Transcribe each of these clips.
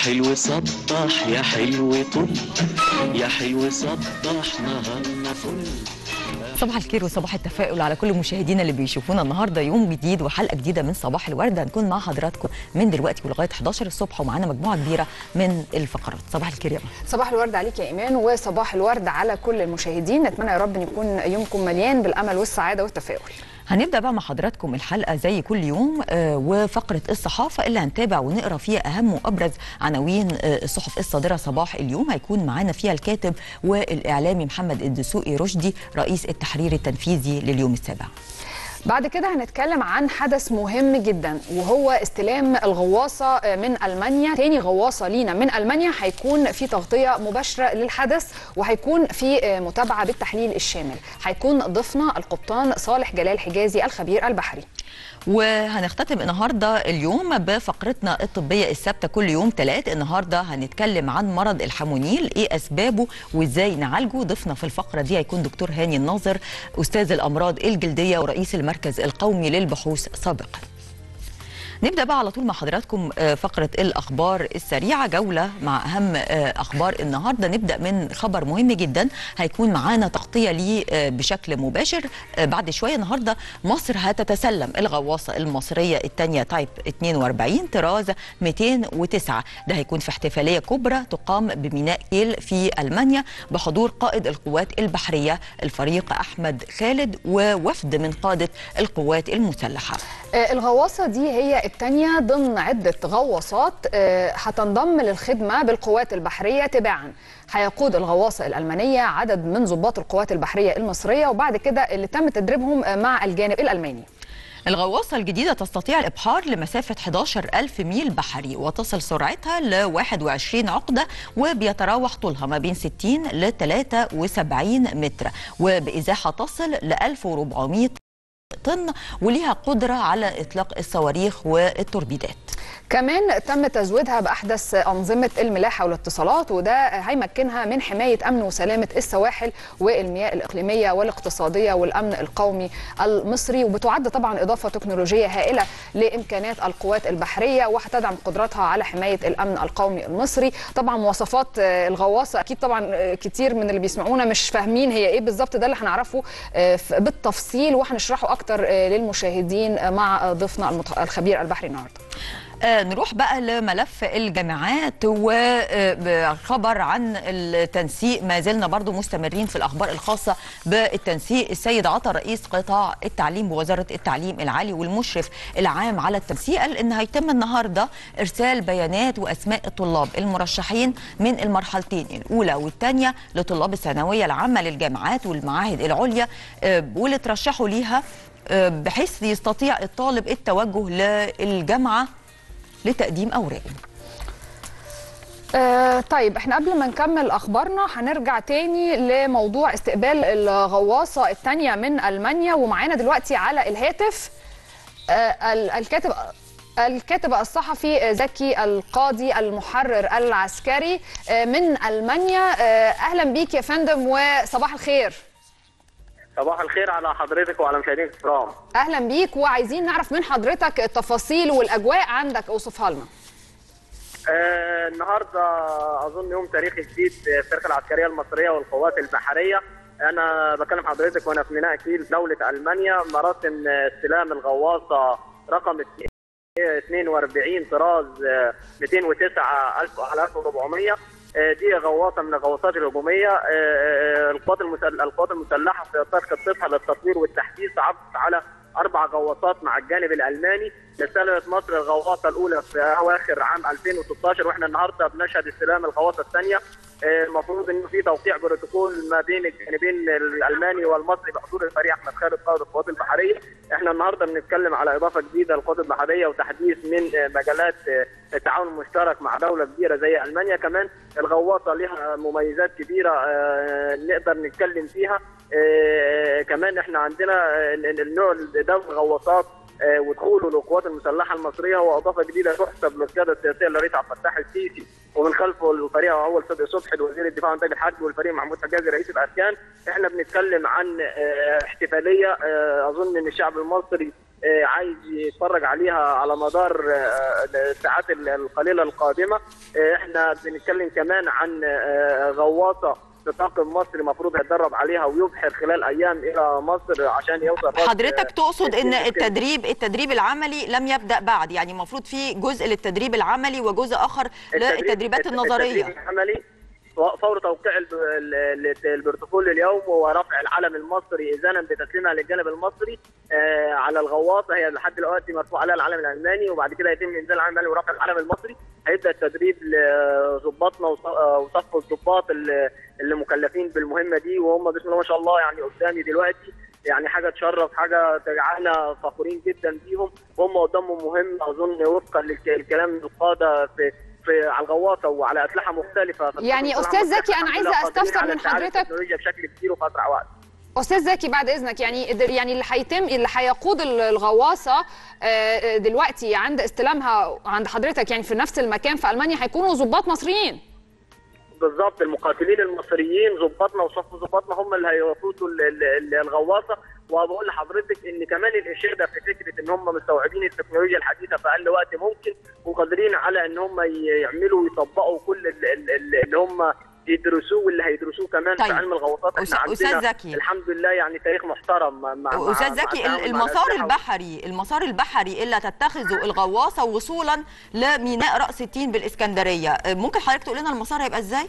حلو سطح يا حلو طل يا حلو سطح نهارنا فل صباح الخير وصباح التفاؤل على كل مشاهدينا اللي بيشوفونا النهارده يوم جديد وحلقه جديده من صباح الورد هنكون مع حضراتكم من دلوقتي ولغايه 11 الصبح ومعانا مجموعه كبيره من الفقرات صباح الخير يا مها صباح الورد عليك يا ايمان وصباح الورد على كل المشاهدين نتمنى يا رب ان يكون يومكم مليان بالامل والسعاده والتفاؤل هنبدا بقى مع حضراتكم الحلقه زي كل يوم آه، وفقره الصحافه اللي هنتابع ونقرا فيها اهم وابرز عناوين آه، الصحف الصادره صباح اليوم هيكون معانا فيها الكاتب والاعلامي محمد الدسوقي رشدي رئيس التحرير التنفيذي لليوم السابع بعد كده هنتكلم عن حدث مهم جدا وهو استلام الغواصة من ألمانيا تاني غواصة لينا من ألمانيا هيكون في تغطية مباشرة للحدث وهيكون في متابعة بالتحليل الشامل هيكون ضيفنا القبطان صالح جلال حجازي الخبير البحري وهنختتم النهارده اليوم بفقرتنا الطبيه الثابته كل يوم ثلاث النهارده هنتكلم عن مرض الحمونيل ايه اسبابه وازاي نعالجه ضيفنا في الفقره دي هيكون دكتور هاني الناظر استاذ الامراض الجلديه ورئيس المركز القومي للبحوث سابقا نبدا بقى على طول مع حضراتكم آه، فقره الاخبار السريعه جوله مع اهم آه، اخبار النهارده نبدا من خبر مهم جدا هيكون معانا تغطيه ليه آه، بشكل مباشر آه، بعد شويه النهارده مصر هتتسلم الغواصه المصريه الثانيه تايب 42 طراز 209 ده هيكون في احتفاليه كبرى تقام بميناء كيل في المانيا بحضور قائد القوات البحريه الفريق احمد خالد ووفد من قاده القوات المسلحه آه، الغواصة دي هي الثانية ضمن عدة غواصات آه، هتنضم للخدمة بالقوات البحرية تباعا هيقود الغواصة الألمانية عدد من ضباط القوات البحرية المصرية وبعد كده اللي تم تدريبهم آه، مع الجانب الألماني الغواصة الجديدة تستطيع الإبحار لمسافة 11 ألف ميل بحري وتصل سرعتها ل 21 عقدة وبيتراوح طولها ما بين 60 ل 73 متر وبإزاحة تصل ل 1400 طن وليها قدرة على إطلاق الصواريخ والتوربيدات كمان تم تزويدها بأحدث أنظمة الملاحة والاتصالات وده هيمكنها من حماية أمن وسلامة السواحل والمياه الإقليمية والاقتصادية والأمن القومي المصري وبتعد طبعا إضافة تكنولوجية هائلة لإمكانات القوات البحرية وهتدعم قدرتها على حماية الأمن القومي المصري طبعا مواصفات آه، الغواصة أكيد طبعا آه، كتير من اللي بيسمعونا مش فاهمين هي إيه بالظبط ده اللي هنعرفه آه، ف- بالتفصيل وهنشرحه أكتر آه، للمشاهدين آه، مع آه، ضيفنا المت- الخبير البحري النهارده آه، نروح بقى لملف الجامعات وخبر عن التنسيق ما زلنا برضو مستمرين في الأخبار الخاصة بالتنسيق السيد عطا رئيس قطاع التعليم بوزارة التعليم العالي والمشرف العام على التنسيق قال إن هيتم النهاردة إرسال بيانات وأسماء الطلاب المرشحين من المرحلتين الأولى والثانية لطلاب الثانوية العامة للجامعات والمعاهد العليا آه، واللي ترشحوا ليها آه، بحيث يستطيع الطالب التوجه للجامعة لتقديم أوراقه آه طيب احنا قبل ما نكمل اخبارنا هنرجع تاني لموضوع استقبال الغواصه الثانيه من المانيا ومعانا دلوقتي على الهاتف آه ال- الكاتب الكاتب الصحفي زكي القاضي المحرر العسكري آه من المانيا آه اهلا بيك يا فندم وصباح الخير صباح الخير على حضرتك وعلى مشاهدينا الكرام اهلا بيك وعايزين نعرف من حضرتك التفاصيل والاجواء عندك اوصفها لنا آه النهارده اظن يوم تاريخي جديد في الفرقه العسكريه المصريه والقوات البحريه انا بكلم حضرتك وانا في ميناء كيل دوله المانيا مراسم آه، استلام الغواصه رقم 42 طراز آه، 209 1000 على 1400 آه، دي غواصه من الغواصات الهجوميه آه، آه، القوات المسل- القوات المسلحه في اطار خطتها للتطوير والتحديث عرضت على اربع غواصات مع الجانب الالماني استلمت مصر الغواصه الاولى في اواخر عام 2016 واحنا النهارده بنشهد استلام الغواصه الثانيه آه، المفروض انه في توقيع بروتوكول ما بين الجانبين الالماني والمصري بحضور الفريق احمد خالد قائد القوات البحريه احنا النهارده بنتكلم على اضافه جديده للقوات البحريه وتحديث من آه، مجالات آه، التعاون المشترك مع دوله كبيره زي المانيا كمان الغواصه لها مميزات كبيره آه، نقدر نتكلم فيها آه، كمان احنا عندنا آه، النوع ده من الغواصات آه، ودخوله للقوات المسلحه المصريه هو اضافه جديده تحسب للقياده السياسيه للرئيس عبد الفتاح السيسي ومن خلفه الفريق اول صدقي صبحي وزير الدفاع وانتاج الحرب والفريق محمود حجازي رئيس الاركان احنا بنتكلم عن آه، احتفاليه آه، اظن ان الشعب المصري آه، عايز يتفرج عليها على مدار آه، الساعات القليله القادمه آه، احنا بنتكلم كمان عن آه، غواصه طاقم مصري المفروض هيتدرب عليها ويبحر خلال ايام الى مصر عشان يوصل رأس، حضرتك آه، تقصد ان التدريب. التدريب التدريب العملي لم يبدا بعد يعني المفروض في جزء للتدريب العملي وجزء اخر للتدريبات النظريه التدريب العملي فور توقيع الب- ال- ال- البروتوكول اليوم ورفع العلم المصري اذانا بتسليمها للجانب المصري آه، على الغواصه هي لحد دلوقتي مرفوع عليها العلم الالماني وبعد كده يتم انزال العلم الالماني ورفع العلم المصري هيبدا التدريب لظباطنا وص- آه، وصف الضباط اللي اللي مكلفين بالمهمه دي وهم بسم الله ما شاء الله يعني قدامي دلوقتي يعني حاجه تشرف حاجه تجعلنا فخورين جدا بيهم وهم قدامهم مهمه اظن وفقا للكلام القاده في في على الغواصه وعلى اسلحه مختلفه يعني فالحمد أستاذ لله زكي، أنا قادرين عايزة أستفسر على من استيعاب حضرتك. التكنولوجيا بشكل كبير وفي اسرع وقت استاذ زكي بعد اذنك يعني يعني اللي هيتم اللي هيقود الغواصه آه، دلوقتي عند استلامها عند حضرتك يعني في نفس المكان في المانيا هيكونوا ضباط مصريين بالظبط المقاتلين المصريين ظباطنا وصف ظباطنا هم اللي هيقودوا ال- ال- ال- الغواصه وبقول لحضرتك ان كمان الاشاده في فكره ان هم مستوعبين التكنولوجيا الحديثه في اقل وقت ممكن وقادرين على ان هم ي- يعملوا ويطبقوا كل ال- ال- ال- اللي هم يدرسوه واللي هيدرسوه كمان طيب. في علم الغواصات احنا أستاذ- أستاذ عندنا زكي. الحمد لله يعني تاريخ محترم مع مع استاذ مع زكي التعامل مع المسار الأسلحة البحري المسار البحري اللي تتخذه الغواصه وصولا لميناء راس التين بالاسكندريه ممكن حضرتك تقول لنا المسار هيبقى ازاي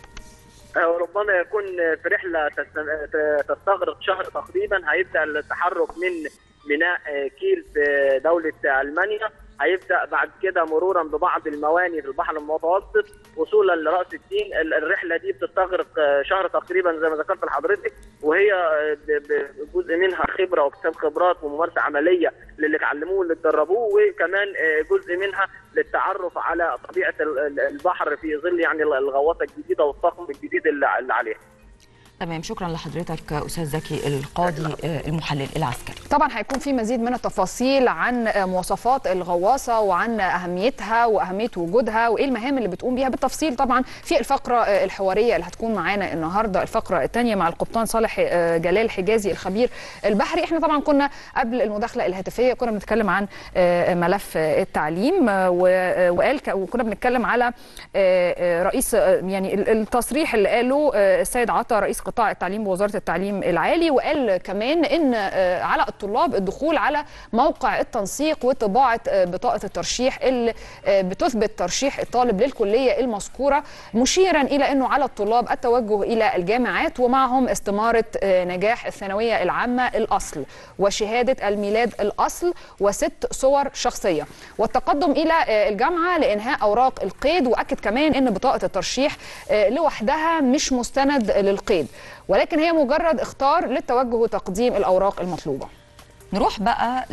آه، ربما يكون في رحله تست- ت- تستغرق شهر تقريبا هيبدا التحرك من ميناء آه، كيل في دوله المانيا هيبدا بعد كده مرورا ببعض المواني في البحر المتوسط وصولا لراس الدين ال- الرحله دي بتستغرق آه، شهر تقريبا زي ما ذكرت لحضرتك وهي آه، ب- ب- جزء منها خبره واكتساب خبرات وممارسه عمليه للي اتعلموه واللي اتدربوه وكمان آه، جزء منها للتعرف على طبيعه ال- ال- البحر في ظل يعني الغواصه الجديده والطاقم الجديد اللي اللي عليها تمام شكرا لحضرتك استاذ زكي القاضي آه، المحلل العسكري طبعا هيكون في مزيد من التفاصيل عن آه، مواصفات الغواصه وعن اهميتها واهميه وجودها وايه المهام اللي بتقوم بيها بالتفصيل طبعا في الفقره آه، الحواريه اللي هتكون معانا النهارده الفقره الثانيه مع القبطان صالح آه، جلال حجازي الخبير البحري احنا طبعا كنا قبل المداخله الهاتفيه كنا بنتكلم عن آه، ملف آه، التعليم آه، و- آه، وقال ك- وكنا بنتكلم على آه، آه، رئيس آه، يعني ال- التصريح اللي قاله آه، السيد عطا رئيس قطاع التعليم بوزاره التعليم العالي وقال كمان ان آه، على الطلاب الدخول على موقع التنسيق وطباعه آه، بطاقه الترشيح اللي آه، بتثبت ترشيح الطالب للكليه المذكوره مشيرا الى انه على الطلاب التوجه الى الجامعات ومعهم استماره آه، نجاح الثانويه العامه الاصل وشهاده الميلاد الاصل وست صور شخصيه والتقدم الى آه، الجامعه لانهاء اوراق القيد واكد كمان ان بطاقه الترشيح آه، لوحدها مش مستند للقيد ولكن هي مجرد اختار للتوجه وتقديم الاوراق المطلوبه نروح بقى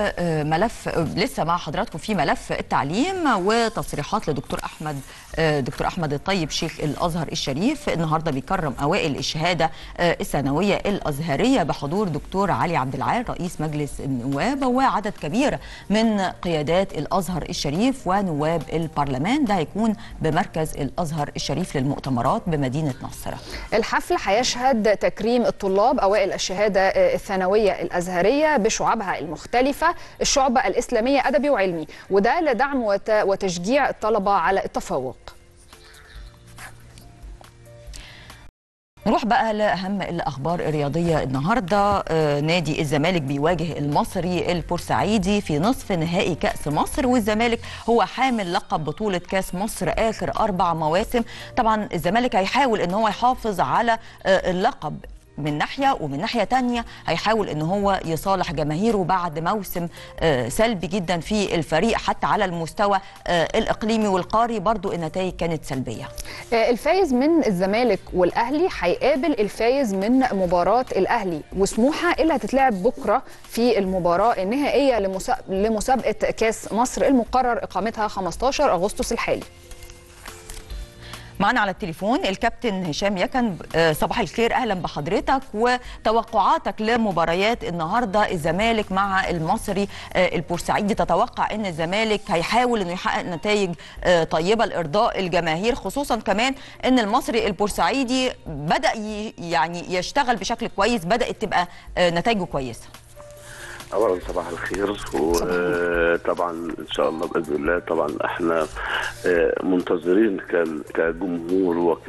لملف لسه مع حضراتكم في ملف التعليم وتصريحات لدكتور احمد دكتور احمد الطيب شيخ الازهر الشريف النهارده بيكرم اوائل الشهاده الثانويه الازهريه بحضور دكتور علي عبد العال رئيس مجلس النواب وعدد كبير من قيادات الازهر الشريف ونواب البرلمان ده هيكون بمركز الازهر الشريف للمؤتمرات بمدينه نصر الحفل هيشهد تكريم الطلاب اوائل الشهاده الثانويه الازهريه بشعبها المختلفه الشعبه الاسلاميه ادبي وعلمي وده لدعم وت- وتشجيع الطلبه على التفوق نروح بقى لأهم الأخبار الرياضية النهاردة آه، نادي الزمالك بيواجه المصري البورسعيدي في نصف نهائي كأس مصر والزمالك هو حامل لقب بطولة كأس مصر آخر أربع مواسم طبعا الزمالك هيحاول أن هو يحافظ على آه، اللقب من ناحيه ومن ناحيه تانية هيحاول ان هو يصالح جماهيره بعد موسم آه، سلبي جدا في الفريق حتى على المستوى آه، الاقليمي والقاري برضو النتائج كانت سلبيه آه، الفايز من الزمالك والاهلي هيقابل الفايز من مباراه الاهلي وسموحه اللي هتتلعب بكره في المباراه النهائيه لمسا- لمسابقه كاس مصر المقرر اقامتها 15 اغسطس الحالي معنا على التليفون الكابتن هشام يكن آه، صباح الخير اهلا بحضرتك وتوقعاتك لمباريات النهارده الزمالك مع المصري آه، البورسعيدي تتوقع ان الزمالك هيحاول انه يحقق نتائج آه، طيبه لارضاء الجماهير خصوصا كمان ان المصري البورسعيدي بدا ي- يعني يشتغل بشكل كويس بدات تبقى آه، نتائجه كويسه اولا صباح الخير وطبعا ان شاء الله باذن الله طبعا احنا آه، منتظرين ك- كجمهور وك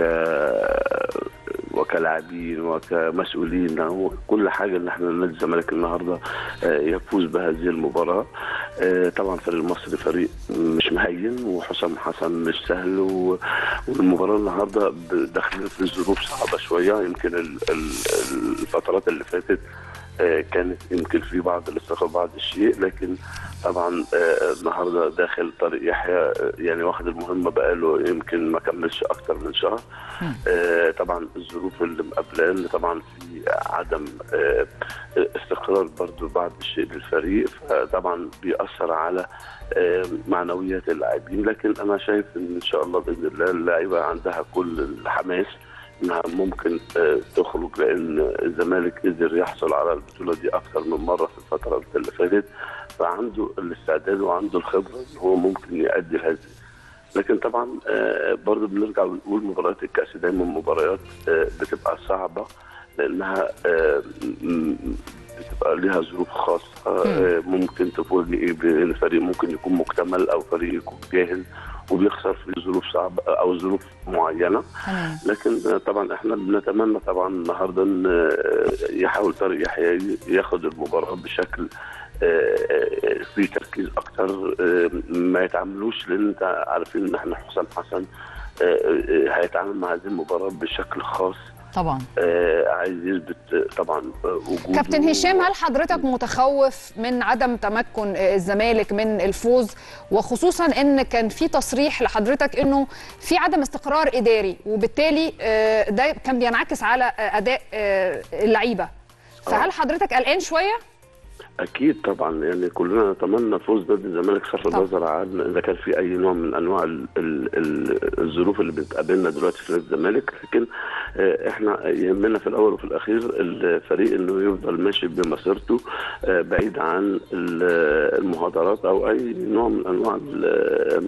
وكلاعبين وكمسؤولين وكل حاجه ان احنا نادي الزمالك النهارده آه، يفوز بهذه المباراه آه، طبعا فريق المصري فريق مش مهين وحسام حسن مش سهل و- والمباراه النهارده ب- داخلين في ظروف صعبه شويه يمكن ال- ال- الفترات اللي فاتت آه، كانت يمكن في بعض الاستقرار بعض الشيء لكن طبعا آه، النهارده داخل طارق يحيى آه، يعني واخد المهمه بقاله يمكن ما كملش اكتر من شهر آه، طبعا الظروف اللي مقابلاه إن طبعا في عدم آه، استقرار برضو بعض الشيء للفريق فطبعا بيأثر على آه، معنويات اللاعبين لكن انا شايف ان ان شاء الله باذن الله اللعيبه عندها كل الحماس انها ممكن آه، تخرج لان الزمالك قدر يحصل على البطوله دي اكثر من مره في الفتره اللي فاتت فعنده الاستعداد وعنده الخبره ان هو ممكن يؤدي هذه لكن طبعا آه، برضه بنرجع ونقول مباريات الكاس دايما مباريات آه، بتبقى صعبه لانها آه، م- بتبقى ليها ظروف خاصه آه، ممكن تفوجئ بان فريق ممكن يكون مكتمل او فريق يكون جاهز وبيخسر في ظروف صعبه او ظروف معينه تمام لكن طبعا احنا بنتمنى طبعا النهارده ان يحاول طارق يحيى ياخد المباراه بشكل آه، في تركيز اكتر آه، ما يتعاملوش لان انت عارفين ان احنا حسام حسن آه، آه، هيتعامل مع هذه المباراه بشكل خاص طبعا آه، عايز يثبت طبعا وجوده كابتن هشام هل حضرتك متخوف من عدم تمكن الزمالك من الفوز وخصوصا ان كان في تصريح لحضرتك انه في عدم استقرار اداري وبالتالي آه، ده كان بينعكس على آه، اداء آه، اللعيبه فهل حضرتك قلقان شويه؟ اكيد طبعا يعني كلنا نتمنى فوز نادي الزمالك صرف طبعا. النظر عن اذا كان في اي نوع من انواع ال ال ال الظروف اللي بتقابلنا دلوقتي في نادي الزمالك لكن آه، احنا يهمنا في الاول وفي الاخير الفريق انه يفضل ماشي بمسيرته آه، بعيد عن ال- المهادرات او اي نوع من انواع ال-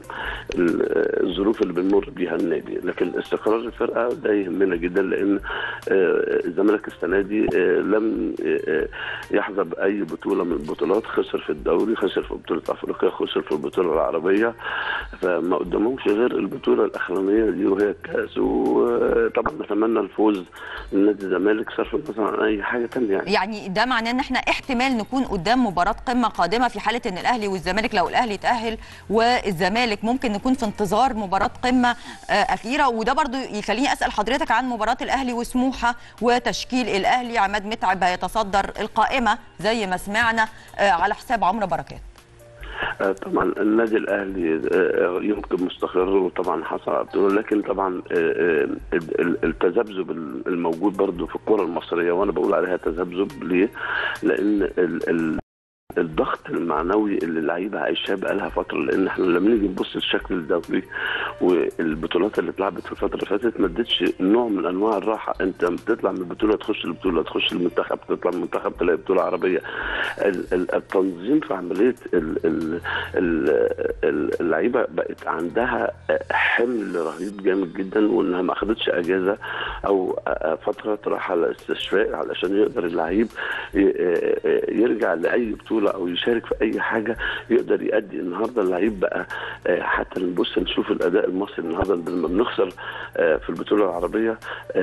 ال- الظروف اللي بنمر بيها النادي لكن استقرار الفرقه ده يهمنا جدا لان آه، الزمالك السنه دي آه، لم آه، يحظى باي بطوله من البطولات خسر في الدوري خسر في بطوله افريقيا خسر في البطوله العربيه فما قدامهمش غير البطوله الاخرانيه دي وهي الكاس وطبعا نتمنى الفوز لنادي الزمالك صرف النظر عن اي حاجه ثانيه يعني يعني ده معناه ان احنا احتمال نكون قدام مباراه قمه قادمه في حاله ان الاهلي والزمالك لو الاهلي تاهل والزمالك ممكن نكون في انتظار مباراه قمه آه، اخيره وده برضو يخليني اسال حضرتك عن مباراه الاهلي وسموحه وتشكيل الاهلي عماد متعب هيتصدر القائمه زي ما سمعنا آه، على حساب عمرو بركات آه، طبعا النادي الاهلي آه، يمكن مستقر وطبعا حصل على البطوله لكن طبعا آه، آه، ال- ال- التذبذب الموجود برضو في الكره المصريه وانا بقول عليها تذبذب ليه؟ لان ال ال الضغط المعنوي اللي اللعيبه عايشاه بقالها فتره لان احنا لما نيجي نبص لشكل الدوري والبطولات اللي اتلعبت في الفتره اللي فاتت ما ادتش نوع من انواع الراحه انت بتطلع من البطوله تخش البطوله تخش المنتخب تطلع من المنتخب تلاقي بطوله عربيه ال- ال- التنظيم في عمليه ال- ال- ال- ال- اللعيبه بقت عندها حمل رهيب جامد جدا وانها ما اخذتش اجازه او فتره راحه لاستشفاء علشان يقدر اللعيب ي- يرجع لاي بطوله او يشارك في اي حاجه يقدر يأدي النهارده اللعيب بقى حتى نبص نشوف الاداء المصري النهارده لما بنخسر في البطوله العربيه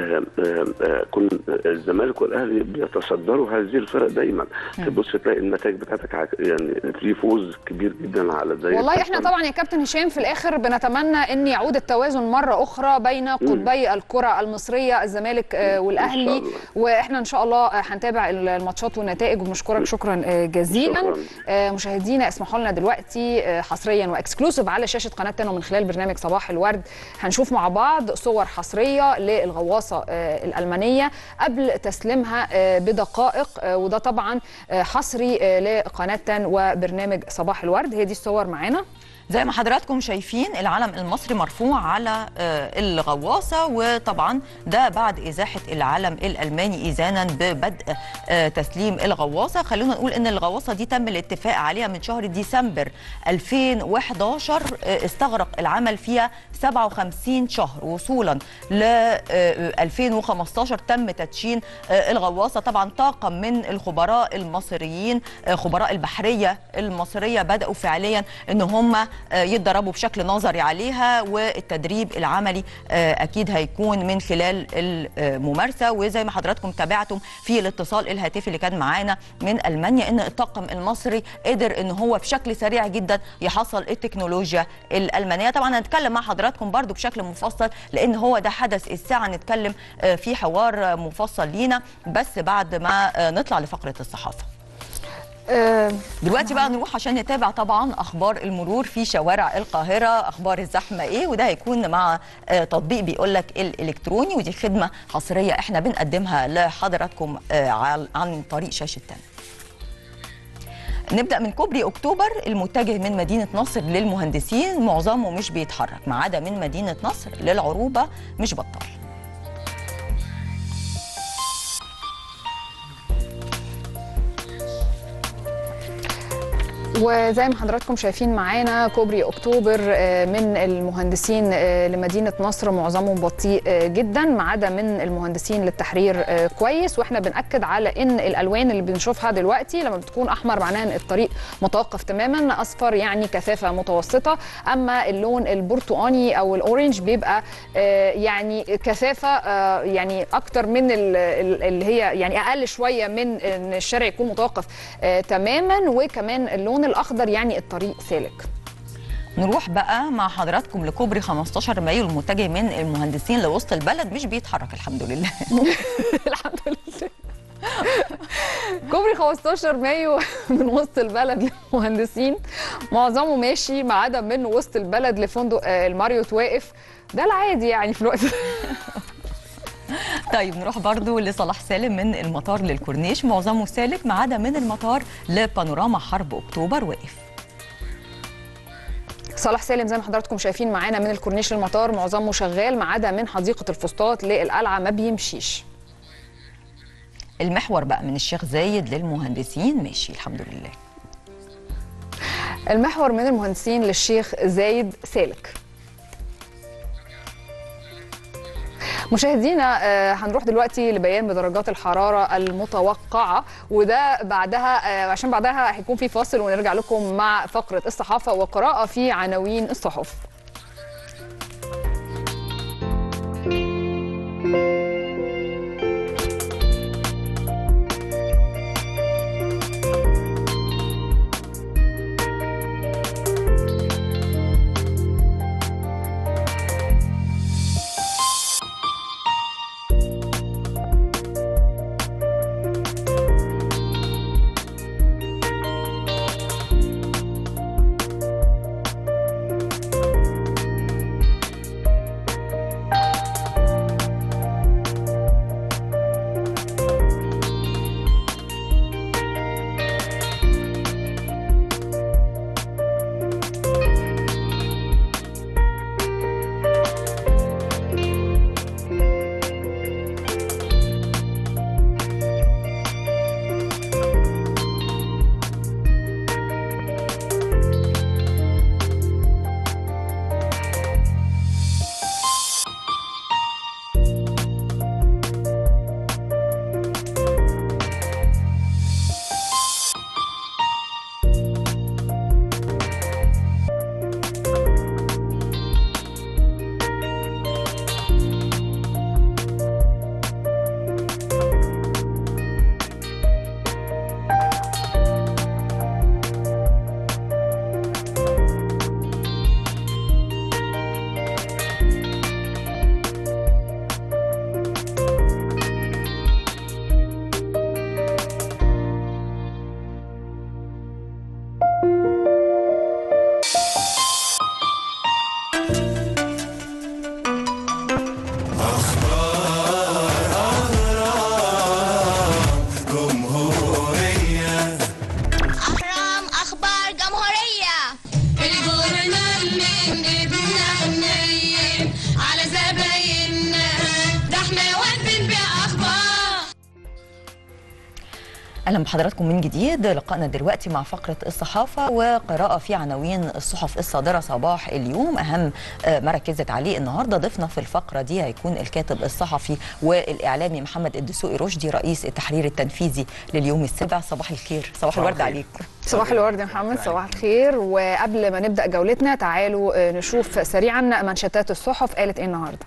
كن الزمالك والاهلي بيتصدروا هذه الفرق دايما تبص تلاقي النتائج بتاعتك ع- يعني في فوز كبير جدا على زي والله احنا الفترة. طبعا يا كابتن هشام في الاخر بنتمنى ان يعود التوازن مره اخرى بين قطبي الكره المصريه الزمالك آه، والاهلي الله. واحنا ان شاء الله آه، هنتابع الماتشات والنتائج وبنشكرك شكرا آه، جزيلا شكراً. آه، مشاهدينا اسمحوا لنا دلوقتي آه، حصريا واكسكلوسيف على شاشه قناه تانو من خلال برنامج صباح الورد هنشوف مع بعض صور حصريه للغواصه آه، الالمانيه قبل تسليمها آه، بدقائق آه، وده طبعا آه، حصري آه، لقناه تان وبرنامج صباح الورد هي دي الصور معانا زي ما حضراتكم شايفين العلم المصري مرفوع على آه، الغواصة وطبعا ده بعد إزاحة العلم الألماني إذانا ببدء آه، تسليم الغواصة خلونا نقول إن الغواصة دي تم الاتفاق عليها من شهر ديسمبر 2011 آه، استغرق العمل فيها 57 شهر وصولا ل آه، 2015 تم تدشين آه، الغواصة طبعا طاقم من الخبراء المصريين آه، خبراء البحرية المصرية بدأوا فعليا ان هم آه، يتدربوا بشكل نظري عليها والتدريب العملي آه، اكيد هيكون من خلال الممارسه وزي ما حضراتكم تابعتم في الاتصال الهاتفي اللي كان معانا من المانيا ان الطاقم المصري قدر ان هو بشكل سريع جدا يحصل التكنولوجيا الالمانيه طبعا هنتكلم مع حضراتكم برضو بشكل مفصل لان هو ده حدث الساعه نتكلم آه، في حوار آه، مفصل لينا بس بعد ما آه، نطلع لفقره الصحافه آه، دلوقتي بقى نروح عشان نتابع طبعا اخبار المرور في شوارع القاهره اخبار الزحمه ايه وده هيكون مع آه، تطبيق بيقول لك الالكتروني ودي خدمه حصريه احنا بنقدمها لحضراتكم آه، عن- عن طريق شاشه تاني نبدا من كوبري اكتوبر المتجه من مدينه نصر للمهندسين معظمه مش بيتحرك ما عدا من مدينه نصر للعروبه مش بطال وزي ما حضراتكم شايفين معانا كوبري اكتوبر آه، من المهندسين آه، لمدينه نصر معظمه بطيء آه، جدا ما عدا من المهندسين للتحرير آه، كويس واحنا بناكد على ان الالوان اللي بنشوفها دلوقتي لما بتكون احمر معناها ان الطريق متوقف تماما اصفر يعني كثافه متوسطه اما اللون البرتقاني او الاورنج بيبقى آه، يعني كثافه آه، يعني اكتر من ال- ال- اللي هي يعني اقل شويه من ان الشارع يكون متوقف آه، تماما وكمان اللون الاخضر يعني الطريق سالك نروح بقى مع حضراتكم لكوبري 15 مايو المتجه من المهندسين لوسط البلد مش بيتحرك الحمد لله الحمد لله كوبري 15 مايو من وسط البلد للمهندسين معظمه ماشي ما عدا من وسط البلد لفندق آه، الماريوت واقف ده العادي يعني في الوقت ده طيب نروح برضو لصلاح سالم من المطار للكورنيش معظمه سالك ما عدا من المطار لبانوراما حرب اكتوبر واقف صلاح سالم زي ما حضراتكم شايفين معانا من الكورنيش المطار معظمه شغال ما عدا من حديقه الفسطاط للقلعه ما بيمشيش المحور بقى من الشيخ زايد للمهندسين ماشي الحمد لله المحور من المهندسين للشيخ زايد سالك مشاهدينا آه، هنروح دلوقتي لبيان بدرجات الحرارة المتوقعة وده بعدها آه، عشان بعدها هيكون في فاصل ونرجع لكم مع فقرة الصحافة وقراءة في عناوين الصحف اهلا بحضراتكم من جديد لقائنا دلوقتي مع فقره الصحافه وقراءه في عناوين الصحف الصادره صباح اليوم اهم آه، ما ركزت عليه النهارده ضيفنا في الفقره دي هيكون الكاتب الصحفي والاعلامي محمد الدسوقي رشدي رئيس التحرير التنفيذي لليوم السابع صباح الخير صباح الورد الخير. عليك صباح الورد يا محمد صباح الخير وقبل ما نبدا جولتنا تعالوا آه، نشوف سريعا منشطات الصحف قالت ايه النهارده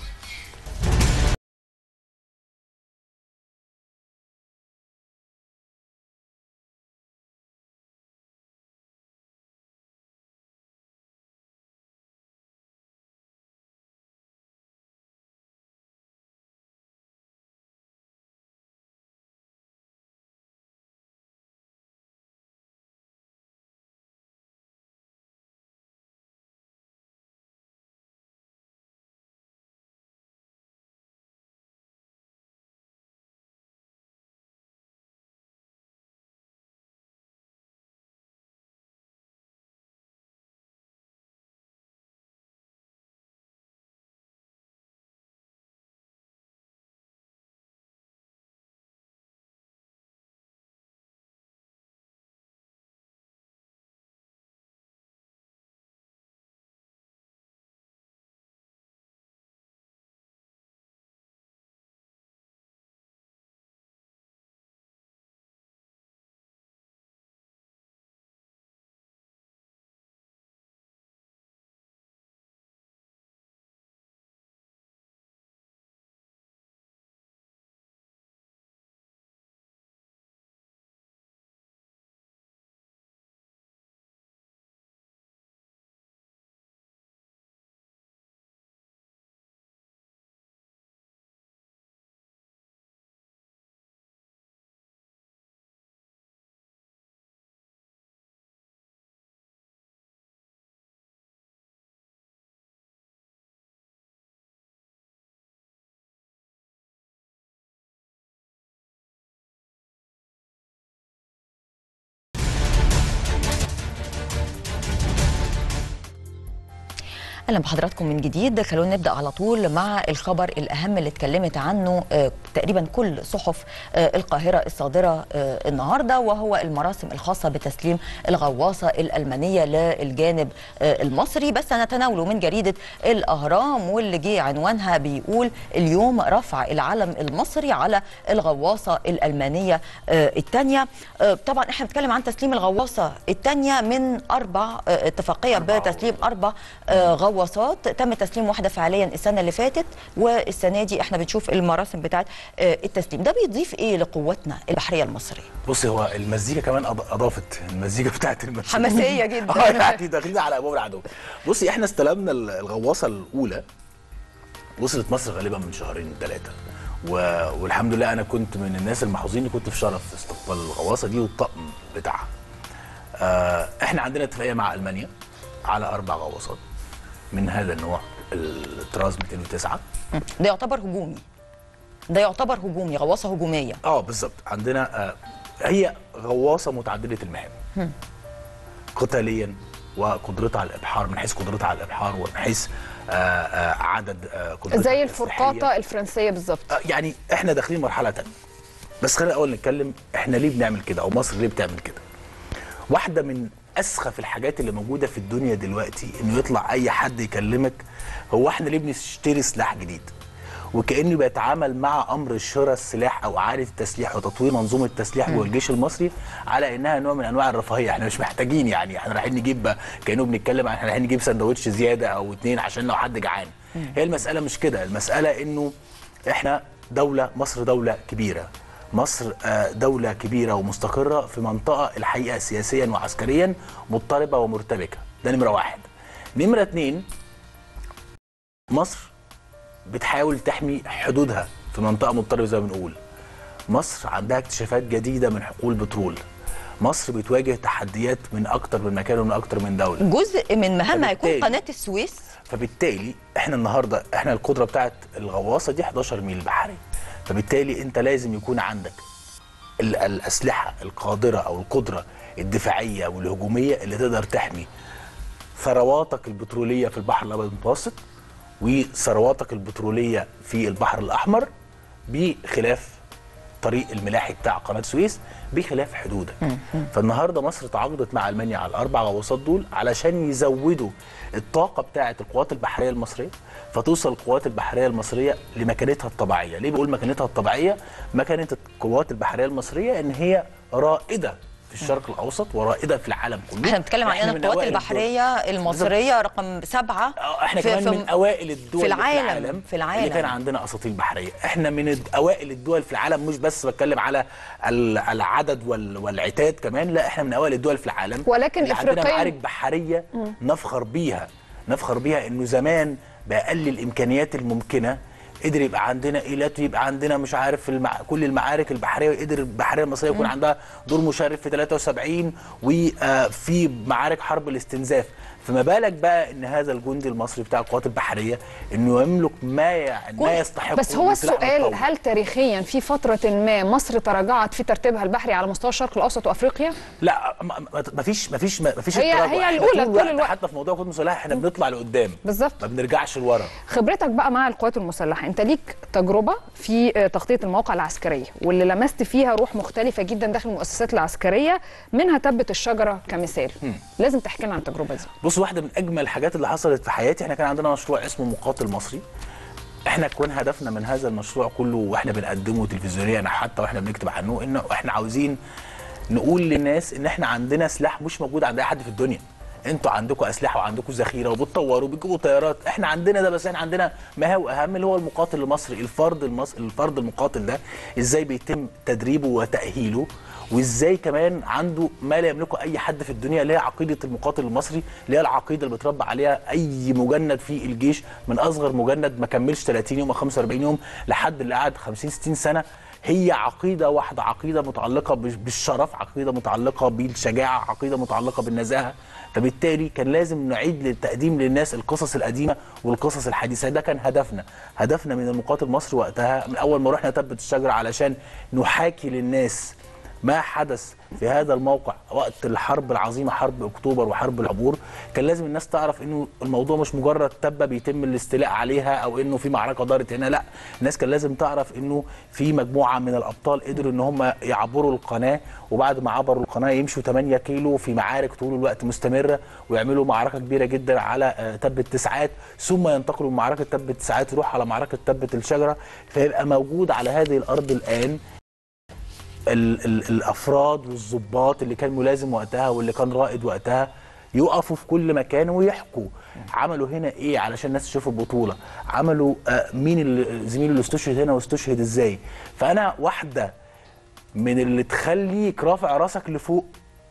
اهلا بحضراتكم من جديد خلونا نبدا على طول مع الخبر الاهم اللي اتكلمت عنه آه، تقريبا كل صحف آه، القاهره الصادره آه، النهارده وهو المراسم الخاصه بتسليم الغواصه الالمانيه للجانب آه، المصري بس هنتناوله من جريده الاهرام واللي جه عنوانها بيقول اليوم رفع العلم المصري على الغواصه الالمانيه الثانيه طبعا احنا بنتكلم عن تسليم الغواصه الثانيه من اربع آه، اتفاقيه بتسليم اربع آه، غواصات تم تسليم واحده فعليا السنه اللي فاتت والسنه دي احنا بنشوف المراسم بتاعت آه، التسليم ده بيضيف ايه لقوتنا البحريه المصريه بصي هو المزيكا كمان أض- اضافت المزيكا بتاعت المزيكا حماسية جدا. اه يعني داخلين على ابواب العدو بصي احنا استلمنا ال- الغواصه الاولى وصلت مصر غالبا من شهرين ثلاثه و... والحمد لله انا كنت من الناس المحظوظين اللي كنت في شرف استقبال الغواصه دي والطقم بتاعها آه احنا عندنا اتفاقيه مع المانيا على اربع غواصات من هذا النوع الطراز 209 ده يعتبر هجومي ده يعتبر هجومي غواصه هجوميه اه بالظبط عندنا آه هي غواصه متعدده المهام قتاليا وقدرتها على الابحار من حيث قدرتها على الابحار ومن حيث آه آه عدد آه قدرتها زي التسليحية. الفرقاطه الفرنسيه بالظبط آه يعني احنا داخلين مرحله تانية بس خلينا الاول نتكلم احنا ليه بنعمل كده او مصر ليه بتعمل كده واحده من اسخف الحاجات اللي موجوده في الدنيا دلوقتي انه يطلع اي حد يكلمك هو احنا ليه بنشتري سلاح جديد وكانه بيتعامل مع امر شراء السلاح او اعاده التسليح وتطوير منظومه التسليح جوه الجيش المصري على انها نوع من انواع الرفاهيه احنا مش محتاجين يعني احنا رايحين نجيب كانه بنتكلم عن احنا رايحين نجيب سندوتش زياده او اتنين عشان لو حد جعان هي المساله مش كده المساله انه احنا دوله مصر دوله كبيره مصر آه، دولة كبيرة ومستقرة في منطقة الحقيقة سياسيا وعسكريا مضطربة ومرتبكة ده نمرة واحد نمرة اتنين مصر بتحاول تحمي حدودها في منطقة مضطربة زي ما بنقول مصر عندها اكتشافات جديدة من حقول بترول مصر بتواجه تحديات من أكتر من مكان ومن أكتر من دولة جزء من مهامها هيكون فبالتالي- قناه السويس فبالتالي احنا النهارده احنا القدره بتاعت الغواصه دي 11 ميل بحري فبالتالي انت لازم يكون عندك ال- الاسلحه القادره او القدره الدفاعيه والهجوميه اللي تقدر تحمي ثرواتك البتروليه في البحر الابيض المتوسط وثرواتك البتروليه في البحر الاحمر بخلاف الطريق الملاحي بتاع قناه السويس بخلاف حدودها فالنهارده مصر تعاقدت مع المانيا على الاربع غواصات دول علشان يزودوا الطاقه بتاعه القوات البحريه المصريه فتوصل القوات البحريه المصريه لمكانتها الطبيعيه ليه بقول مكانتها الطبيعيه مكانه القوات البحريه المصريه ان هي رائده في الشرق الاوسط ورائده في العالم كله احنا بنتكلم عن إحنا ان من القوات أوائل البحريه المصريه رقم سبعه آه، احنا في- كمان في- من اوائل الدول في اللي العالم في اللي العالم كان عندنا اساطيل بحريه احنا من الد- اوائل الدول في العالم مش بس بتكلم على ال- العدد وال- والعتاد كمان لا احنا من اوائل الدول في العالم ولكن اللي عندنا إفريقياً- معارك بحريه نفخر بيها نفخر بيها انه زمان باقل الامكانيات الممكنه قدر يبقى عندنا ايلات ويبقى عندنا مش عارف المع... كل المعارك البحريه وقدر البحريه المصريه يكون عندها دور مشرف في 73 وفي معارك حرب الاستنزاف فما بالك بقى ان هذا الجندي المصري بتاع القوات البحريه انه يملك ما يعني ما يستحق بس هو من سلاح السؤال متطور. هل تاريخيا في فترة ما مصر تراجعت في ترتيبها البحري على مستوى الشرق الأوسط وأفريقيا؟ لا ما- ما ما فيش ما فيش ما فيش هي- التراجع. هي إحنا الأولى طول طول الوقت الوقت. حتى في موضوع القوات المسلحه احنا بنطلع لقدام بالظبط ما بنرجعش لورا خبرتك بقى مع القوات المسلحة أنت ليك تجربة في آه، تغطية المواقع العسكرية واللي لمست فيها روح مختلفة جدا داخل المؤسسات العسكرية منها تبت الشجرة كمثال لازم تحكي لنا عن التجربة دي بص واحده من اجمل الحاجات اللي حصلت في حياتي احنا كان عندنا مشروع اسمه مقاتل مصري احنا كون هدفنا من هذا المشروع كله واحنا بنقدمه تلفزيونيا حتى واحنا بنكتب عنه ان احنا عاوزين نقول للناس ان احنا عندنا سلاح مش موجود عند اي حد في الدنيا انتوا عندكم اسلحه وعندكم ذخيره وبتطوروا وبتجيبوا طيارات احنا عندنا ده بس احنا عندنا ما هو اهم اللي هو المقاتل المصري الفرد المصري الفرد المقاتل ده ازاي بيتم تدريبه وتاهيله وازاي كمان عنده ما لا يملكه اي حد في الدنيا اللي هي عقيده المقاتل المصري اللي هي العقيده اللي بتربى عليها اي مجند في الجيش من اصغر مجند ما كملش 30 يوم او 45 يوم لحد اللي قعد 50 60 سنه هي عقيده واحده عقيده متعلقه بش- بالشرف عقيده متعلقه بالشجاعه عقيده متعلقه بالنزاهه فبالتالي كان لازم نعيد للتقديم للناس القصص القديمه والقصص الحديثه ده كان هدفنا هدفنا من المقاتل المصري وقتها من اول ما رحنا تبت الشجره علشان نحاكي للناس ما حدث في هذا الموقع وقت الحرب العظيمه حرب اكتوبر وحرب العبور كان لازم الناس تعرف انه الموضوع مش مجرد تبه بيتم الاستيلاء عليها او انه في معركه دارت هنا لا الناس كان لازم تعرف انه في مجموعه من الابطال قدروا ان هم يعبروا القناه وبعد ما عبروا القناه يمشوا 8 كيلو في معارك طول الوقت مستمره ويعملوا معركه كبيره جدا على آه، تبه تسعات ثم ينتقلوا من معركه تبه تسعات يروح على معركه تبه الشجره فيبقى موجود على هذه الارض الان ال ال الافراد والضباط اللي كان ملازم وقتها واللي كان رائد وقتها يقفوا في كل مكان ويحكوا عملوا هنا ايه علشان الناس تشوف البطوله عملوا آه مين اللي زميله اللي استشهد هنا واستشهد ازاي فانا واحده من اللي تخليك رافع راسك لفوق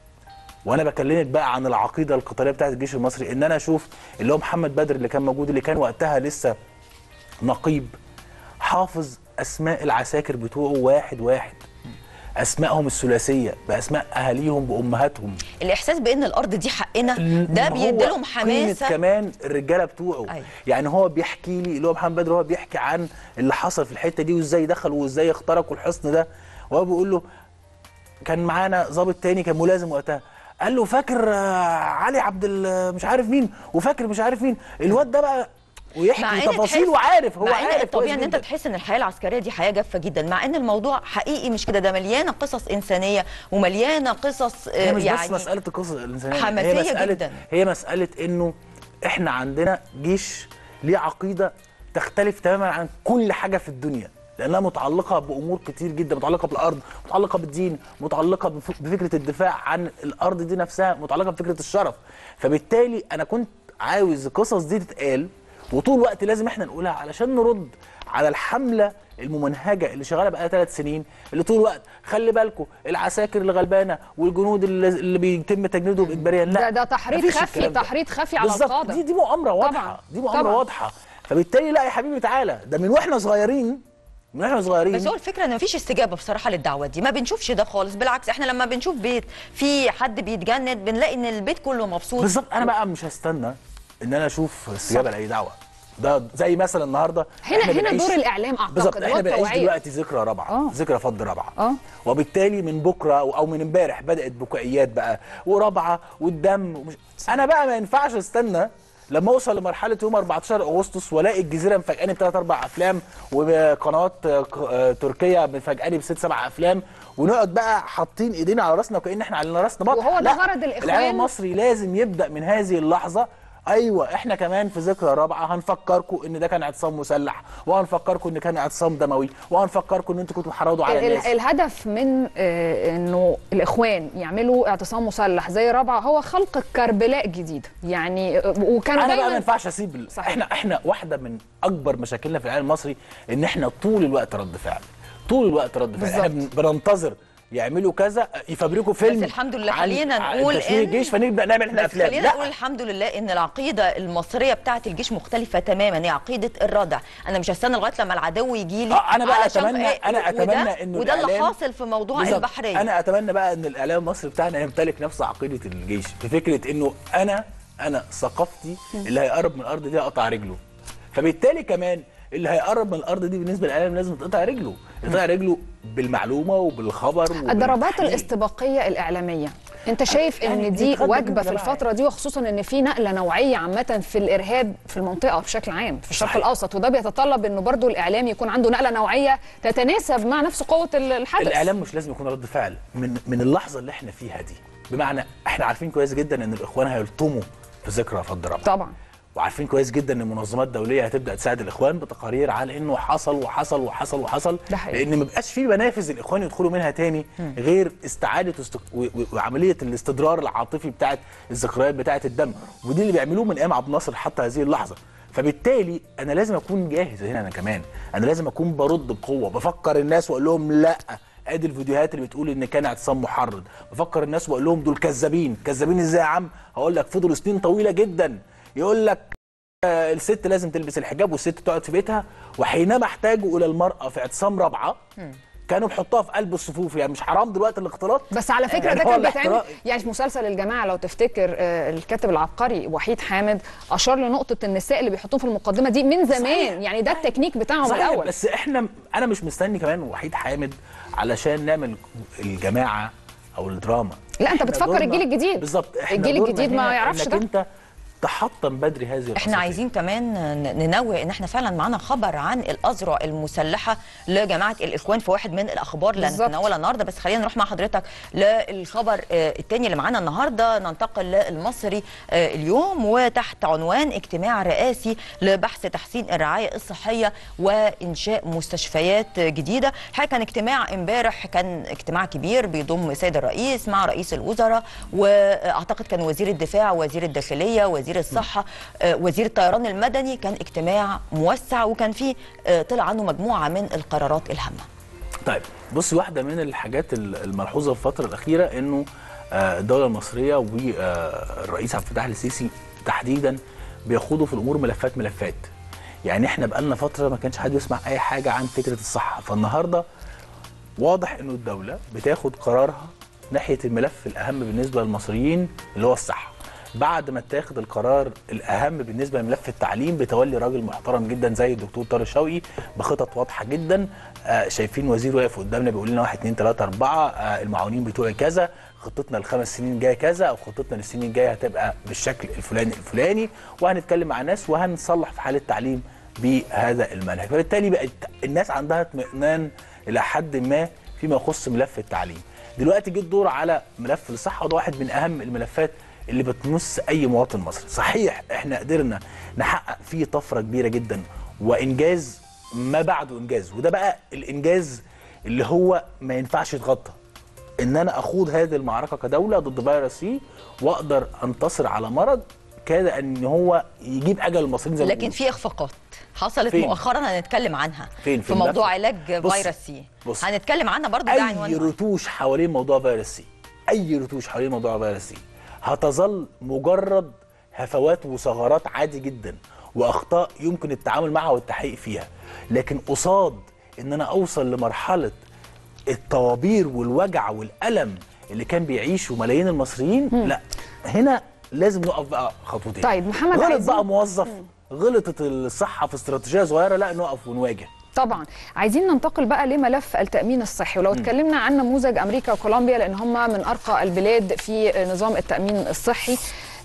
وانا بكلمك بقى عن العقيده القتاليه بتاعت الجيش المصري ان انا اشوف اللي هو محمد بدر اللي كان موجود اللي كان وقتها لسه نقيب حافظ اسماء العساكر بتوعه واحد واحد اسمائهم الثلاثيه باسماء اهاليهم بامهاتهم الاحساس بان الارض دي حقنا ده هو بيدي لهم قيمة حماسه كمان الرجاله بتوعه أيوة. يعني هو بيحكي لي اللي هو محمد بدر هو بيحكي عن اللي حصل في الحته دي وازاي دخلوا وازاي اخترقوا الحصن ده وهو بيقول له كان معانا ضابط تاني كان ملازم وقتها قال له فاكر آه، علي عبد ال- مش عارف مين وفاكر مش عارف مين الواد ده بقى مع ويحكي إن تفاصيل تحس- وعارف هو مع ان عارف الطبيعي كويس ان انت جداً. تحس ان الحياه العسكريه دي حياه جافه جدا مع ان الموضوع حقيقي مش كده ده مليانه قصص انسانيه ومليانه قصص آه، هي مش يعني بس مساله القصص الانسانيه حماسية هي مساله جداً. هي مساله انه احنا عندنا جيش ليه عقيده تختلف تماما عن كل حاجه في الدنيا لانها متعلقه بامور كتير جدا متعلقه بالارض متعلقه بالدين متعلقه بف- بفكره الدفاع عن الارض دي نفسها متعلقه بفكره الشرف فبالتالي انا كنت عاوز القصص دي تتقال وطول الوقت لازم احنا نقولها علشان نرد على الحمله الممنهجه اللي شغاله بقى ثلاث سنين اللي طول الوقت خلي بالكم العساكر اللي غلبانه والجنود اللي, اللي بيتم تجنيدهم اجباريا لا ده ده تحريض مفيش خفي الكلام ده. تحريض خفي على بالظبط القاده دي دي مؤامره واضحه طبعاً. دي مؤامره طبعاً. واضحه فبالتالي لا يا حبيبي تعالى ده من واحنا صغيرين من واحنا صغيرين بس هو الفكره ان مفيش استجابه بصراحه للدعوه دي ما بنشوفش ده خالص بالعكس احنا لما بنشوف بيت في حد بيتجند بنلاقي ان البيت كله مبسوط بالظبط انا بقى مش هستنى ان انا اشوف استجابه لاي دعوه ده زي مثلا النهارده هنا إحنا هنا بنعيش- دور الاعلام اعتقد بالظبط هو احنا بنعيش التوعية. دلوقتي ذكرى رابعه آه. ذكرى فض رابعه آه. وبالتالي من بكره او أو من امبارح بدات بكائيات بقى ورابعه والدم ومش... انا بقى ما ينفعش استنى لما اوصل لمرحله يوم 14 اغسطس والاقي الجزيره مفاجئاني بثلاث اربع افلام وقنوات آه، ك- آه، تركيه مفاجئاني بست سبع افلام ونقعد بقى حاطين ايدينا على راسنا وكأن احنا على راسنا بطل وهو ده لا، غرض الإخوان. الاعلام المصري لازم يبدا من هذه اللحظه ايوه احنا كمان في ذكرى رابعه هنفكركم ان ده كان اعتصام مسلح وهنفكركم ان كان اعتصام دموي وهنفكركم ان انتوا كنتوا بتحرضوا على ال- ال- الناس الهدف من آه، انه الاخوان يعملوا اعتصام مسلح زي رابعه هو خلق كربلاء جديد يعني آه، وكانوا انا بقى ما دايما ينفعش اسيب ال- صحيح. احنا احنا واحده من اكبر مشاكلنا في العالم المصري ان احنا طول الوقت رد فعل طول الوقت رد فعل احنا بالظبط. بن- بننتظر يعملوا كذا يفبركوا فيلم الحمد لله عن- خلينا عن نقول تشويه إن- الجيش فنبدا نعمل احنا بس افلام خلينا لا نقول الحمد لله ان العقيده المصريه بتاعه الجيش مختلفه تماما هي عقيده الردع انا مش هستنى لغايه لما العدو يجي لي آه، أنا بقى علشان أتمنى- إيه؟ أنا وده- أتمنى إنه وده اللي الإعلام- حاصل في موضوع بالظبط. البحريه انا اتمنى بقى ان الاعلام المصري بتاعنا يمتلك نفس عقيده الجيش في فكره انه انا انا ثقافتي اللي هيقرب من الارض دي اقطع رجله فبالتالي كمان اللي هيقرب من الارض دي بالنسبه للاعلام لازم تقطع رجله يقطع رجله بالمعلومه وبالخبر الضربات وبالتحليل. الاستباقيه الاعلاميه انت شايف يعني ان دي بيتغدى واجبه بيهم في جماعة. الفتره دي وخصوصا ان في نقله نوعيه عامه في الارهاب في المنطقه بشكل عام في الشرق صحيح. الاوسط وده بيتطلب انه برضو الاعلام يكون عنده نقله نوعيه تتناسب مع نفس قوه ال- الحدث الاعلام مش لازم يكون رد فعل من من اللحظه اللي احنا فيها دي بمعنى احنا عارفين كويس جدا ان الاخوان هيلطموا في ذكرى فض رابعه طبعا وعارفين كويس جدا ان المنظمات الدوليه هتبدا تساعد الاخوان بتقارير على انه حصل وحصل وحصل وحصل ده حقيقي. لان ما بقاش في منافذ الاخوان يدخلوا منها تاني غير استعاده واست... و... و... وعمليه الاستدرار العاطفي بتاعت الذكريات بتاعت الدم ودي اللي بيعملوه من ايام عبد الناصر حتى هذه اللحظه فبالتالي انا لازم اكون جاهز هنا انا كمان انا لازم اكون برد بقوه بفكر الناس واقول لهم لا ادي الفيديوهات اللي بتقول ان كان اعتصام محرض بفكر الناس واقول لهم دول كذابين كذابين ازاي يا عم هقول لك فضلوا سنين طويله جدا يقول لك آه، الست لازم تلبس الحجاب والست تقعد في بيتها وحينما احتاجوا الى المراه في اعتصام رابعه كانوا بيحطوها في قلب الصفوف يعني مش حرام دلوقتي الاختلاط بس على فكره يعني ده هو كان بيتعمل الاحتراق- يعني في مسلسل الجماعه لو تفتكر آه، الكاتب العبقري وحيد حامد اشار لنقطه النساء اللي بيحطوهم في المقدمه دي من زمان صحيح. يعني ده التكنيك بتاعهم صحيح الاول بس احنا انا مش مستني كمان وحيد حامد علشان نعمل الجماعه او الدراما لا، أنت إحنا بتفكر دورنا- الجيل الجديد. بالظبط احنا الجيل دورنا الجديد ما هنا يعرفش إنك ده. انت تحطم بدري هذه احنا الأساطير. عايزين كمان ن- ننوه ان احنا فعلا معانا خبر عن الاذرع المسلحه لجماعه الاخوان في واحد من الاخبار اللي بالظبط. هنتناولها النهارده بس خلينا نروح مع حضرتك للخبر آه، الثاني اللي معانا النهارده ننتقل للمصري آه، اليوم وتحت عنوان اجتماع رئاسي لبحث تحسين الرعايه الصحيه وانشاء مستشفيات جديده الحقيقه كان اجتماع امبارح كان اجتماع كبير بيضم السيد الرئيس مع رئيس الوزراء واعتقد كان وزير الدفاع وزير الداخليه وزير الصحه آه، وزير الطيران المدني كان اجتماع موسع وكان فيه آه، طلع عنه مجموعه من القرارات الهامه طيب بص واحده من الحاجات ال- الملحوظه في الفتره الاخيره انه آه، الدوله المصريه والرئيس عبد الفتاح السيسي تحديدا بيخوضوا في الامور ملفات ملفات يعني احنا بقالنا فتره ما كانش حد يسمع اي حاجه عن فكره الصحه فالنهارده واضح انه الدوله بتاخد قرارها ناحيه الملف الاهم بالنسبه للمصريين اللي هو الصحه بعد ما تاخد القرار الاهم بالنسبه لملف التعليم بتولي راجل محترم جدا زي الدكتور طارق شوقي بخطط واضحه جدا آه شايفين وزير واقف قدامنا بيقول لنا 1 2 3 4 آه المعاونين بتوعي كذا خطتنا الخمس سنين الجايه كذا او خطتنا للسنين الجايه هتبقى بالشكل الفلاني الفلاني وهنتكلم مع ناس وهنصلح في حال التعليم بهذا المنهج فبالتالي بقت الناس عندها اطمئنان الى حد ما فيما يخص ملف التعليم دلوقتي جه الدور على ملف الصحه وده واحد من اهم الملفات اللي بتمس اي مواطن مصري صحيح احنا قدرنا نحقق فيه طفره كبيره جدا وانجاز ما بعده انجاز وده بقى الانجاز اللي هو ما ينفعش يتغطى ان انا اخوض هذه المعركه كدوله ضد فيروس سي واقدر انتصر على مرض كاد ان هو يجيب اجل المصريين زي ما لكن بيقولوا. في اخفاقات حصلت فين؟ مؤخرا هنتكلم عنها فين؟ في, في موضوع الملف؟ علاج بص- فيروس سي بص. هنتكلم عنها برضو ده اي عنوان رتوش حوالين موضوع فيروس سي اي رتوش حوالين موضوع فيروس سي هتظل مجرد هفوات وثغرات عادي جدا واخطاء يمكن التعامل معها والتحقيق فيها لكن قصاد ان انا اوصل لمرحله الطوابير والوجع والالم اللي كان بيعيشه ملايين المصريين لا هنا لازم نقف بقى خطوتين طيب، محمد غلط عايزين- بقى موظف غلطت الصحه في استراتيجيه صغيره لا نقف ونواجه طبعا عايزين ننتقل بقى لملف التامين الصحي ولو اتكلمنا عن نموذج امريكا وكولومبيا لان هم من ارقى البلاد في نظام التامين الصحي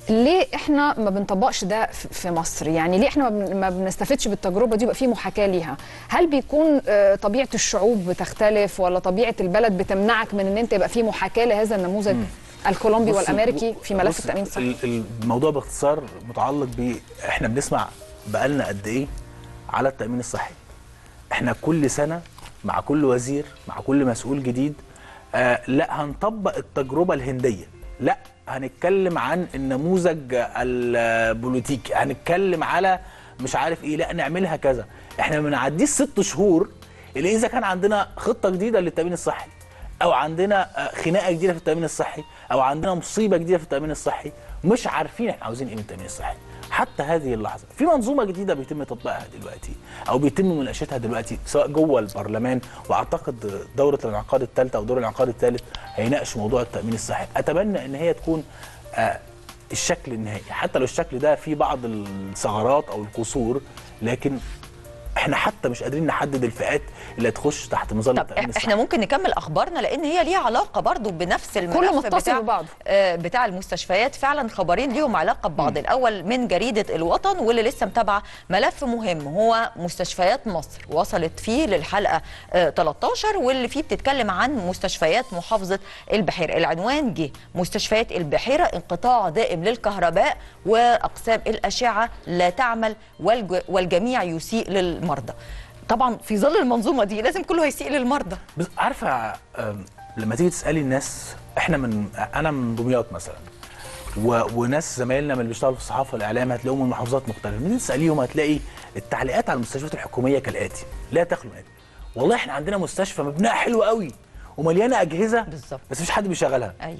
ليه احنا ما بنطبقش ده في في مصر يعني ليه احنا ما بن- ما بنستفدش بالتجربه دي يبقى في محاكاه ليها هل بيكون آه، طبيعه الشعوب بتختلف ولا طبيعه البلد بتمنعك من ان انت يبقى في محاكاه لهذا النموذج الكولومبي بص- والامريكي في ملف بص، التامين الصحي ال- الموضوع باختصار متعلق ب احنا بنسمع بقالنا قد ايه على التامين الصحي احنا كل سنه مع كل وزير مع كل مسؤول جديد آه لا هنطبق التجربه الهنديه لا هنتكلم عن النموذج البوليتيكي هنتكلم على مش عارف ايه لا نعملها كذا احنا ما بنعديش ست شهور اللي اذا كان عندنا خطه جديده للتامين الصحي او عندنا آه، خناقه جديده في التامين الصحي او عندنا مصيبه جديده في التامين الصحي مش عارفين احنا عاوزين ايه من التامين الصحي حتى هذه اللحظه في منظومه جديده بيتم تطبيقها دلوقتي او بيتم مناقشتها دلوقتي سواء جوه البرلمان واعتقد دوره الانعقاد الثالثه او دور الانعقاد الثالث هيناقش موضوع التامين الصحي اتمنى ان هي تكون آه، الشكل النهائي حتى لو الشكل ده فيه بعض الثغرات او القصور لكن احنا حتى مش قادرين نحدد الفئات اللي هتخش تحت مظله طب التامين الصحي احنا ممكن نكمل اخبارنا لان هي ليها علاقه برضو بنفس الملف كله متصل بتاع ببعضه. آه، بتاع المستشفيات فعلا خبرين ليهم علاقه ببعض الاول من جريده الوطن واللي لسه متابعه ملف مهم هو مستشفيات مصر وصلت فيه للحلقه آه، 13 واللي فيه بتتكلم عن مستشفيات محافظه البحيره العنوان جه مستشفيات البحيره انقطاع دائم للكهرباء واقسام الاشعه لا تعمل والج- والجميع يسيء للمرضى طبعا في ظل المنظومه دي لازم كله هيسيء للمرضى بس عارفه آم، لما تيجي تسالي الناس احنا من انا من دمياط مثلا و... وناس زمايلنا من اللي بيشتغلوا في الصحافه والاعلام هتلاقيهم من محافظات مختلفه لما تيجي تساليهم هتلاقي التعليقات على المستشفيات الحكوميه كالاتي لا تخلو من والله احنا عندنا مستشفى مبناها حلو قوي ومليانه اجهزه بالظبط. بس مفيش حد بيشغلها ايوه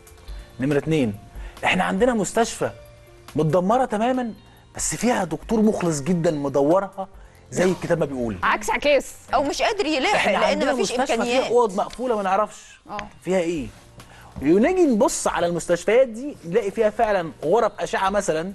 نمرة اتنين احنا عندنا مستشفى متدمرة تماما بس فيها دكتور مخلص جدا مدورها زي الكتاب ما بيقول عكس عكاس او مش قادر يلاحق احنا لان عندنا مفيش مستشفى فيها امكانيات اوض مقفوله ما نعرفش اه. فيها ايه ونيجي نبص على المستشفيات دي نلاقي فيها فعلا غرف اشعه مثلا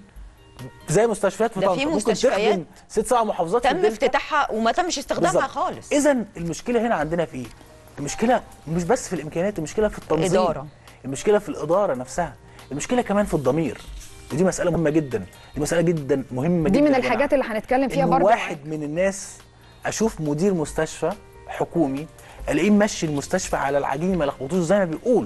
زي مستشفيات في ده طنطا في ممكن مستشفيات تخدم ست سبع محافظات في تم الدلتا. افتتاحها وما تمش استخدامها خالص اذا المشكله هنا عندنا في ايه المشكله مش بس في الامكانيات المشكله في التنظيم إدارة. المشكله في الاداره نفسها المشكله كمان في الضمير ودي مساله مهمه جدا دي مساله جدا مهمه دي جدا من يا جماعة. الحاجات اللي هنتكلم فيها إن برضه واحد من الناس اشوف مدير مستشفى حكومي الاقيه ماشي المستشفى على العجين ما لخبطوش زي ما بيقولوا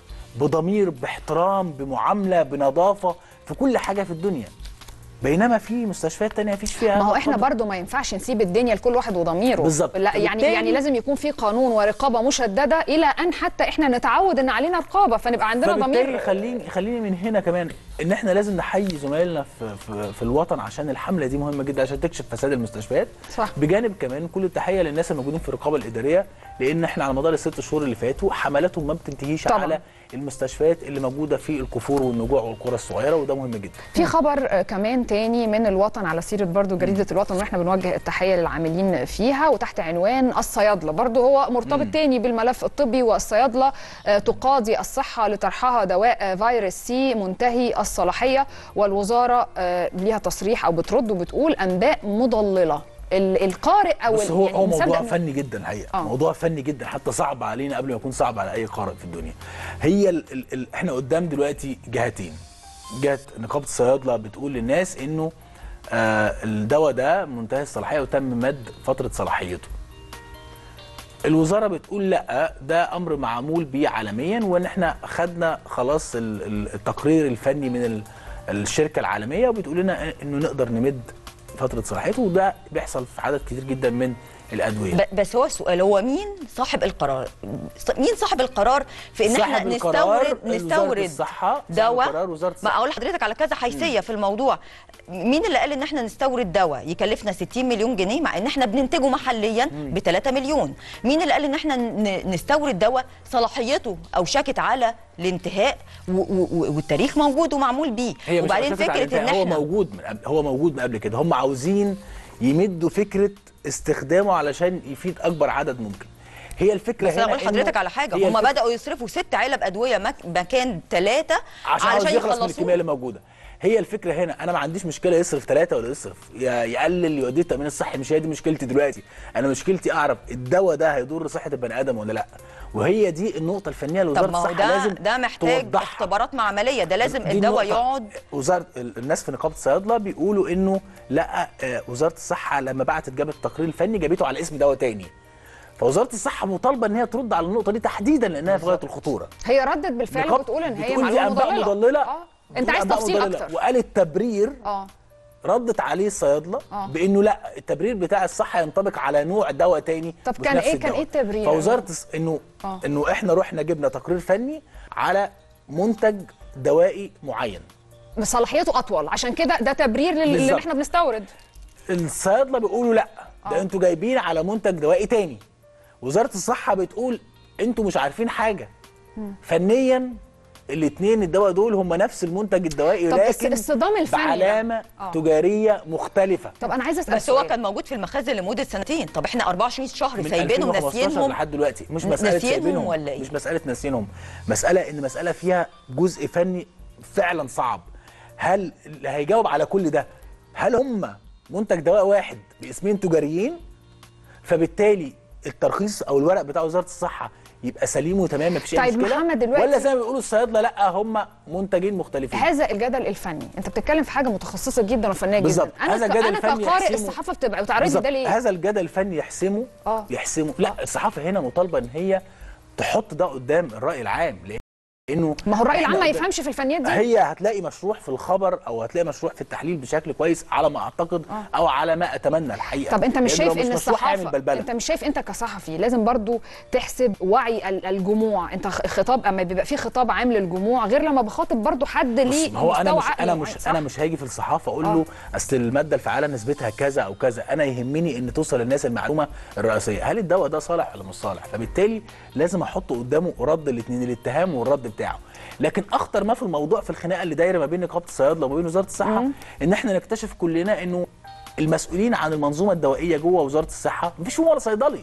بضمير باحترام بمعامله بنظافه في كل حاجه في الدنيا بينما في مستشفيات تانية مفيش فيها ما هو احنا اتفضل. برضو ما ينفعش نسيب الدنيا لكل واحد وضميره بالظبط. لا يعني وبالتالي- يعني لازم يكون في قانون ورقابه مشدده الى ان حتى احنا نتعود ان علينا رقابه فنبقى عندنا فبالتالي ضمير خليني خليني من هنا كمان ان احنا لازم نحيي زمايلنا في, في, في الوطن عشان الحمله دي مهمه جدا عشان تكشف فساد المستشفيات صح. بجانب كمان كل التحيه للناس الموجودين في الرقابه الاداريه لان احنا على مدار الست شهور اللي فاتوا حملاتهم ما بتنتهيش طبعاً. على المستشفيات اللي موجوده في الكفور والنجوع والقرى الصغيره وده مهم جدا في خبر آه، كمان تاني من الوطن على سيره برضو جريده الوطن واحنا بنوجه التحيه للعاملين فيها وتحت عنوان الصيادله برضو هو مرتبط تاني بالملف الطبي والصيادله آه، تقاضي الصحه لطرحها دواء آه، فيروس سي منتهي الصلاحيه والوزاره آه، ليها تصريح او بترد وبتقول انباء مضلله ال- القارئ او بس ال- هو يعني هو مصدق موضوع إن- فني جدا الحقيقه آه. موضوع فني جدا حتى صعب علينا قبل ما يكون صعب على اي قارئ في الدنيا هي ال ال ال احنا قدام دلوقتي جهتين جهه نقابه الصيادله بتقول للناس انه آه الدواء ده منتهي الصلاحيه وتم مد فتره صلاحيته الوزاره بتقول لا ده امر معمول بيه عالميا وان احنا خدنا خلاص ال- ال- التقرير الفني من ال- الشركه العالميه وبتقول لنا انه نقدر نمد فتره صلاحيته وده بيحصل في عدد كتير جدا من الادويه ب- بس هو السؤال هو مين صاحب القرار ص- مين صاحب القرار في ان احنا صاحب القرار نستورد وزارة نستورد الصحة، صاحب دواء القرار وزارة ما الصحة. اقول لحضرتك على كذا حيثيه في الموضوع مين اللي قال ان احنا نستورد دواء يكلفنا 60 مليون جنيه مع ان احنا بننتجه محليا ب 3 مليون مين اللي قال ان احنا ن- نستورد دواء صلاحيته اوشكت على الانتهاء و- و- و- والتاريخ موجود ومعمول بيه هي مش وبعدين أساساً على فكره ان الانتهاء، هو احنا موجود من قبل هو موجود من قبل كده هم عاوزين يمدوا فكره استخدامه علشان يفيد اكبر عدد ممكن هي الفكره بس هنا انا اقول إنه لحضرتك على حاجه هي هم الفكرة- بداوا يصرفوا ست علب ادويه مك- مكان ثلاثه عشان, عشان علشان يخلص من الكميه يخلصوه اللي موجوده هي الفكره هنا انا ما عنديش مشكله يصرف ثلاثه ولا يصرف يا- يقلل يوديه التامين الصحي مش هي دي مشكلتي دلوقتي انا مشكلتي اعرف الدواء ده هيضر صحه البني ادم ولا لا وهي دي النقطه الفنيه اللي طب وزاره ما هو الصحه ده لازم ده محتاج توضحها. اختبارات معمليه ده لازم دي الدواء النقطة. يقعد وزاره ال- الناس في نقابه الصيادله بيقولوا انه لا آه، وزاره الصحه لما بعتت جابت التقرير الفني جابته على اسم دواء تاني فوزاره الصحه مطالبه ان هي ترد على النقطه دي تحديدا لانها في غايه الخطوره هي ردت بالفعل نقاب- وبتقول ان هي بتقول دي معلومه انباء مضلله مضلله اه انت بتقول عايز أنباء تفصيل مضللة. اكتر وقالت تبرير اه ردت عليه الصيادله آه. بانه لا التبرير بتاع الصحه ينطبق على نوع دواء تاني طب مش كان نفس إيه- كان الدواء. إيه التبرير؟ فوزاره الص- انه آه. انه احنا رحنا جبنا تقرير فني على منتج دوائي معين صلاحيته اطول عشان كده ده تبرير لل- اللي بالظبط. احنا بنستورد الصيادله بيقولوا لا ده آه. انتوا جايبين على منتج دوائي تاني وزاره الصحه بتقول انتوا مش عارفين حاجه فنيا الاثنين الدواء دول هم نفس المنتج الدوائي طب الس- لكن الصدام الفني ده. بعلامه آه. تجاريه مختلفه طب انا عايزه اسال بس هو سؤال. كان موجود في المخازن لمده سنتين طب احنا 24 شهر من سايبينهم 2015 ناسيينهم لحد دلوقتي مش ن- مساله ناسيينهم سايبينهم ولا إيه؟ مش مساله ناسيينهم مساله ان مساله فيها جزء فني فعلا صعب هل اللي هيجاوب على كل ده هل هم منتج دواء واحد باسمين تجاريين فبالتالي الترخيص او الورق بتاع وزاره الصحه يبقى سليم وتمام مفيش اي طيب مشكله محمد دلوقتي- ولا زي ما بيقولوا الصيادله لا هم منتجين مختلفين هذا الجدل الفني انت بتتكلم في حاجه متخصصه جدا وفنيه جدا بالظبط. انا هذا ك- الجدل انا الفني كقارئ يحسمه- الصحافه بتبقى بتعرض بالظبط. ده ليه هذا الجدل الفني يحسمه آه. يحسمه لا الصحافه هنا مطالبه ان هي تحط ده قدام الراي العام لانه ما هو الراي إحنا العام ما قدام- يفهمش في الفنيات دي هي هتلاقي مشروح في الخبر او هتلاقي مشروح في التحليل بشكل كويس على ما اعتقد او على ما اتمنى الحقيقه طب انت مش لأن لو شايف ان مشروح هيعمل الصحافه بلبلة. انت مش شايف انت كصحفي لازم برضو تحسب وعي ال- الجموع انت خ- خطاب اما بيبقى في خطاب عام للجموع غير لما بخاطب برضو حد بص، ليه ما هو انا مستوى مش عقلي انا معين، مش صح؟ انا مش هاجي في الصحافه اقول آه. له اصل الماده الفعاله نسبتها كذا او كذا انا يهمني ان توصل للناس المعلومه الرئيسيه هل الدواء ده صالح ولا مش صالح فبالتالي لازم احط قدامه رد الاثنين الاتهام والرد بتاعه لكن اخطر ما في الموضوع في الخناقه اللي دايره ما بين نقابه الصيادله وما بين وزاره الصحه ان احنا نكتشف كلنا انه المسؤولين عن المنظومه الدوائيه جوه وزاره الصحه مفيش فيهم ولا صيدلي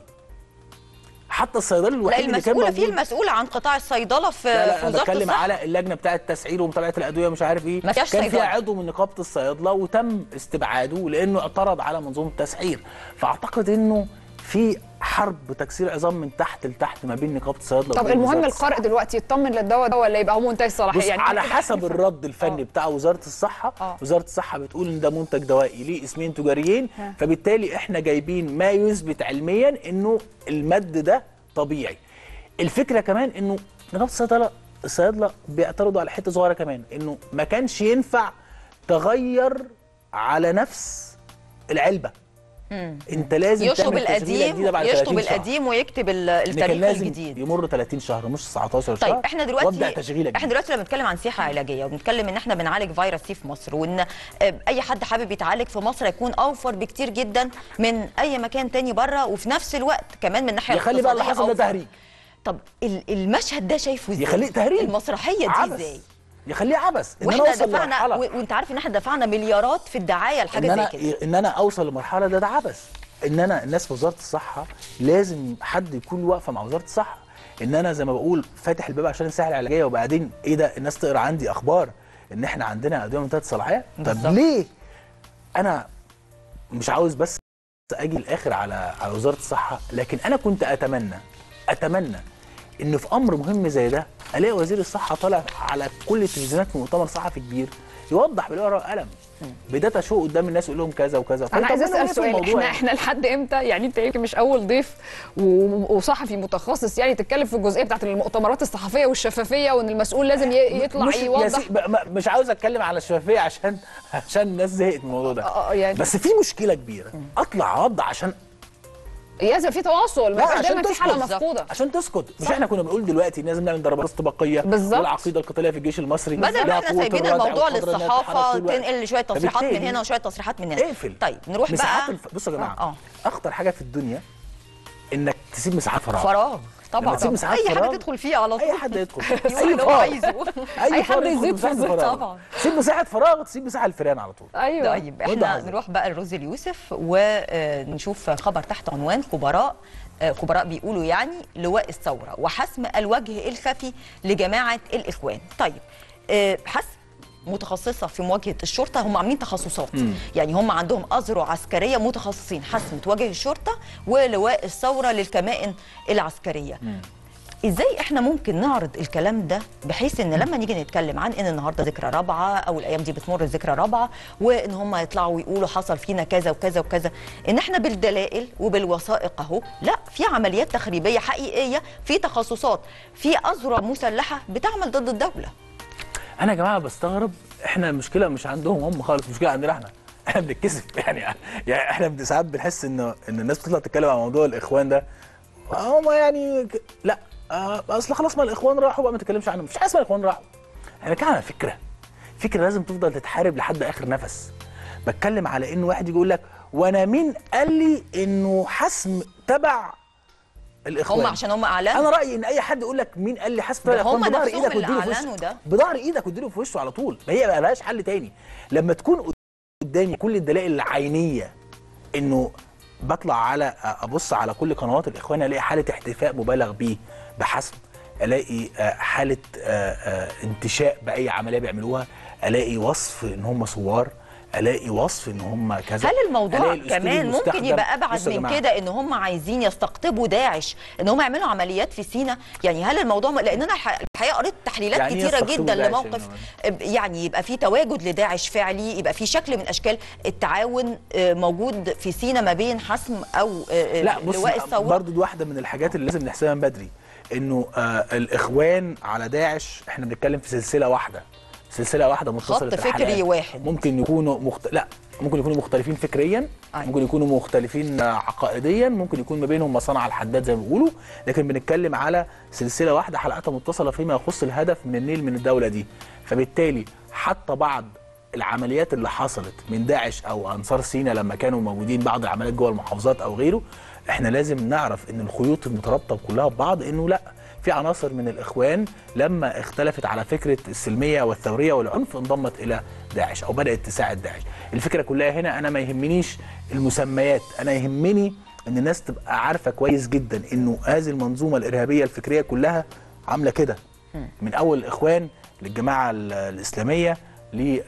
حتى الصيدلي لا الوحيد اللي كان المسؤوله في موجود المسؤول عن قطاع الصيدله في, لا في لا انا وزاره بتكلم الصحه على اللجنه بتاعه التسعير ومتابعه الادويه مش عارف ايه ما فيهاش كان فيها صيدلة. عضو من نقابه الصيادله وتم استبعاده لانه اعترض على منظومه التسعير فاعتقد انه في حرب تكسير عظام من تحت لتحت ما بين نقابه الصيادله طب وبين المهم وزارة القارئ دلوقتي يطمن للدواء ده ولا يبقى هو منتهي الصلاحيه بص يعني على كده حسب إحنا- الرد الفني آه. بتاع وزاره الصحه آه. وزاره الصحه بتقول ان ده منتج دوائي ليه اسمين تجاريين ها. فبالتالي احنا جايبين ما يثبت علميا انه المد ده طبيعي الفكره كمان انه نقابه الصيدله الصيادله بيعترضوا على حته صغيره كمان انه ما كانش ينفع تغير على نفس العلبه انت لازم يشطب تعمل تشغيله القديم جديده بعد يشطب 30 شهر القديم ويكتب ال- إن كان التاريخ لازم الجديد يمر 30 شهر مش 19 شهر طيب احنا دلوقتي وابدا تشغيله احنا جديدة. دلوقتي لما بنتكلم عن سياحه علاجيه وبنتكلم ان احنا بنعالج فيروس سي في مصر وان آه، اي حد حابب يتعالج في مصر هيكون اوفر بكتير جدا من اي مكان تاني بره وفي نفس الوقت كمان من الناحيه يخلي بقى اللي الاقتصادية حصل ده أوفر. تهريج طب ال- المشهد ده شايفه ازاي يخليه تهريج المسرحيه دي عبث. ازاي يخليه عبث ان انا واحنا اوصل دفعنا لمرحله و- وانت عارف ان احنا دفعنا مليارات في الدعايه ان لحاجه انا زي كده ان انا اوصل لمرحله ده ده عبث ان انا الناس في وزاره الصحه لازم حد يكون واقفه مع وزاره الصحه ان انا زي ما بقول فاتح الباب عشان الساحه العلاجيه وبعدين ايه ده الناس تقرا عندي اخبار ان احنا عندنا ادويه منتهيه الصلاحيه طب بالظبط. ليه انا مش عاوز بس اجي الاخر على على وزاره الصحه لكن انا كنت اتمنى اتمنى ان في امر مهم زي ده الاقي وزير الصحه طالع على كل التلفزيونات في مؤتمر صحفي كبير يوضح بالورقه والقلم بداتا شو قدام الناس يقول لهم كذا وكذا انا عايز فيطمنوا اسال إيه في سؤال الموضوع احنا يعني. احنا لحد امتى يعني انت يمكن مش اول ضيف و- وصحفي متخصص يعني تتكلم في الجزئيه بتاعت المؤتمرات الصحفيه والشفافيه وان المسؤول لازم ي- يطلع مش يا يوضح سي- ب- م- مش عاوز اتكلم على الشفافيه عشان عشان الناس زهقت من الموضوع ده آه، آه، يعني. بس في مشكله كبيره اطلع اوضح عشان لازم في تواصل ما لا، يبقاش عشان دايما في تسكت. حاله بالظبط. مفقوده عشان تسكت مش احنا كنا بنقول دلوقتي لازم نعمل ضربات استباقيه بالظبط. والعقيده القتاليه في الجيش المصري بدل ما لها احنا قوة سايبين الردع الموضوع والقدرة إنها للصحافه تتحرك طول الوقت. تنقل شويه تصريحات من فبالتالي هنا وشويه تصريحات من هنا اقفل طيب نروح مساحات بقى الف... بصوا يا جماعه آه. اخطر حاجه في الدنيا انك تسيب مساحات فراغ فراغ طبعا لما تسيب مساحات اي حاجه فراغ، تدخل فيه على طول اي حد يدخل يقول اللي هو فراغ. عايزه أي حد فراغ يدخل يزيد مساحة في الزيت فراغ. طبعا. سيب مساحه فراغ تسيب مساحه الفيران على طول ايوه طيب وده احنا عظيم. نروح بقى لروز اليوسف ونشوف خبر تحت عنوان خبراء آه، خبراء بيقولوا يعني لواء الثوره وحسم الوجه الخفي لجماعه الاخوان طيب آه، حسم متخصصه في مواجهه الشرطه هم عاملين تخصصات يعني هم عندهم اذرع عسكريه متخصصين حسم وجه الشرطه ولواء الثوره للكمائن العسكريه ازاي احنا ممكن نعرض الكلام ده بحيث ان لما نيجي نتكلم عن ان النهارده ذكرى رابعه او الايام دي بتمر ذكرى رابعه وان هم يطلعوا ويقولوا حصل فينا كذا وكذا وكذا ان احنا بالدلائل وبالوثائق اهو لا في عمليات تخريبيه حقيقيه في تخصصات في اذرع مسلحه بتعمل ضد الدوله انا يا جماعه بستغرب احنا المشكله مش عندهم هم خالص المشكله عندنا احنا احنا بنتكسف يعني يعني احنا بن- ساعات بنحس ان ان الناس بتطلع تتكلم عن موضوع الاخوان ده هم يعني ك- لا آه، اصل خلاص ما الاخوان راحوا بقى ما تتكلمش عنهم مفيش حاجه اسمها الاخوان راحوا احنا بنتكلم على فكره فكره لازم تفضل تتحارب لحد اخر نفس بتكلم على ان واحد يجي يقول لك وانا مين قال لي انه حسم تبع الاخوان هم عشان هم اعلنوا انا رايي ان اي حد يقول لك مين قال لي حسب ده الاخوان هم بظهر نفسهم ايدك اللي واديله في أعلنوا وشه ده. بظهر ايدك واديله في وشه على طول ما هي ما لهاش حل تاني لما تكون قدامي كل الدلائل العينيه انه بطلع على ابص على كل قنوات الاخوان الاقي حاله احتفاء مبالغ بيه بحسب الاقي آه، حاله آه، آه، انتشاء باي عمليه بيعملوها الاقي وصف ان هم ثوار الاقي وصف ان هم كذا هل الموضوع ألاقي الأسلوب كمان ممكن المستخدم. يبقى ابعد بصوا يا من جماعة، كده ان هم عايزين يستقطبوا داعش ان هم يعملوا عمليات في سينا يعني هل الموضوع م... لان انا الح- الحقيقه قريت تحليلات يعني إيه كتيره يستقطبوا جدا داعش لموقف يا يعني يبقى في تواجد لداعش فعلي يبقى في شكل من اشكال التعاون آه، موجود في سينا ما بين حسم او آه، لا بص لواء الثوره برضو دي واحده من الحاجات اللي لازم نحسبها من بدري انه آه الاخوان على داعش احنا بنتكلم في سلسله واحده سلسله واحده متصله خط فكري الحلقات. واحد. ممكن يكونوا مخت... لا ممكن يكونوا مختلفين فكريا أيوة. ممكن يكونوا مختلفين آه، عقائديا ممكن يكون ما بينهم مصانع الحداد زي ما بيقولوا لكن بنتكلم على سلسله واحده حلقاتها متصله فيما يخص الهدف من النيل من الدوله دي فبالتالي حتى بعض العمليات اللي حصلت من داعش او انصار سينا لما كانوا موجودين بعض العمليات جوه المحافظات او غيره احنا لازم نعرف ان الخيوط المترابطه كلها ببعض انه لا في عناصر من الاخوان لما اختلفت على فكره السلميه والثوريه والعنف انضمت الى داعش او بدات تساعد داعش الفكره كلها هنا انا ما يهمنيش المسميات انا يهمني ان الناس تبقى عارفه كويس جدا انه هذه المنظومه الارهابيه الفكريه كلها عامله كده من اول الاخوان للجماعه ال- الاسلاميه ل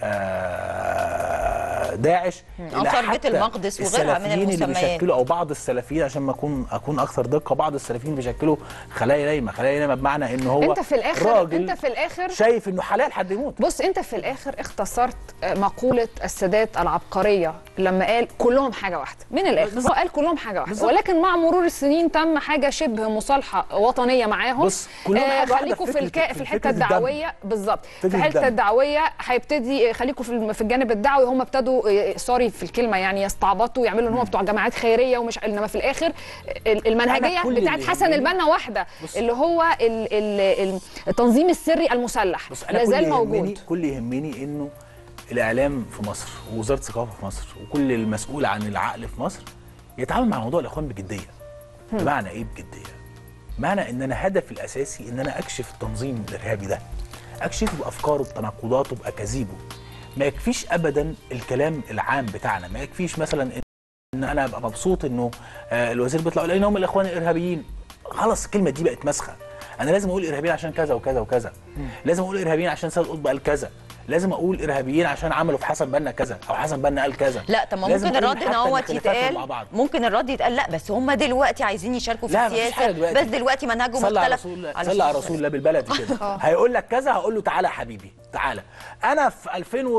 آه، داعش إلى أنصار بيت حتى المقدس وغيرها من السلفيين اللي المسميات. بيشكلوا او بعض السلفيين عشان ما اكون اكون اكثر دقه بعض السلفيين بيشكلوا خلايا نايمه خلايا نايمه بمعنى ان هو انت في الاخر راجل انت في الاخر شايف انه حلال حد يموت بص انت في الاخر اختصرت مقوله السادات العبقريه لما قال كلهم حاجه واحده من الاخر هو قال كلهم حاجه واحده بالظبط. ولكن مع مرور السنين تم حاجه شبه مصالحه وطنيه معاهم بص، كلهم حاجة واحدة خليكم في في فكرة- الكا... في في الحته فكرة الدم. الدعويه بالظبط في فكرة الحته الدم. الدعويه هيبتدي خليكم في الم- في الجانب الدعوي هم ابتدوا آه، سوري في الكلمه يعني يستعبطوا يعملوا ان هم بتوع جماعات خيريه ومش انما في الاخر ال- المنهجيه كل بتاعت اللي حسن يهمني- البنا واحده بص. اللي هو ال... ال... التنظيم السري المسلح بص انا لا كل زال يهمني موجود كل يهمني انه الاعلام في مصر ووزاره الثقافه في مصر وكل المسؤول عن العقل في مصر يتعامل مع موضوع الاخوان بجديه بمعنى ايه بجديه معنى ان انا هدفي الاساسي ان انا اكشف التنظيم الارهابي ده اكشفه بافكاره بتناقضاته باكاذيبه ما يكفيش ابدا الكلام العام بتاعنا ما يكفيش مثلا ان انا ابقى مبسوط انه آه، الوزير بيطلع يقول هم الاخوان الارهابيين خلاص الكلمه دي بقت مسخه انا لازم اقول ارهابيين عشان كذا وكذا وكذا لازم اقول ارهابيين عشان سيد قطب قال كذا لازم اقول ارهابيين عشان عملوا في حسن بنا كذا او حسن بنا قال كذا لا طب ما لازم ممكن أقول الرد ان حتى هو خلافاتهم يتقال مع بعض ممكن الرد يتقال لا بس هم دلوقتي عايزين يشاركوا في لا مفيش حاجة السياسه دلوقتي. بس دلوقتي منهجهم صلى على مختلف رسول الله على صلى على الشيخ. رسول الله بالبلدي كده هيقول لك كذا هقول له تعالى يا حبيبي تعالى انا في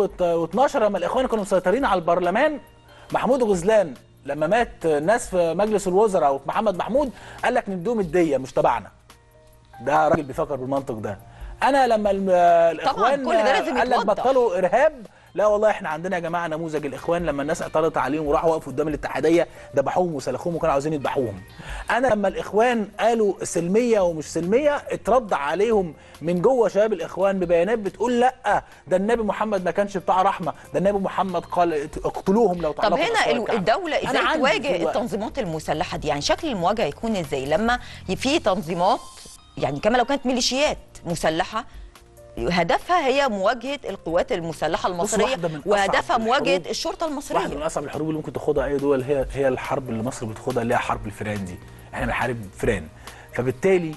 2012 لما الاخوان كانوا مسيطرين على البرلمان محمود غزلان لما مات ناس في مجلس الوزراء وفي محمد محمود قال لك ندوم الديه مش تبعنا ده راجل بيفكر بالمنطق ده انا لما الم- الاخوان كل ده لازم قال لك يتوضح. بطلوا ارهاب لا والله احنا عندنا يا جماعه نموذج الاخوان لما الناس اعترضت عليهم وراحوا وقفوا قدام الاتحاديه ذبحوهم وسلخوهم وكانوا عاوزين يذبحوهم انا لما الاخوان قالوا سلميه ومش سلميه اترد عليهم من جوه شباب الاخوان ببيانات بتقول لا ده النبي محمد ما كانش بتاع رحمه ده النبي محمد قال اقتلوهم لو طب تعلقوا هنا بأسوار ال- الكعبة. الدولة أنا ازاي عندي تواجه في الوقت. التنظيمات المسلحة دي يعني شكل المواجهة يكون ازاي لما ي- في تنظيمات يعني كما لو كانت ميليشيات مسلحة هدفها هي مواجهة القوات المسلحة المصرية واحدة من أصعب وهدفها مواجهة الحروب- الشرطة واحده من المصرية اصعب الحروب اللي ممكن تاخدها اي دول هي هي الحرب اللي مصر بتاخدها اللي هي حرب الفيران دي احنا بنحارب فيران فبالتالي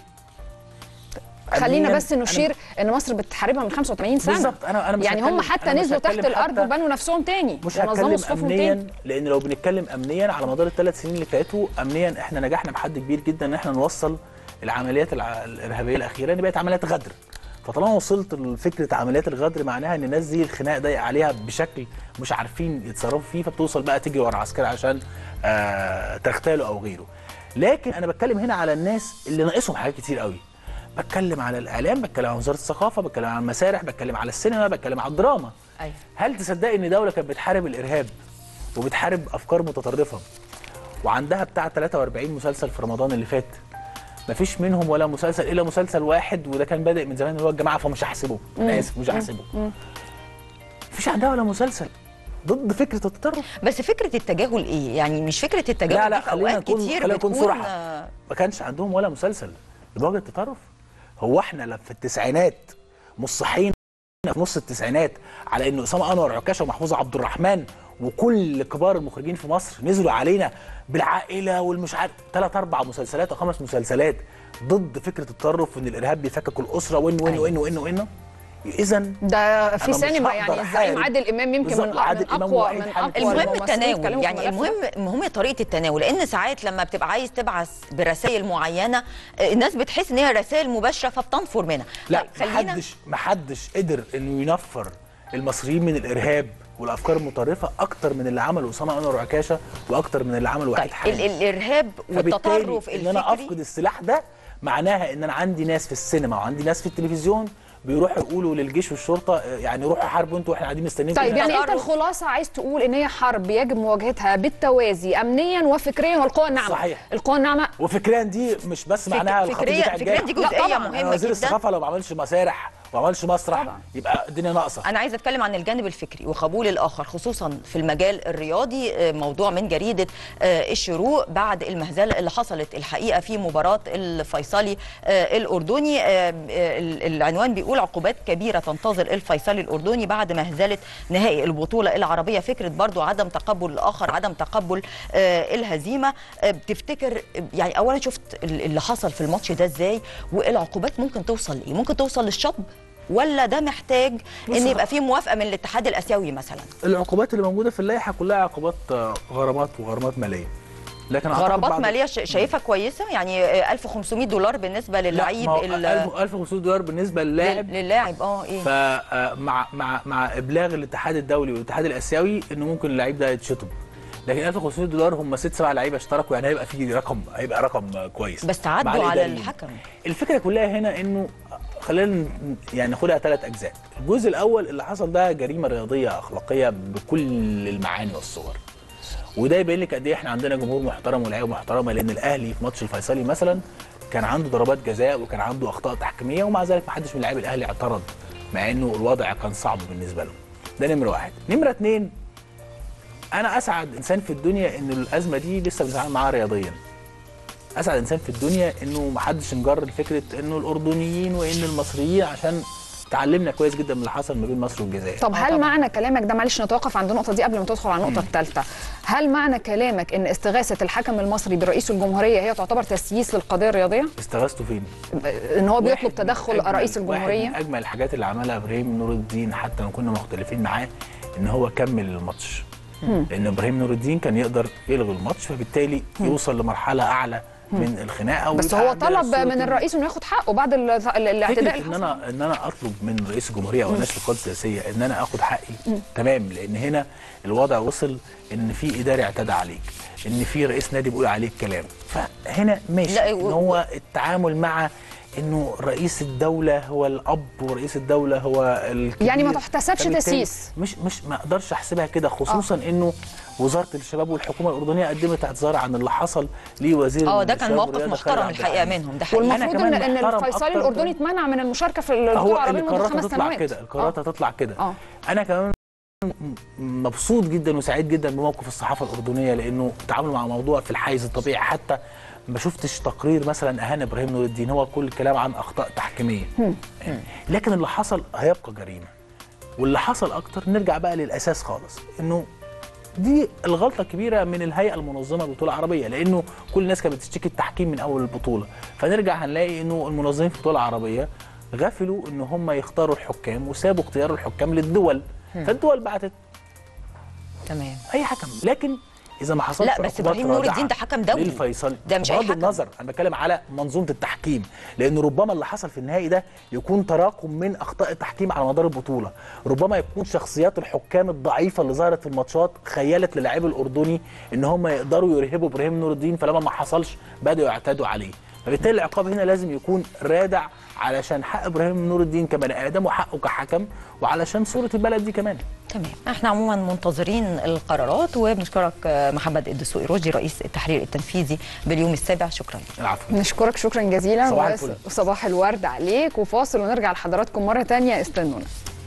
خلينا أمنياً بس نشير ان مصر بتحاربها من 85 سنه بالظبط، أنا- أنا مش يعني هم هتكلم- حتى أنا مش نزلوا تحت هتكلم الارض حتى- وبنوا نفسهم تاني مش ونظموا هتكلم صفوفهم امنيا تاني لان لو بنتكلم امنيا على مدار الثلاث سنين اللي فاتوا امنيا احنا نجحنا بحد كبير جدا ان احنا نوصل العمليات الع- الارهابيه الاخيره ان بقت عمليات غدر فطالما وصلت لفكره عمليات الغدر معناها ان الناس دي الخناق ضايق عليها بشكل مش عارفين يتصرفوا فيه فبتوصل بقى تجري ورا عسكري عشان آه تغتاله او غيره لكن انا بتكلم هنا على الناس اللي ناقصهم حاجات كتير قوي بتكلم على الاعلام بتكلم على وزاره الثقافه بتكلم على المسارح بتكلم على السينما بتكلم على الدراما أيوة. هل تصدقي ان دوله كانت بتحارب الارهاب وبتحارب افكار متطرفه وعندها بتاع 43 مسلسل في رمضان اللي فات مفيش منهم ولا مسلسل الا مسلسل واحد وده كان بادئ من زمان اللي هو الجماعه فمش هحسبه انا اسف مش هحسبه مفيش عندها ولا مسلسل ضد فكره التطرف بس فكره التجاهل ايه يعني مش فكره التجاهل لا لا دي في خلينا اوقات نكون كتير خلينا نكون بتكون صراحه آه، ما كانش عندهم ولا مسلسل لمواجهه التطرف هو احنا لما في التسعينات مصحين في نص التسعينات على ان اسامه انور عكاشه ومحفوظ عبد الرحمن وكل كبار المخرجين في مصر نزلوا علينا بالعائله والمش عارف ثلاث اربع مسلسلات او خمس مسلسلات ضد فكره التطرف وان الارهاب بيفكك الاسره وان وان وان وان وان اذا ده في أنا مش سينما هقدر يعني أحارب. الزعيم عادل امام يمكن بالظبط، من, من عادل إمام اقوى وحيد من حامد. اقوى المهم الممثلين التناول اتكلموا يعني في الأفلام. المهم المهم طريقه التناول لان ساعات لما بتبقى عايز تبعث برسائل معينه آه، الناس بتحس ان هي رسائل مباشره فبتنفر منها لا طيب خلينا محدش محدش قدر انه ينفر المصريين من الارهاب والافكار المتطرفه اكتر من اللي عمله اسامه انور عكاشه واكتر من اللي عمله وحيد طيب حامد ال- الارهاب والتطرف فبالتالي ان انا الفكري افقد السلاح ده معناها ان انا عندي ناس في السينما وعندي ناس في التلفزيون بيروحوا يقولوا للجيش والشرطه آه، يعني روحوا حاربوا انتوا واحنا قاعدين مستنيين طيب يعني انت التطرف. الخلاصه عايز تقول ان هي حرب يجب مواجهتها بالتوازي امنيا وفكريا والقوى الناعمه صحيح. القوى النعمه وفكريا دي مش بس فك- معناها الخطيب فكريا بتاع فكريا الجامعة. دي لا جزئيه طبعاً. مهمه وزير جدا الثقافه لو ما عملش مسارح وما عملش مسرح طبعاً. يبقى الدنيا ناقصه انا عايزه اتكلم عن الجانب الفكري وقبول الاخر خصوصا في المجال الرياضي آه، موضوع من جريده آه، الشروق بعد المهزله اللي حصلت الحقيقه في مباراه الفيصلي آه، الاردني آه، آه، ال- العنوان بيقول عقوبات كبيره تنتظر الفيصلي الاردني بعد مهزله نهائي البطوله العربيه فكره برضو عدم تقبل الاخر عدم تقبل آه، الهزيمه آه، بتفتكر يعني اولا شفت ال- اللي حصل في الماتش ده ازاي والعقوبات ممكن توصل لايه ممكن توصل للشطب ولا ده محتاج ان بص، يبقى في موافقه من الاتحاد الاسيوي مثلا العقوبات اللي موجوده في اللائحه كلها عقوبات آه، غرامات وغرامات ماليه لكن أعتقد غرامات بعد- ماليه ش- شايفها كويسه يعني آه، 1500 دولار بالنسبه لا، للعيب ما هو ال- 1500 دولار بالنسبه للاعب لل- للاعب اه ايه فمع مع مع ابلاغ الاتحاد الدولي والاتحاد الاسيوي انه ممكن اللعيب ده يتشطب لكن 1500 دولار هم ست سبع لعيبه اشتركوا يعني هيبقى في رقم هيبقى رقم كويس بس مع عدوا على الإداريين. الحكم الفكره كلها هنا انه خلينا ن- يعني ناخدها ثلاث اجزاء الجزء الاول اللي حصل ده جريمه رياضيه اخلاقيه بكل المعاني والصور وده يبين لك قد ايه احنا عندنا جمهور محترم ولاعيبه محترمه لان الاهلي في ماتش الفيصلي مثلا كان عنده ضربات جزاء وكان عنده اخطاء تحكيميه ومع ذلك ما حدش من لاعبي الاهلي اعترض مع انه الوضع كان صعب بالنسبه له ده نمره واحد نمره اتنين انا اسعد انسان في الدنيا ان الازمه دي لسه بنتعامل معاها رياضيا اسعد انسان في الدنيا انه ما حدش انجر لفكره انه الاردنيين وان المصريين عشان تعلمنا كويس جدا من اللي حصل ما بين مصر والجزائر طب آه هل طبعاً. معنى كلامك ده معلش نتوقف عند النقطه دي قبل ما تدخل على النقطه الثالثه هل معنى كلامك ان استغاثه الحكم المصري برئيس الجمهوريه هي تعتبر تسييس للقضيه الرياضيه استغاثته فين؟ ان هو بيطلب واحد من تدخل أجمل- رئيس واحد الجمهوريه من اجمل الحاجات اللي عملها ابراهيم نور الدين حتى لو كنا مختلفين معاه ان هو كمل الماتش لان ابراهيم نور الدين كان يقدر يلغي الماتش فبالتالي يوصل لمرحله اعلى من الخناقه بس ويبقى هو عندنا طلب صورة من إن- الرئيس انه ياخد حقه بعد ال- ال- الاعتداء فكره اللي ان حصل انا ان انا اطلب من رئيس الجمهوريه او الناس في القاده السياسيه ان انا اخد حقي تمام لان هنا الوضع وصل ان في اداري اعتدى عليك ان في رئيس نادي بيقول عليك كلام فهنا ماشي لا، ان و- هو التعامل مع انه رئيس الدوله هو الاب ورئيس الدوله هو الكبير يعني ما تحتسبش فبالتالي تسييس. مش مش ما اقدرش احسبها كده خصوصا انه وزاره الشباب والحكومه الاردنيه قدمت اعتذار عن اللي حصل لوزير اه ده كان الشباب موقف والرياضة محترم خالد عبد الحقيقه العزيز. منهم ده حقيقي أنا والمفروض كمان ان ان محترم الفيصلي أكتر الاردني كمان. اتمنع من المشاركه في البطوله هو العربيه اللي لمده قرارات خمس هتطلع سنوات كده القرارات هتطلع كده اه انا كمان م- مبسوط جدا وسعيد جدا بموقف الصحافه الاردنيه لانه تعاملوا مع موضوع في الحيز الطبيعي حتى ما شفتش تقرير مثلا اهان ابراهيم نور الدين هو كل الكلام عن اخطاء تحكيميه لكن اللي حصل هيبقى جريمه واللي حصل اكتر نرجع بقى للاساس خالص انه دي الغلطه الكبيره من الهيئه المنظمه للبطوله العربيه لانه كل الناس كانت بتشتكي التحكيم من اول البطوله فنرجع هنلاقي انه المنظمين في البطوله العربيه غفلوا ان هم يختاروا الحكام وسابوا اختيار الحكام للدول فالدول بعتت تمام اي حكم لكن اذا ما حصلش لا، بس عقوبات إبراهيم نور رادعة الدين ده حكم دولي. للفيصل ده مش أي بغض حكم. النظر انا بتكلم على منظومه التحكيم لان ربما اللي حصل في النهائي ده يكون تراكم من اخطاء التحكيم على مدار البطوله ربما يكون شخصيات الحكام الضعيفه اللي ظهرت في الماتشات خيلت للاعب الاردني ان هم يقدروا يرهبوا ابراهيم نور الدين فلما ما حصلش بداوا يعتادوا عليه فبالتالي العقاب هنا لازم يكون رادع علشان حق ابراهيم نور الدين كبني ادم وحقه كحكم وعلشان صوره البلد دي كمان تمام احنا عموما منتظرين القرارات وبنشكرك آه، محمد الدسوقي رشدي رئيس التحرير التنفيذي باليوم السابع شكرا العفو نشكرك شكرا جزيلا صباح وس- الفل. وصباح الورد عليك وفاصل ونرجع لحضراتكم مرة تانية استنونا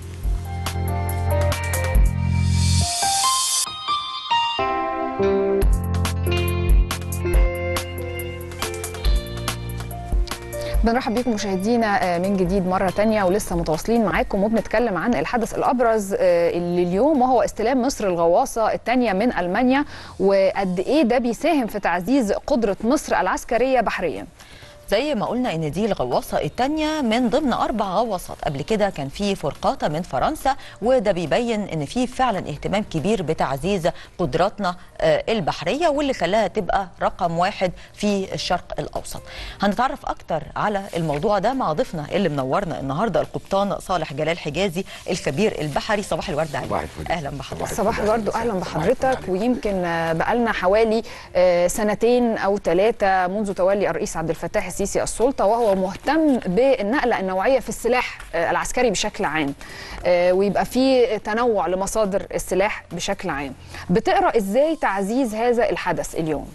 بنرحب بيكم مشاهدينا آه، من جديد مرة تانية ولسه متواصلين معاكم وبنتكلم عن الحدث الأبرز آه، اللي اليوم وهو استلام مصر الغواصة الثانية من ألمانيا وقد إيه ده بيساهم في تعزيز قدرة مصر العسكرية بحريا زي ما قلنا ان دي الغواصه الثانيه من ضمن اربع غواصات قبل كده كان في فرقاطه من فرنسا وده بيبين ان في فعلا اهتمام كبير بتعزيز قدراتنا آه، البحريه واللي خلاها تبقى رقم واحد في الشرق الاوسط هنتعرف اكتر على الموضوع ده مع ضيفنا اللي منورنا النهارده القبطان صالح جلال حجازي الخبير البحري صباح الورد عليك صباح الفل. اهلا بحضرتك صباح الورد واهلا بحضرتك ويمكن آه، بقالنا حوالي آه، سنتين او ثلاثه منذ تولي الرئيس عبد الفتاح السيسي السلطه وهو مهتم بالنقله النوعيه في السلاح آه، العسكري بشكل عام آه، ويبقى في تنوع لمصادر السلاح بشكل عام بتقرا ازاي تعزيز هذا الحدث اليوم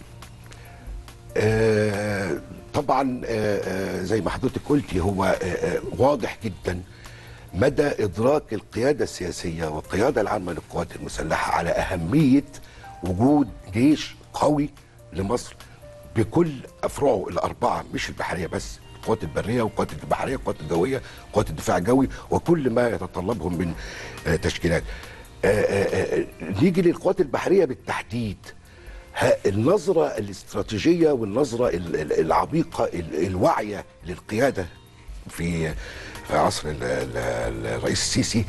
آه، طبعا آه، آه، زي ما حضرتك قلتي هو آه، آه، واضح جدا مدى ادراك القياده السياسيه والقياده العامه للقوات المسلحه على اهميه وجود جيش قوي لمصر بكل افرعه الاربعه مش البحريه بس القوات البريه والقوات البحريه والقوات الجويه وقوات الدفاع الجوي وكل ما يتطلبهم من آه، تشكيلات آه، آه، آه، نيجي للقوات البحريه بالتحديد ها- النظرة الاستراتيجية والنظرة ال- ال- العميقة ال- الواعية للقيادة في في عصر ال- ال- الرئيس السيسي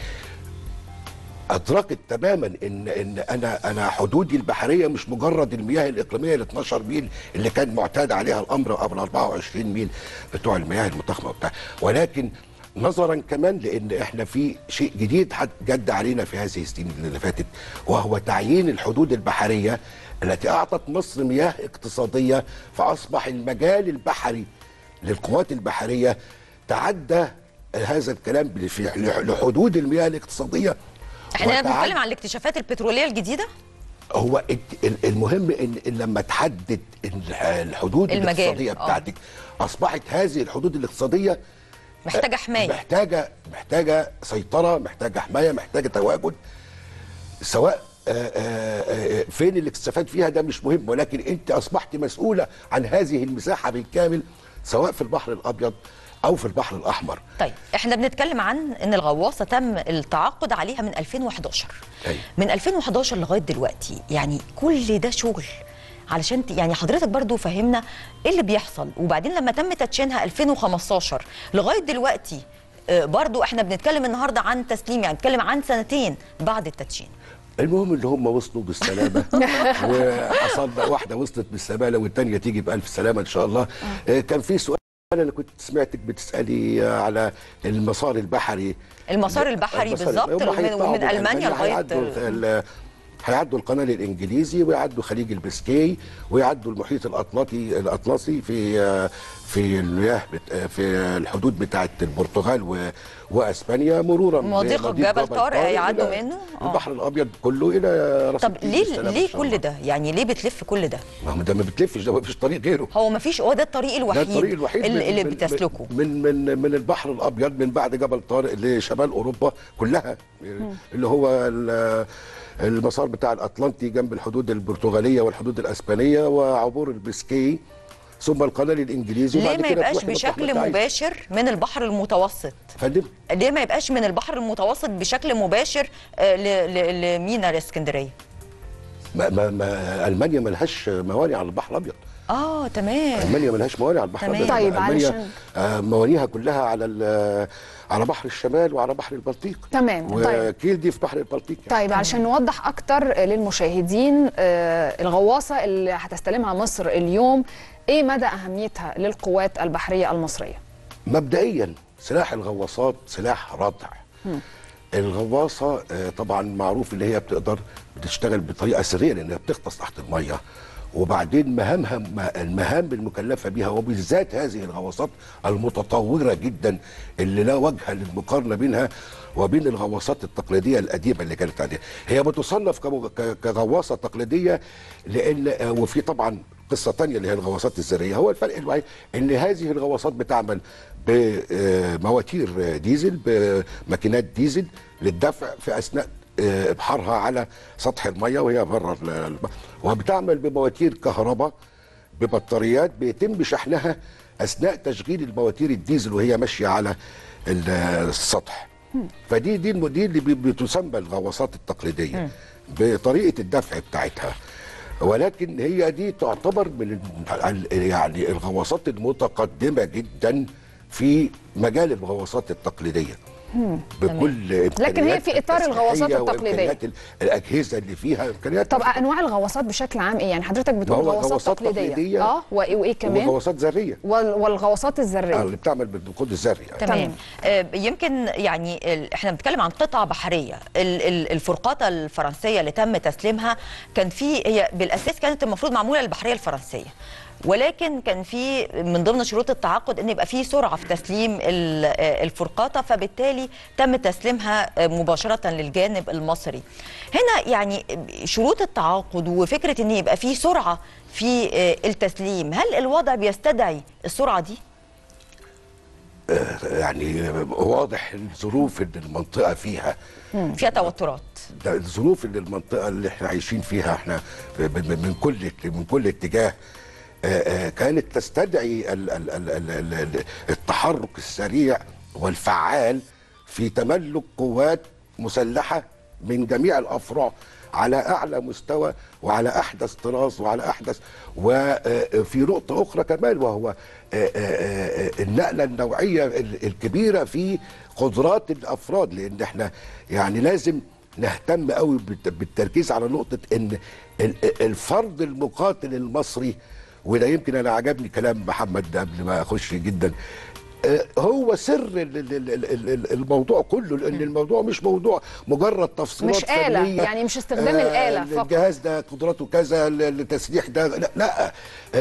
ادركت تماما ان ان انا انا حدودي البحريه مش مجرد المياه الاقليميه ال 12 ميل اللي كان معتاد عليها الامر قبل 24 ميل بتوع المياه المضخمه وبتاع ولكن نظرا كمان لان احنا في شيء جديد حد جد علينا في هذه السنين اللي فاتت وهو تعيين الحدود البحريه التي اعطت مصر مياه اقتصاديه فاصبح المجال البحري للقوات البحريه تعدى هذا الكلام في لحدود المياه الاقتصاديه احنا وتعدى- بنتكلم عن الاكتشافات البتروليه الجديده هو الت- ال- المهم ان إن لما تحدد ال- الحدود المجال، الاقتصاديه آه. بتاعتك اصبحت هذه الحدود الاقتصاديه محتاجه حمايه محتاجه محتاجه سيطره محتاجه حمايه محتاجه تواجد سواء آه، آه، آه، فين الاكتشافات فيها ده مش مهم ولكن انت اصبحت مسؤوله عن هذه المساحه بالكامل سواء في البحر الابيض او في البحر الاحمر طيب احنا بنتكلم عن ان الغواصه تم التعاقد عليها من 2011 أيوة. من 2011 لغايه دلوقتي يعني كل ده شغل علشان ت- يعني حضرتك برضو فهمنا ايه اللي بيحصل وبعدين لما تم تدشينها 2015 لغايه دلوقتي آه، برضو احنا بنتكلم النهارده عن تسليم يعني بنتكلم عن سنتين بعد التدشين المهم ان هم وصلوا بالسلامه وحصلنا واحده وصلت بالسلامه والثانيه تيجي بالف سلامه ان شاء الله آه، كان في سؤال انا كنت سمعتك بتسالي آه، على المسار البحري المسار البحري المسار- بالظبط هم ومن, هيطلعوا ومن من المانيا لغايه هيعدوا ال- هيعدوا القناه الانجليزي ويعدوا خليج البسكي ويعدوا المحيط الاطلسي الاطلسي في آه، في المياه بت- آه، في الحدود بتاعه البرتغال و- واسبانيا مرورا مضيق بمضيق جبل طارق إلى هيعدوا منه؟ آه. البحر الابيض كله الى راس طب التين ليه بالسلامة إن ليه شاء الله. كل ده يعني ليه بتلف كل ده ما هو ده ما بتلفش ده ما فيش طريق غيره هو ما فيش هو ده الطريق ده الوحيد, الطريق الوحيد اللي, من- اللي من- بتسلكه من من من البحر الابيض من بعد جبل طارق لشمال اوروبا كلها اللي هو ال- المسار بتاع الاطلنطي جنب الحدود البرتغاليه والحدود الاسبانيه وعبور البسكي ثم القناه الانجليزي ليه وبعد ما كده يبقاش تروح لمطرح ما بشكل أنت عايز. مباشر من البحر المتوسط فندم ليه ما يبقاش من البحر المتوسط بشكل مباشر آه، ل- ل- لمينا الاسكندريه ما ما ما المانيا ملهاش موانئ على البحر الابيض اه تمام المانيا ملهاش موانئ على البحر تمام. الابيض طيب، المانيا علشان- آه، موانئها كلها على ال- على بحر الشمال وعلى بحر البلطيق تمام، طيب. وكيل دي في بحر البلطيق يعني. طيب علشان نوضح اكتر للمشاهدين آه، الغواصه اللي هتستلمها مصر اليوم ايه مدى اهميتها للقوات البحريه المصريه مبدئيا سلاح الغواصات سلاح ردع الغواصه آه، طبعا معروف ان هي بتقدر بتشتغل بطريقه سريه لانها بتغطس تحت الميه وبعدين مهامها ما- المهام المكلفه بها وبالذات هذه الغواصات المتطوره جدا اللي لا وجه للمقارنه بينها وبين الغواصات التقليديه القديمه اللي كانت عليها هي بتصنف كمو- ك- كغواصه تقليديه لان آه، وفي طبعا قصه تانية اللي هي الغواصات الذريه هو الفرق الوحيد ان هذه الغواصات بتعمل بمواتير ديزل بماكينات ديزل للدفع في اثناء آه، ابحارها على سطح الميه وهي بره ال- الب- وبتعمل بمواتير كهرباء ببطاريات بيتم شحنها اثناء تشغيل المواتير الديزل وهي ماشيه على ال- السطح فدي دي الم- دي اللي بي- بتسمى الغواصات التقليديه بطريقه الدفع بتاعتها ولكن هي دي تعتبر من ال- ال- يعني الغواصات المتقدمه جدا في مجال الغواصات التقليديه بكل لكن هي في إطار التسليحية الغواصات التقليدية. وإمكانيات ال- الاجهزه اللي فيها امكانيات طب انواع الغواصات بشكل عام ايه يعني حضرتك بتقول ما هو غواصات غواصات تقليديه, تقليدية اه وايه وايه كمان وغواصات ذريه وال- والغواصات آه، الذريه اللي بتعمل بالوقود الذري يعني. تمام آه، يمكن يعني ال- احنا بنتكلم عن قطعه بحريه ال- ال- الفرقاطه الفرنسيه اللي تم تسليمها كان في هي بالاساس كانت المفروض معموله للبحريه الفرنسيه ولكن كان في من ضمن شروط التعاقد ان يبقى في سرعه في تسليم ال- آه، الفرقاطه فبالتالي تم تسليمها آه، مباشره للجانب المصري. هنا يعني شروط التعاقد وفكره ان يبقى في سرعه في آه، التسليم، هل الوضع بيستدعي السرعه دي؟ يعني واضح الظروف اللي المنطقه فيها فيها توترات. ده الظروف اللي المنطقه اللي احنا عايشين فيها احنا ب- ب- من كل من كل اتجاه آه، آه، كانت تستدعي ال- ال- ال- ال- ال- ال- التحرك السريع والفعال في تملك قوات مسلحه من جميع الافرع على اعلى مستوى وعلى احدث طراز وعلى احدث وفي نقطه اخرى كمان وهو آه، آه، آه، النقله النوعيه ال- الكبيره في قدرات الافراد لان احنا يعني لازم نهتم قوي بالت- بالتركيز على نقطه ان ال- الفرد المقاتل المصري وده يمكن انا عجبني كلام محمد قبل ما اخش جدا آه، هو سر ال- ال- ال- ال- ال- الموضوع كله لان الموضوع مش موضوع مجرد تفصيلات مش آلة، فنية. يعني مش استخدام الآلة فقط. الجهاز ده قدراته كذا ال- التسليح ده لا, لا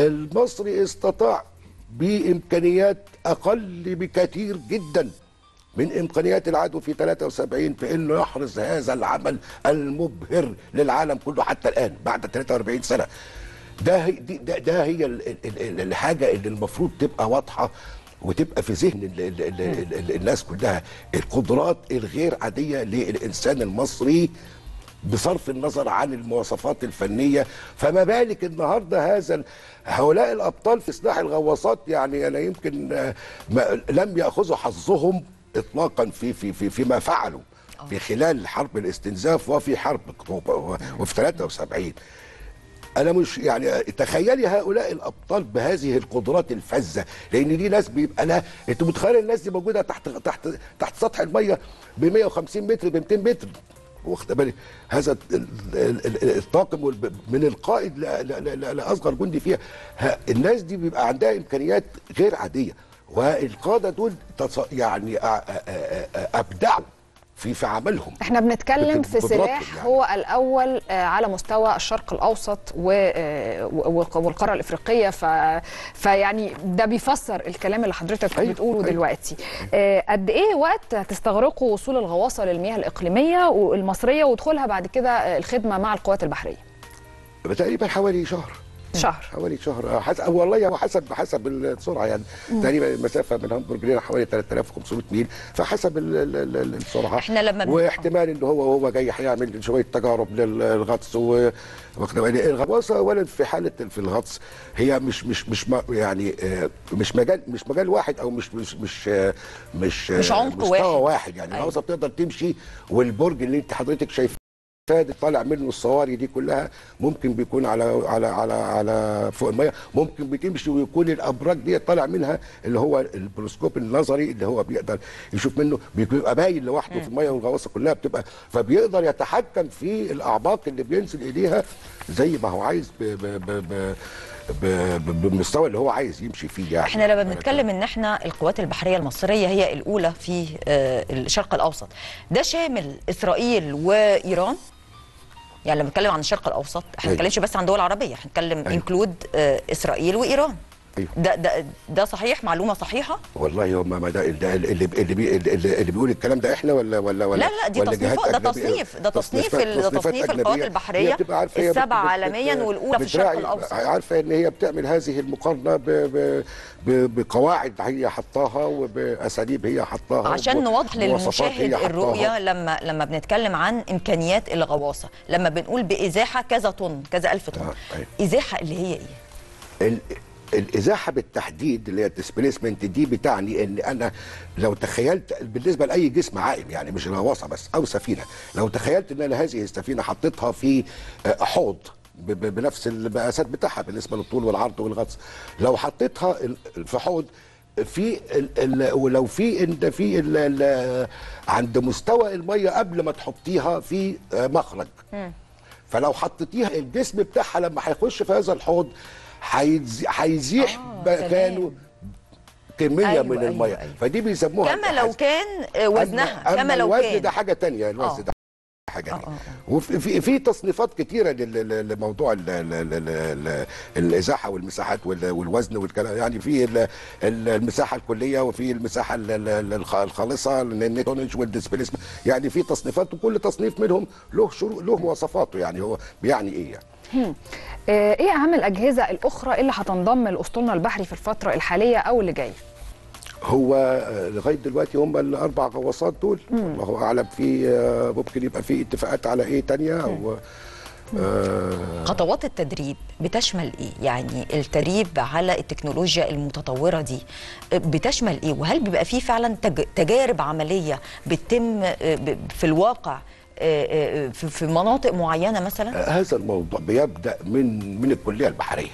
المصري استطاع بامكانيات اقل بكثير جدا من امكانيات العدو في 73 في انه يحرز هذا العمل المبهر للعالم كله حتى الان بعد 43 سنه ده هي دي ده, ده هي ال ال ال الحاجه اللي المفروض تبقى واضحه وتبقى في ذهن ال ال ال ال ال الناس كلها القدرات الغير عاديه للانسان المصري بصرف النظر عن المواصفات الفنيه فما بالك النهارده هذا ال- هؤلاء الابطال في سلاح الغواصات يعني انا يمكن آه، ما لم ياخذوا حظهم اطلاقا في في في فيما فعلوا في خلال حرب الاستنزاف وفي حرب اكتوبر وفي 73 انا مش يعني تخيلي هؤلاء الابطال بهذه القدرات الفذه لان دي ناس بيبقى لها انت متخيل الناس دي موجوده تحت تحت تحت سطح الميه ب 150 متر ب 200 متر واخد بالك هذا ال- ال- ال- الطاقم والب- من القائد ل- ل- ل- لاصغر جندي فيها ها، الناس دي بيبقى عندها امكانيات غير عاديه والقاده دول تص- يعني أ- أ- أ- أ- ابدعوا في في عملهم احنا بنتكلم في بقدراتهم سلاح يعني. هو الاول آه، على مستوى الشرق الاوسط و- آه، و- والقاره الافريقيه ف... فيعني ده بيفسر الكلام اللي حضرتك أيوة، بتقوله أيوة. دلوقتي آه، قد ايه وقت هتستغرقوا وصول الغواصه للمياه الاقليميه والمصريه ودخولها بعد كده آه، الخدمه مع القوات البحريه تقريبا حوالي شهر شهر حوالي شهر حسب والله هو حسب حسب السرعه يعني تقريبا المسافه من هامبورج لنا حوالي 3500 ميل فحسب ال- ال- ال- السرعه إحنا لما بن- واحتمال ان هو وهو جاي هيعمل شويه تجارب للغطس و واخد بالك؟ الغواصه اولا في حاله في الغطس هي مش مش مش ما- يعني آه، مش مجال مش مجال واحد او مش مش مش آه، مش آه، مش عمق مستوى واحد. واحد يعني أيوة. الغواصه بتقدر تمشي والبرج اللي انت حضرتك شايف الفاد طالع منه الصواري دي كلها ممكن بيكون على على على على فوق الميه ممكن بتمشي ويكون الابراج دي طالع منها اللي هو البروسكوب النظري اللي هو بيقدر يشوف منه بيبقى باين لوحده في الميه والغواصه كلها بتبقى فبيقدر يتحكم في الاعماق اللي بينزل اليها زي ما هو عايز ب ب ب ب ب- ب- بالمستوى اللي هو عايز يمشي فيه يعني احنا لما بنتكلم ان احنا القوات البحريه المصريه هي الاولى في آه، الشرق الاوسط ده شامل اسرائيل وايران يعني لما نتكلم عن الشرق الاوسط احنا ما أيوة. بنتكلمش بس عن دول عربيه احنا بنتكلم أيوة. انكلود اسرائيل وايران أيوة. ده ده ده صحيح معلومه صحيحه والله هم ما ده ده اللي اللي اللي, بي اللي, اللي بيقول الكلام ده احنا ولا ولا ولا لا لا دي ولا جهات تصنيفات ده أجنبية؟ تصنيف ده تصنيف تصنيفات- ال- ده تصنيفات تصنيف القوات أجنبية. البحريه هي بتبقى عارفة هي بت- السبعه بت- بت- عالميا والاولى في الشرق بتراعي- الاوسط عارفه ان هي بتعمل هذه المقارنه ب ب ب بقواعد هي حطاها وباساليب هي حطاها عشان وب- نوضح ومواصفات هي للمشاهد حطاها. الرؤيه لما لما بنتكلم عن امكانيات الغواصه لما بنقول بازاحه كذا طن كذا الف طن آه، أيوة. ازاحه اللي هي ايه ال- الازاحه بالتحديد اللي هي الديسبيسمنت دي بتعني ان انا لو تخيلت بالنسبه لاي جسم عائم يعني مش غواصه بس او سفينه لو تخيلت ان انا هذه السفينه حطيتها في آه، حوض ب- ب- بنفس المقاسات بتاعها بالنسبه للطول والعرض والغطس لو حطيتها ال- في حوض في ال ال ولو في ان في ال ال عند مستوى الميه قبل ما تحطيها في آه، مخرج فلو حطيتيها الجسم بتاعها لما هيخش في هذا الحوض هيزي- هيزيح آه، مكانه كميه أيوة، من أيوة، الميه أيوة. فدي بيسموها كما لو الإحاز. كان آه، وزنها أما- كما أما لو الوزن كان ده حاجه تانية الوزن آه. ده حاجه آه، تانية آه، وفي في, في تصنيفات كتيره لل- لل- لموضوع ال ال ال ال ال الازاحه والمساحات وال- والوزن والكلام يعني في ال- ال- المساحه الكليه وفي المساحه ال- ال- ال- الخ- الخالصه النيتونج والديسبليسم يعني في تصنيفات وكل تصنيف منهم له شروط له مواصفاته يعني هو بيعني ايه يعني آه، ايه اهم الاجهزه الاخرى اللي هتنضم لاسطولنا البحري في الفتره الحاليه او اللي جايه هو آه، لغايه دلوقتي هم الاربع غواصات دول الله اعلم في آه، ممكن يبقى في اتفاقات على ايه تانية او آه، خطوات التدريب بتشمل ايه يعني التدريب على التكنولوجيا المتطوره دي آه، بتشمل ايه وهل بيبقى فيه فعلا تج- تجارب عمليه بتتم آه، ب- في الواقع آه، آه، في في مناطق معينه مثلا هذا الموضوع بيبدا من من الكليه البحريه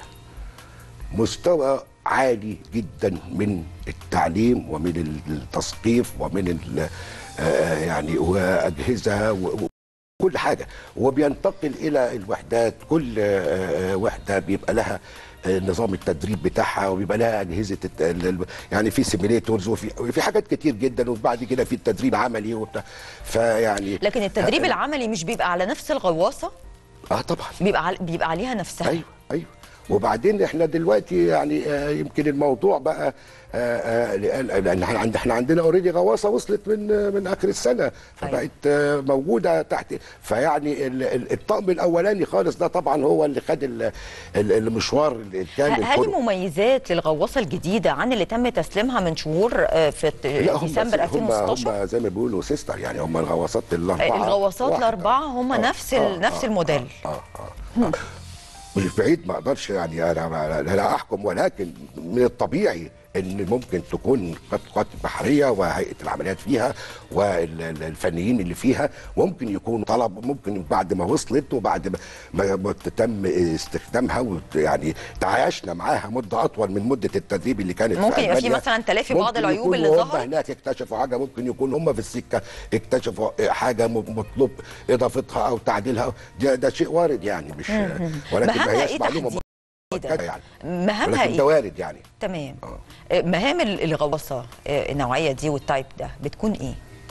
مستوى عالي جدا من التعليم ومن التثقيف ومن ال- آه، يعني واجهزه و- وكل حاجه وبينتقل الى الوحدات كل آه، آه، وحده بيبقى لها آه، نظام التدريب بتاعها وبيبقى لها اجهزه الت- ال- ال- يعني في سيميليتورز وفي في حاجات كتير جدا وبعد كده في التدريب عملي وبتاع فيعني لكن التدريب آه، العملي مش بيبقى على نفس الغواصه اه طبعا بيبقى على بيبقى عليها نفسها ايوه ايوه وبعدين احنا دلوقتي يعني آه، يمكن الموضوع بقى آه، آه، لأن لأن احنا عند- احنا عندنا اوريدي غواصه وصلت من آه، من اخر السنه فبقت آه، موجوده تحت فيعني ال- ال- الطقم الاولاني خالص ده طبعا هو اللي خد ال- ال- المشوار الكامل هل كله. مميزات للغواصه الجديده عن اللي تم تسليمها من شهور آه، في لا هم ديسمبر هم 2016 هم زي ما بيقولوا سيستر يعني هم الغواصات الاربعه الغواصات واحدة. الاربعه هم آه، نفس آه، ال- نفس آه، الموديل آه آه آه. مش بعيد ما اقدرش يعني انا ما- لا احكم ولكن من الطبيعي ان ممكن تكون القوات البحريه وهيئه العمليات فيها والفنيين اللي فيها ممكن يكون طلب ممكن بعد ما وصلت وبعد ما- ما ما تم استخدامها وت- يعني تعايشنا معاها مده اطول من مده التدريب اللي كانت ممكن يبقى في ألمانيا. مثلا تلافي بعض ممكن العيوب يكونوا اللي هم ظهرت؟ هناك اكتشفوا حاجه ممكن يكون هم في السكه اكتشفوا حاجه م- مطلوب اضافتها او تعديلها ده, ده شيء وارد يعني مش ولكن مهمها ما هياش إيه معلومه تحديداً؟ مؤكده يعني مهامها ولكن ايه ده وارد يعني تمام آه. آه، مهام ال- الغواصه آه، النوعيه دي والتايب ده بتكون ايه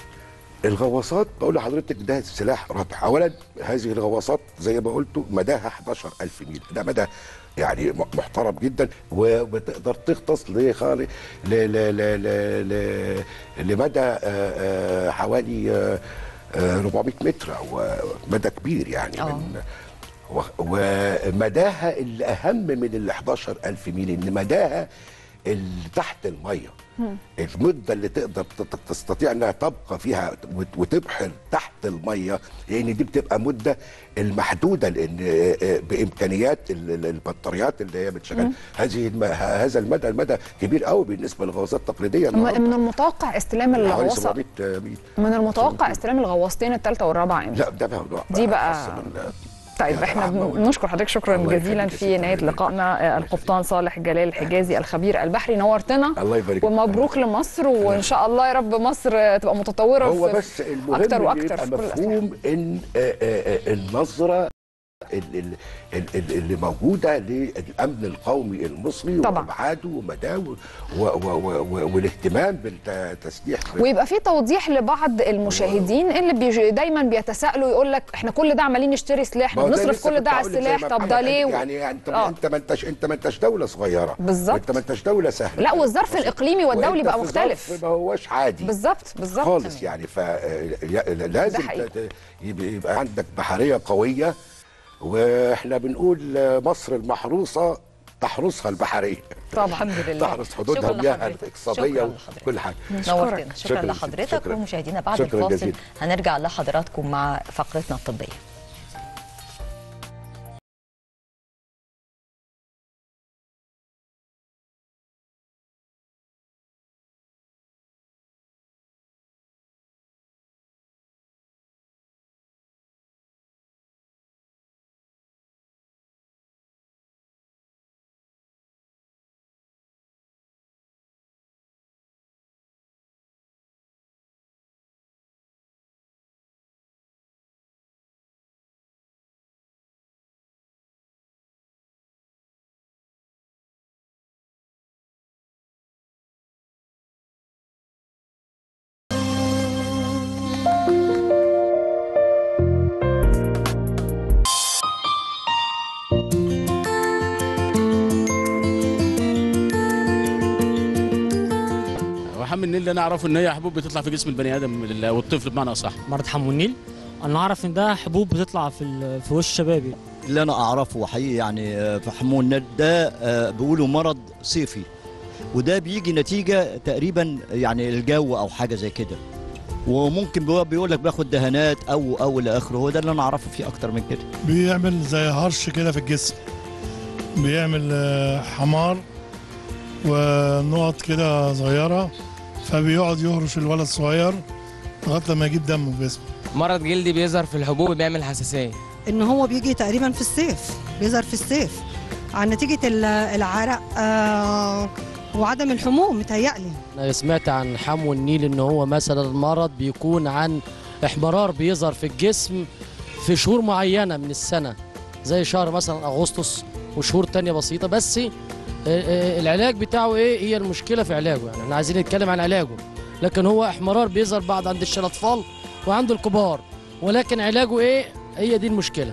الغواصات بقول لحضرتك ده سلاح رابح اولا هذه الغواصات زي ما قلت مداها 11000 ميل ده مدى يعني م- محترم جدا وبتقدر تغطس لخارج ل ل ل ل ل لمدى آه، آه، حوالي آه، آه، 400 متر او آه، مدى كبير يعني آه. من و- ومداها اللي اهم من ال 11000 ميل ان مداها اللي تحت الميه المده اللي تقدر تت- تستطيع انها تبقى فيها وت- وتبحر تحت الميه لان دي بتبقى مده المحدوده لان آه، آه، بامكانيات ال- ال- البطاريات اللي هي بتشغل هذه الم- هذا المدى المدى كبير قوي بالنسبه للغواصات التقليديه م- النهاردة. من المتوقع استلام حوالي الغواصه 700 ميل من المتوقع استلام الغواصتين الثالثه والرابعه امتى؟ لا ده موضوع دي بقى- خاص بال- طيب يعني احنا رحمة وال- بنشكر حضرتك شكرا الله جزيلا يخليك يا في ست نهايه أميرة. لقائنا آه، القبطان صالح جلال الحجازي الخبير البحري نورتنا الله يبارك فيك. ومبروك لمصر وان شاء الله يا رب مصر آه، تبقى متطوره هو في بس المهم اكتر إن واكتر يبقى في كل الأسلحة. مفهوم ان آه، آه، آه، النظره ال- ال- ال- ال- اللي موجوده للامن القومي المصري طبعاً. وابعاده ومداه و- و- و- و- والاهتمام بالتسليح ويبقى في توضيح لبعض المشاهدين اللي بيج... دايما بيتساءلوا يقول لك احنا كل ده عمالين نشتري سلاح ما هو ده بنصرف لسه كل كنت ده على هقول لك زي السلاح ما طب محمد ده قال ليه يعني يعني انت آه. انت ما انتش انت ما انتش دوله صغيره بالظبط. انت ما انتش دوله سهله لا والظرف الاقليمي والدولي وأنت بقى في مختلف ظرف ما هوش عادي بالظبط بالظبط خالص يعني فلازم حقيقي. يبقى عندك بحريه قويه واحنا بنقول مصر المحروسه تحرسها البحريه طبعا الحمد لله تحرس حدودها شكراً ومياهها لحضرتك. الاقتصاديه شكراً لحضرتك. وكل حاجه نورتنا شكرا شكراً. لحضرتك شكراً. ومشاهدينا بعد شكراً الفاصل جزيلاً. هنرجع لحضراتكم مع فقرتنا الطبيه وحم النيل اللي انا اعرفه ان هي حبوب بتطلع في جسم البني ادم ال- والطفل بمعنى اصح مرض حمو النيل انا اعرف ان ده حبوب بتطلع في ال- في وش شبابي اللي انا اعرفه حقيقي يعني آه، في حمو النيل ده آه، بيقولوا مرض صيفي وده بيجي نتيجه تقريبا يعني الجو او حاجه زي كده وممكن بيقول- بيقول لك باخد دهانات او او الى اخره هو ده اللي انا اعرفه فيه اكتر من كده بيعمل زي هرش كده في الجسم بيعمل آه، حمار ونقط كده صغيرة فبيقعد يهرش الولد الصغير لغاية لما يجيب دم في جسمه مرض جلدي بيظهر في الحبوب بيعمل حساسيه ان هو بيجي تقريبا في الصيف بيظهر في الصيف عن نتيجه ال- العرق آه وعدم الحموم متهيألي انا سمعت عن حمو النيل ان هو مثلا مرض بيكون عن احمرار بيظهر في الجسم في شهور معينه من السنه زي شهر مثلا اغسطس وشهور تانية بسيطه بس آه، آه، العلاج بتاعه ايه هي المشكله في علاجه يعني احنا عايزين نتكلم عن علاجه لكن هو احمرار بيظهر بعد عند الاطفال وعند الكبار ولكن علاجه ايه هي دي المشكله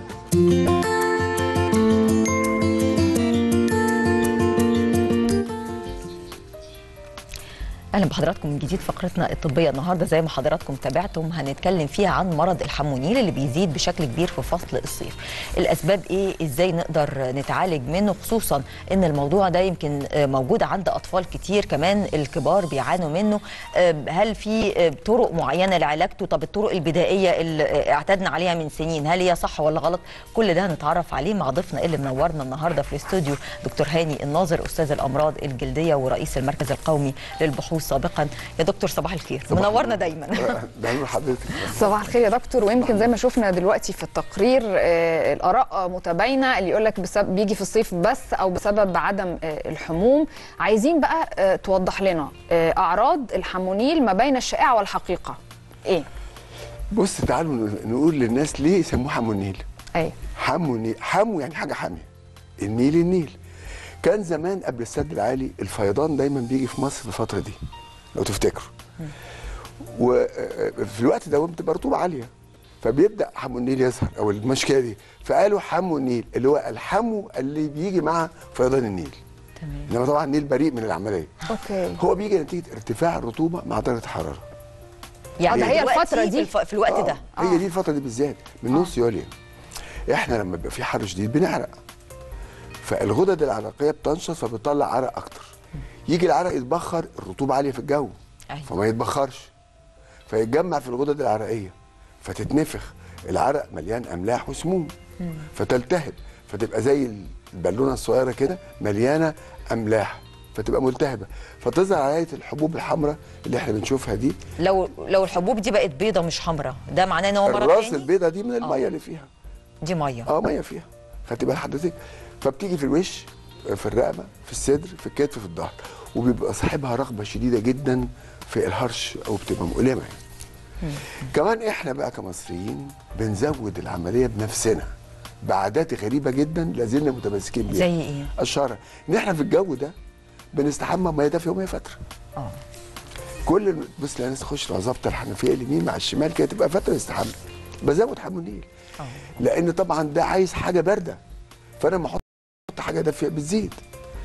اهلا بحضراتكم من جديد فقرتنا الطبيه النهارده زي ما حضراتكم تابعتم هنتكلم فيها عن مرض الحمونيل اللي بيزيد بشكل كبير في فصل الصيف الاسباب ايه ازاي نقدر نتعالج منه خصوصا ان الموضوع ده يمكن آه، موجود عند اطفال كتير كمان الكبار بيعانوا منه آه، هل في آه، طرق معينه لعلاجته طب الطرق البدائيه اللي آه، اعتدنا عليها من سنين هل هي صح ولا غلط كل ده هنتعرف عليه مع ضيفنا اللي منورنا النهارده في الاستوديو دكتور هاني الناظر استاذ الامراض الجلديه ورئيس المركز القومي للبحوث سابقا يا دكتور صباح الخير منورنا دايما ده نور حضرتك صباح الخير يا دكتور ويمكن زي ما شفنا دلوقتي في التقرير آه، الاراء متباينه اللي يقول لك بسبب بيجي في الصيف بس او بسبب عدم آه، الحموم عايزين بقى آه، توضح لنا آه، اعراض الحمونيل ما بين الشائعه والحقيقه ايه بص تعالوا نقول للناس ليه يسموه حمو النيل ايه حمو النيل حمو يعني حاجه حاميه النيل النيل كان زمان قبل السد العالي الفيضان دايما بيجي في مصر في الفتره دي لو تفتكروا وفي الوقت ده بتبقى رطوبه عاليه فبيبدا حمو النيل يظهر او المشكله دي فقالوا حمو النيل اللي هو الحمو اللي بيجي مع فيضان النيل تمام انما طبعا النيل بريء من العمليه اوكي هو بيجي نتيجه ارتفاع الرطوبه مع درجه الحراره يعني ده هي دلوقتي الفترة دي؟ في, الف... في الوقت آه، ده هي دي الفتره دي بالذات من نص يوليو احنا لما بيبقى في حر شديد بنعرق فالغدد العرقيه بتنشط فبتطلع عرق اكتر يجي العرق يتبخر الرطوبه عاليه في الجو أيوة. فما يتبخرش فيتجمع في الغدد العرقيه فتتنفخ العرق مليان املاح وسموم فتلتهب فتبقى زي البالونه الصغيره كده مليانه املاح فتبقى ملتهبه فتظهر عليه الحبوب الحمراء اللي احنا بنشوفها دي لو لو الحبوب دي بقت بيضه مش حمراء ده معناه ان هو مرض الراس تاني البيضه دي من الميه اللي فيها دي ميه اه ميه فيها خدتي بال حضرتك فبتيجي في الوش في الرقبه في الصدر في الكتف في الظهر وبيبقى صاحبها رغبه شديده جدا في الهرش او بتبقى مؤلمه يعني. كمان احنا بقى كمصريين بنزود العمليه بنفسنا بعادات غريبه جدا لازلنا متمسكين بيها زي ايه؟ اشهرها ان احنا في الجو ده بنستحمى ميه دافيه وميه فتره اه كل بص الناس تخش لو ظابطه الحنفيه اليمين مع الشمال كده تبقى فتره استحمى بزود حمام النيل لان طبعا ده عايز حاجه بارده فانا لما احط حاجه دافيه بتزيد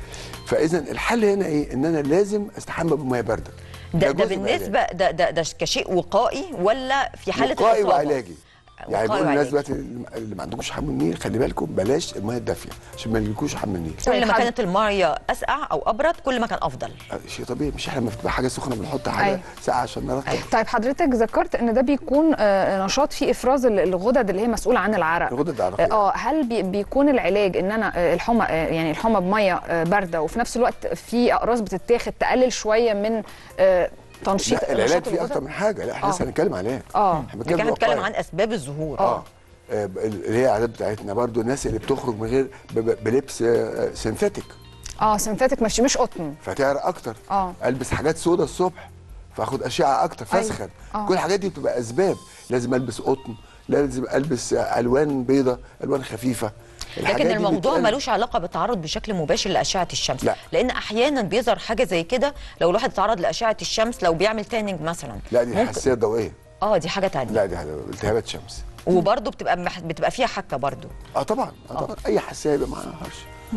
فاذا الحل هنا ايه ان انا لازم استحمى بميه بارده ده, ده جزء من العلاج. بالنسبه ده ده ده كشيء وقائي ولا في حاله وقائي الإصابة؟ وعلاجي يعني وقائي بقول للناس وعلاجي. دلوقتي اللي ما عندكوش حمام النيل خلي بالكم بلاش الميه الدافيه عشان ما يجيلكوش حمام النيل كل ما كانت الميه اسقع او ابرد كل ما كان افضل شيء طبيعي مش احنا لما بتبقى حاجه سخنه بنحط حاجه أيوة. ساقعه عشان نرطب طيب حضرتك ذكرت ان ده بيكون آه، نشاط في افراز ال- الغدد اللي هي مسؤوله عن العرق الغدد العرقيه اه هل بي- بيكون العلاج ان انا آه، الحمى آه، يعني الحمى بميه آه، بارده وفي نفس الوقت في اقراص بتتاخد تقلل شويه من آه، تنشيط لا العلاج نشاط فيه الغدد؟ اكتر من حاجه لا احنا آه. لسه هنتكلم عليها اه احنا كان بنتكلم وقاية. عن اسباب الظهور اه آه، اللي هي العادات بتاعتنا برضو الناس اللي بتخرج من غير ب- ب- بلبس آه، سينثيتك اه سنتاتيك مش مش قطن فتعرق اكتر اه البس حاجات سودا الصبح فاخد اشعه اكتر أيوة. فاسخن آه. كل الحاجات دي بتبقى اسباب لازم البس قطن لازم البس آه، الوان بيضة الوان خفيفه الحاجات لكن دي الموضوع بتقل. ملوش علاقه بالتعرض بشكل مباشر لاشعه الشمس لا. لان احيانا بيظهر حاجه زي كده لو الواحد اتعرض لاشعه الشمس لو بيعمل تانينج مثلا لا دي ممكن- حساسيه ضوئيه اه دي حاجه تانية لا دي التهابات شمس وبرده بتبقى مح... بتبقى فيها حكه برده اه طبعا اه طبعا اي حساسيه يبقى معاها هرش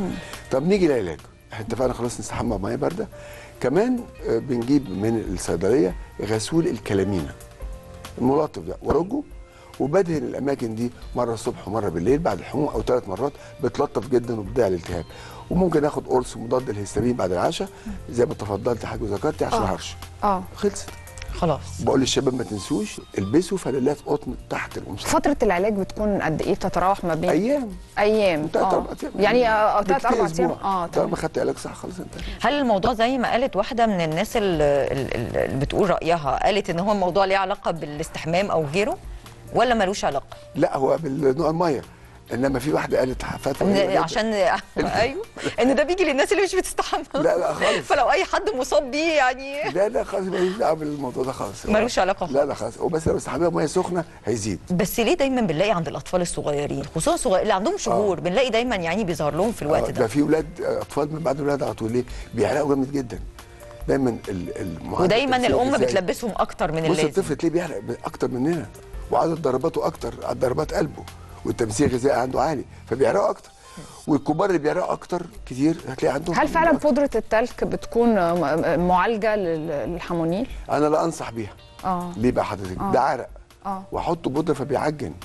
طب نيجي للعلاج احنا اتفقنا خلاص نستحمى بميه بارده كمان آه، بنجيب من الصيدليه غسول الكلامينا الملطف ده ورجه وبدهن الاماكن دي مره الصبح ومره بالليل بعد الحموم او ثلاث مرات بتلطف جدا وبتضيع الالتهاب وممكن اخد قرص مضاد للهستامين بعد العشاء زي ما تفضلت حاجه وذكرتي عشان آه. الهرش اه خلصت خلاص بقول للشباب ما تنسوش البسوا فانيلات قطن تحت القمصان فتره العلاج بتكون قد ايه بتتراوح ما بين ايام ايام تلات اه أربع أيام. يعني اه ثلاث بكتير اربع أسبوع. ايام اه طالما ما خدت علاج صح خلاص انت هل الموضوع زي ما قالت واحده من الناس اللي, اللي بتقول رايها قالت ان هو الموضوع ليه علاقه بالاستحمام او غيره ولا ملوش علاقه لا هو بالنوع الميه انما في واحده قالت فتوى إن- عشان ايوه ان ده بيجي للناس اللي مش بتستحمى لا لا خالص فلو اي حد مصاب بيه يعني لا لا خالص ملوش دعوه بالموضوع ده خالص ملوش علاقه لا لا خالص هو بس لو استحمام ميه سخنه هيزيد بس ليه دايما بنلاقي عند الاطفال الصغيرين خصوصا الصغير اللي عندهم شهور بنلاقي دايما يعني بيظهر لهم في الوقت آه، ده ده في ولاد آه، اطفال من بعد الولاده على طول ليه بيعرقوا جامد جدا دايما ال- المعدل ودايما التمثيل الام الغذائي- بتلبسهم اكتر من بص اللازم الطفل تلاقيه بيحرق اكتر مننا وعدد ضرباته اكتر عدد ضربات قلبه والتمثيل الغذائي عنده عالي فبيعرقوا اكتر والكبار اللي بيعرقوا اكتر كتير هتلاقي عندهم هل فعلا بودره التلك بتكون آه، م- معالجه لل- للحمونيل انا لا انصح بيها اه ليه بقى حضرتك آه. ده عرق اه واحطه بودره فبيعجن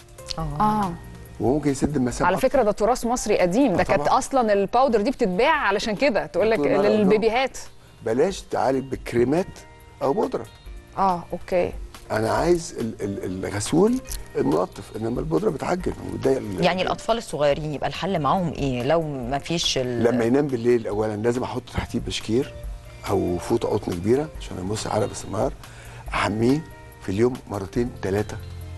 اه وممكن يسد المسام على أكتر. فكره ده تراث مصري قديم ده آه كانت طبعاً. اصلا الباودر دي بتتباع علشان كده تقول لك طول ما أنا للبيبيهات بلاش تعالج بكريمات او بودره اه اوكي انا عايز ال- ال- الغسول الملطف انما البودره بتعجن وبتضايق ال- يعني الاطفال الصغيرين يبقى الحل معاهم ايه لو ما فيش ال... لما ينام بالليل اولا لازم احط تحتيه بشكير او فوطه قطن كبيره عشان يبص عرق باستمرار احميه في اليوم مرتين ثلاثه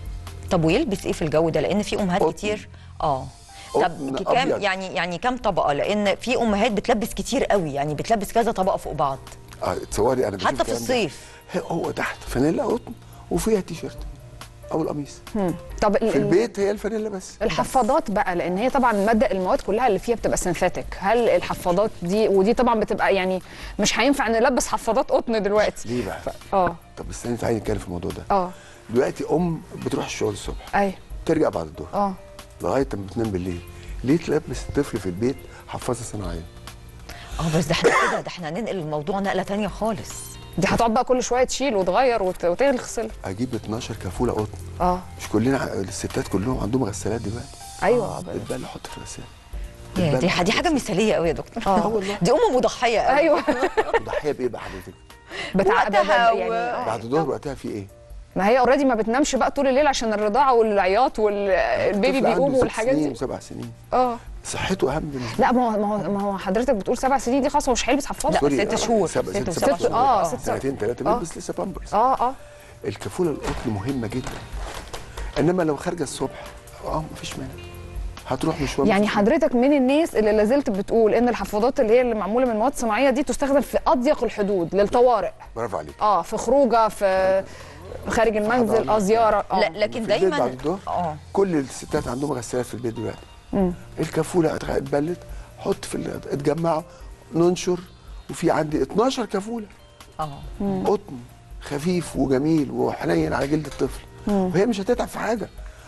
طب ويلبس ايه في الجو ده لان في امهات قطن. كتير اه قطن طب كام أبيض. يعني يعني كام طبقه لان في امهات بتلبس كتير قوي يعني بتلبس كذا طبقه فوق بعض اه تصوري انا بشوف حتى في الكلام ده. الصيف هي- هو تحت فانيلا قطن وفيها تي شيرت او القميص هم. طب ال- في ال- البيت هي الفانيلا بس الحفاضات بقى لان هي طبعا الماده المواد كلها اللي فيها بتبقى سينثيتك هل الحفاضات دي ودي طبعا بتبقى يعني مش هينفع نلبس حفاضات قطن دلوقتي ليه بقى؟ اه طب استني تعالي نتكلم في الموضوع ده اه دلوقتي ام بتروح الشغل الصبح ايوه ترجع بعد الظهر اه لغايه ما بتنام بالليل ليه تلبس الطفل في البيت حفاظه صناعيه اه بس ده احنا كده ده احنا هننقل الموضوع نقله تانية خالص دي هتقعد بقى كل شويه تشيل وتغير وت- وتغسل اجيب 12 كفوله قطن اه مش كلنا ع- الستات كلهم عندهم غسالات دلوقتي ايوه اتبل احط في الغساله يا دي دي حاجه مثاليه قوي يا دكتور اه والله دي ام مضحيه قوي ايوه مضحيه بايه بقى حضرتك؟ بتع... وقتها ب- ب- يعني و- آه. بعد الظهر وقتها في ايه؟ ما هي اوريدي ما بتنامش بقى طول الليل عشان الرضاعه والعياط والبيبي الطفل عنده بيقوم ست والحاجات سنين دي وسبع سنين اه صحته اهم بالنسبه لا ما هو ما هو ما هو حضرتك بتقول سبع سنين دي خلاص هو مش هيلبس حفاضه سوري، ست آه، شهور. سبع- ست ست وسبع شهور. شهور. آه، ست سنتين ثلاثه آه. بيلبس لسه بامبرز اه اه الكفوله القطن مهمه جدا انما لو خارجه الصبح اه مفيش مانع هتروح مشوار يعني مفيش حضرتك من الناس اللي لازلت بتقول ان الحفاضات اللي هي اللي معموله من مواد صناعيه دي تستخدم في اضيق الحدود للطوارئ مانع. برافو عليك اه في خروجه في خارج المنزل اه زياره اه لا لكن في البيت بعد دايما الظهر اه كل الستات عندهم غسالات في البيت دلوقتي الكفوله اتغ- اتبلت حط في ال- اتجمعوا ننشر وفي عندي 12 كفوله اه قطن خفيف وجميل وحنين على جلد الطفل وهي مش هتتعب في حاجه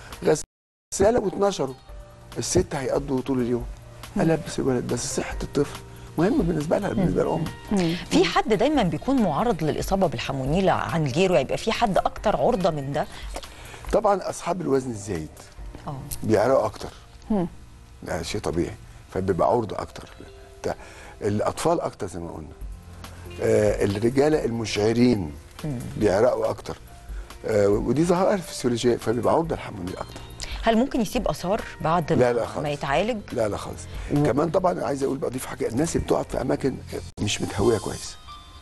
غساله واتنشروا الست هيقضوا طول اليوم البس الولد بس صحه الطفل مهمه بالنسبه لها بالنسبه للام في حد دايما بيكون معرض للاصابه بالحمونيل عن غيره يبقى في حد اكتر عرضه من ده طبعا اصحاب الوزن الزايد اه بيعرقوا اكتر ده شيء طبيعي فبيبقى عرضه اكتر ده الاطفال اكتر زي ما قلنا آه الرجاله المشعرين بيعرقوا اكتر آه ودي ظاهره فسيولوجيه فبيبقى عرضه للحمونيل اكتر هل ممكن يسيب اثار بعد لا، لا ما- خالص. ما يتعالج لا لا خالص كمان طبعا عايز اقول بضيف حاجه الناس اللي بتقعد في اماكن مش متهويه كويس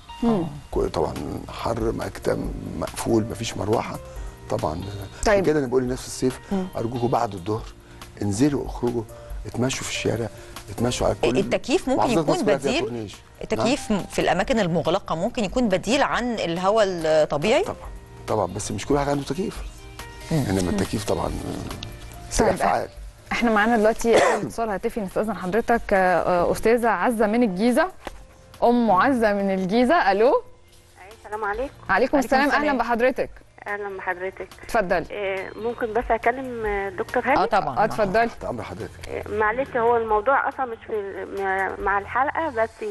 كو- طبعا حر مكتم مقفول مفيش مروحه طبعا عشان طيب. كده انا بقول للناس في الصيف ارجوكم بعد الظهر انزلوا اخرجوا اتمشوا في الشارع اتمشوا على كل التكييف ممكن محافظات يكون مصر كلها فيها بديل؟ كورنيش. التكييف في الاماكن المغلقه ممكن يكون بديل عن الهواء الطبيعي طبعا طبعا بس مش كل واحد عنده تكييف انما التكييف طبعا آه، سلاح طيب. فعال احنا معانا دلوقتي أول اتصال هاتفي نستاذن حضرتك آه، آه، استاذه عزه من الجيزه ام عزه من الجيزه الو السلام عليكم عليكم السلام السلام. اهلا بحضرتك اهلا بحضرتك اتفضلي آه، ممكن بس اكلم آه، دكتور هاني اه طبعا اه اتفضلي تحت امر حضرتك آه، معلش هو الموضوع اصلا مش في م- مع الحلقه بس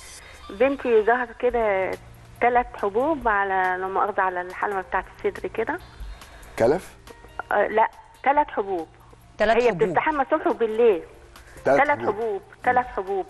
بنتي ظهر كده ثلاث حبوب على لما مؤاخذة على الحلمه بتاعت الصدر كده كلف آه، لا ثلاث حبوب ثلاث هي حبوب بتستحمى الصبح وبالليل تلات ثلاث حبوب. حبوب ثلاث حبوب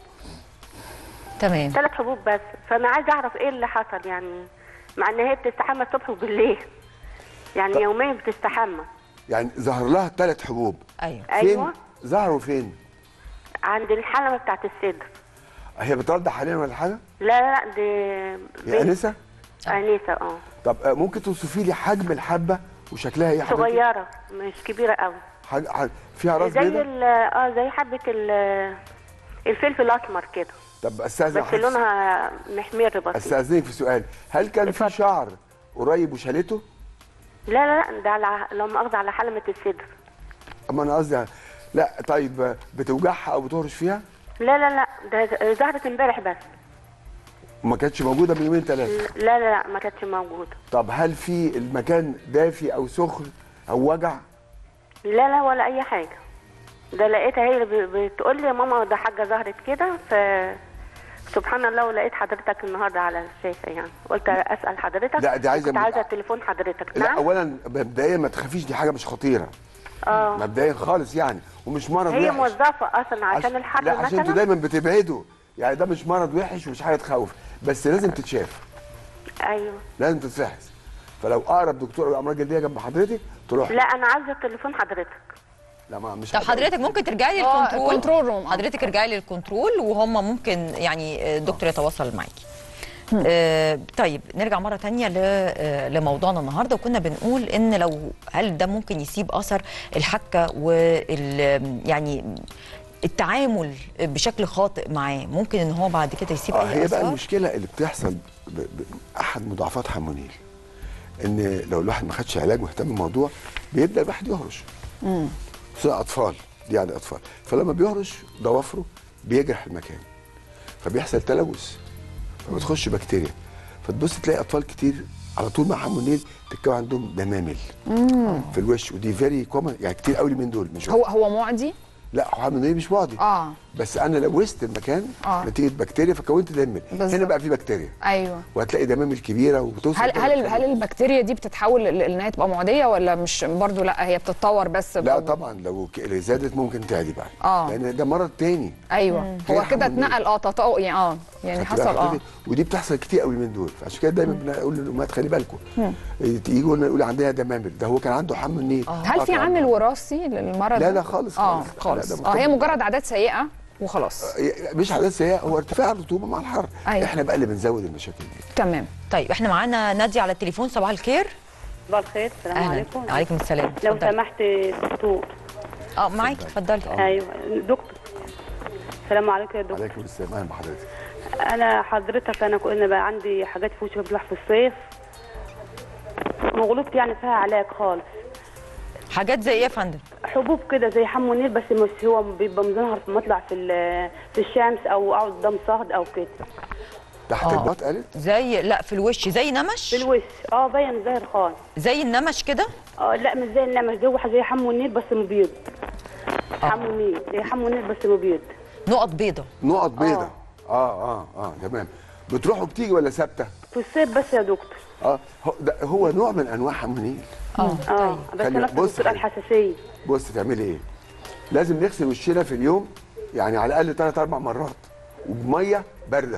تمام ثلاث حبوب بس فانا عايزه اعرف ايه اللي حصل يعني مع ان هي بتستحمى الصبح وبالليل يعني يوميا بتستحمى يعني ظهر لها ثلاث حبوب ايوه ايوه فين ظهروا فين عند الحلمه بتاعت الصدر هي بترضع حاليا ولا حاجه لا لا دي يا انسه انسه اه طب آه، ممكن توصفي لي حجم الحبه وشكلها ايه يا حضرتك؟ صغيره مش كبيره قوي حاج... حاج... فيها راس زي بيضاء ال- اه زي حبه ال- الفلفل الاسمر كده طب استاذن بس حضرتك- لونها محمر بسيط استاذنك في سؤال هل كان في شعر قريب وشالته؟ لا لا لا ده على لو مؤاخذة على حلمه الصدر اما انا قصدي لا طيب آه، بتوجعها او بتهرش فيها؟ لا لا لا ده ظهرت امبارح بس وما كانتش موجوده من يومين ثلاثه لا لا لا ما كانتش موجوده طب هل في المكان دافي او سخن او وجع؟ لا لا ولا اي حاجه ده لقيتها هي اللي ب- بتقول لي يا ماما ده حاجه ظهرت كده ف سبحان الله ولقيت حضرتك النهارده على الشاشه يعني قلت اسال حضرتك لا، دي عايزة كنت من- عايزه تليفون حضرتك لا نعم اولا مبدئيا ما تخافيش دي حاجه مش خطيره اه مبدئيا خالص يعني ومش مرض هي وحش موظفه اصلا عشان الحر لا عشان انتوا مثلا دايما بتبعدوا يعني ده مش مرض وحش ومش حاجه تخوف بس لازم تتشاف ايوه لازم تتفحص فلو اقرب دكتور امراض جلديه جنب حضرتك تروح لا انا عايزه تليفون حضرتك لا ما مش طب هقدر. حضرتك ممكن ترجعي آه، للكنترول الكنترول روم، آه. حضرتك ارجعي للكنترول وهم ممكن يعني الدكتور يتواصل معاكي آه طيب نرجع مره تانية ل- آه، لموضوعنا النهارده وكنا بنقول ان لو هل ده ممكن يسيب اثر الحكه وال يعني التعامل بشكل خاطئ معاه ممكن ان هو بعد كده يسيب اه اي هي بقى اثار المشكله اللي بتحصل ب... ب... احد مضاعفات حمونيل ان لو الواحد ما خدش علاج واهتم بالموضوع بيبدا الواحد يهرش خصوصا اطفال دي يعني اطفال فلما بيهرش ضوافره بيجرح المكان فبيحصل تلوث فبتخش بكتيريا فتبص تلاقي اطفال كتير على طول مع حمونيل تتكون عندهم دمامل في الوش ودي فيري كومن يعني كتير قوي من دول مش هو هو معدي لا حمونيل مش معدي اه بس انا لوثت المكان آه. نتيجه بكتيريا فكونت دمامل بالظبط. هنا بقى في بكتيريا ايوه وهتلاقي دمامل كبيره وبتوصل هل هل ال- هل البكتيريا دي بتتحول ل- ان هي تبقى معديه ولا مش برضو لا هي بتتطور بس لا ب- طبعا لو ك- زادت ممكن تعدي بقى آه. لان ده مرض تاني ايوه هو هي كده حمل اتنقل اه تطور يعني اه يعني فتبقى حصل اه حضرتك- ودي بتحصل كتير قوي من دول فعشان كده دايما بنقول للامهات خلي بالكم مم. يجي قلنا نقول عندها دمامل ده هو كان عنده حمل النيل هل في عامل وراثي للمرض لا ده؟ لا خالص اه خالص. خالص لا، ده اه هي مرتبط. مجرد عادات سيئه وخلاص مش عادات سيئه هو ارتفاع الرطوبه مع الحر أيوة. احنا بقى اللي بنزود المشاكل دي تمام طيب احنا معانا ناديه على التليفون صباح الخير صباح الخير السلام أهلاً. عليكم عليكم السلام لو اتفضلي. سمحت دكتور اه معاكي اتفضلي ايوه دكتور السلام عليكم يا دكتور عليكم السلام اهلا بحضرتك انا حضرتك انا كنا بقى عندي حاجات في وشي بتروح في الصيف وغلبت يعني فيها علاج خالص حاجات زي ايه يا فندم حبوب كده زي حمو النيل بس مش هو بيبقى مظهر في مطلع في ال- في الشمس او اقعد قدام صهد او كده تحت البط قالت زي لا في الوش زي نمش في الوش اه باين ظاهر خالص زي النمش كده اه لا مش زي النمش ده هو زي حمو النيل بس مبيض حمو النيل زي حمو النيل بس مبيض نقط بيضه نقط بيضة اه اه اه تمام بتروح وبتيجي ولا ثابته في الصيف بس يا دكتور اه هو, ده هو نوع من انواع حمل النيل اه اه بس خلي- انا بص دكتور خلي- الحساسيه بص تعملي ايه لازم نغسل وشنا في اليوم يعني على الاقل ثلاث اربع مرات وبميه بارده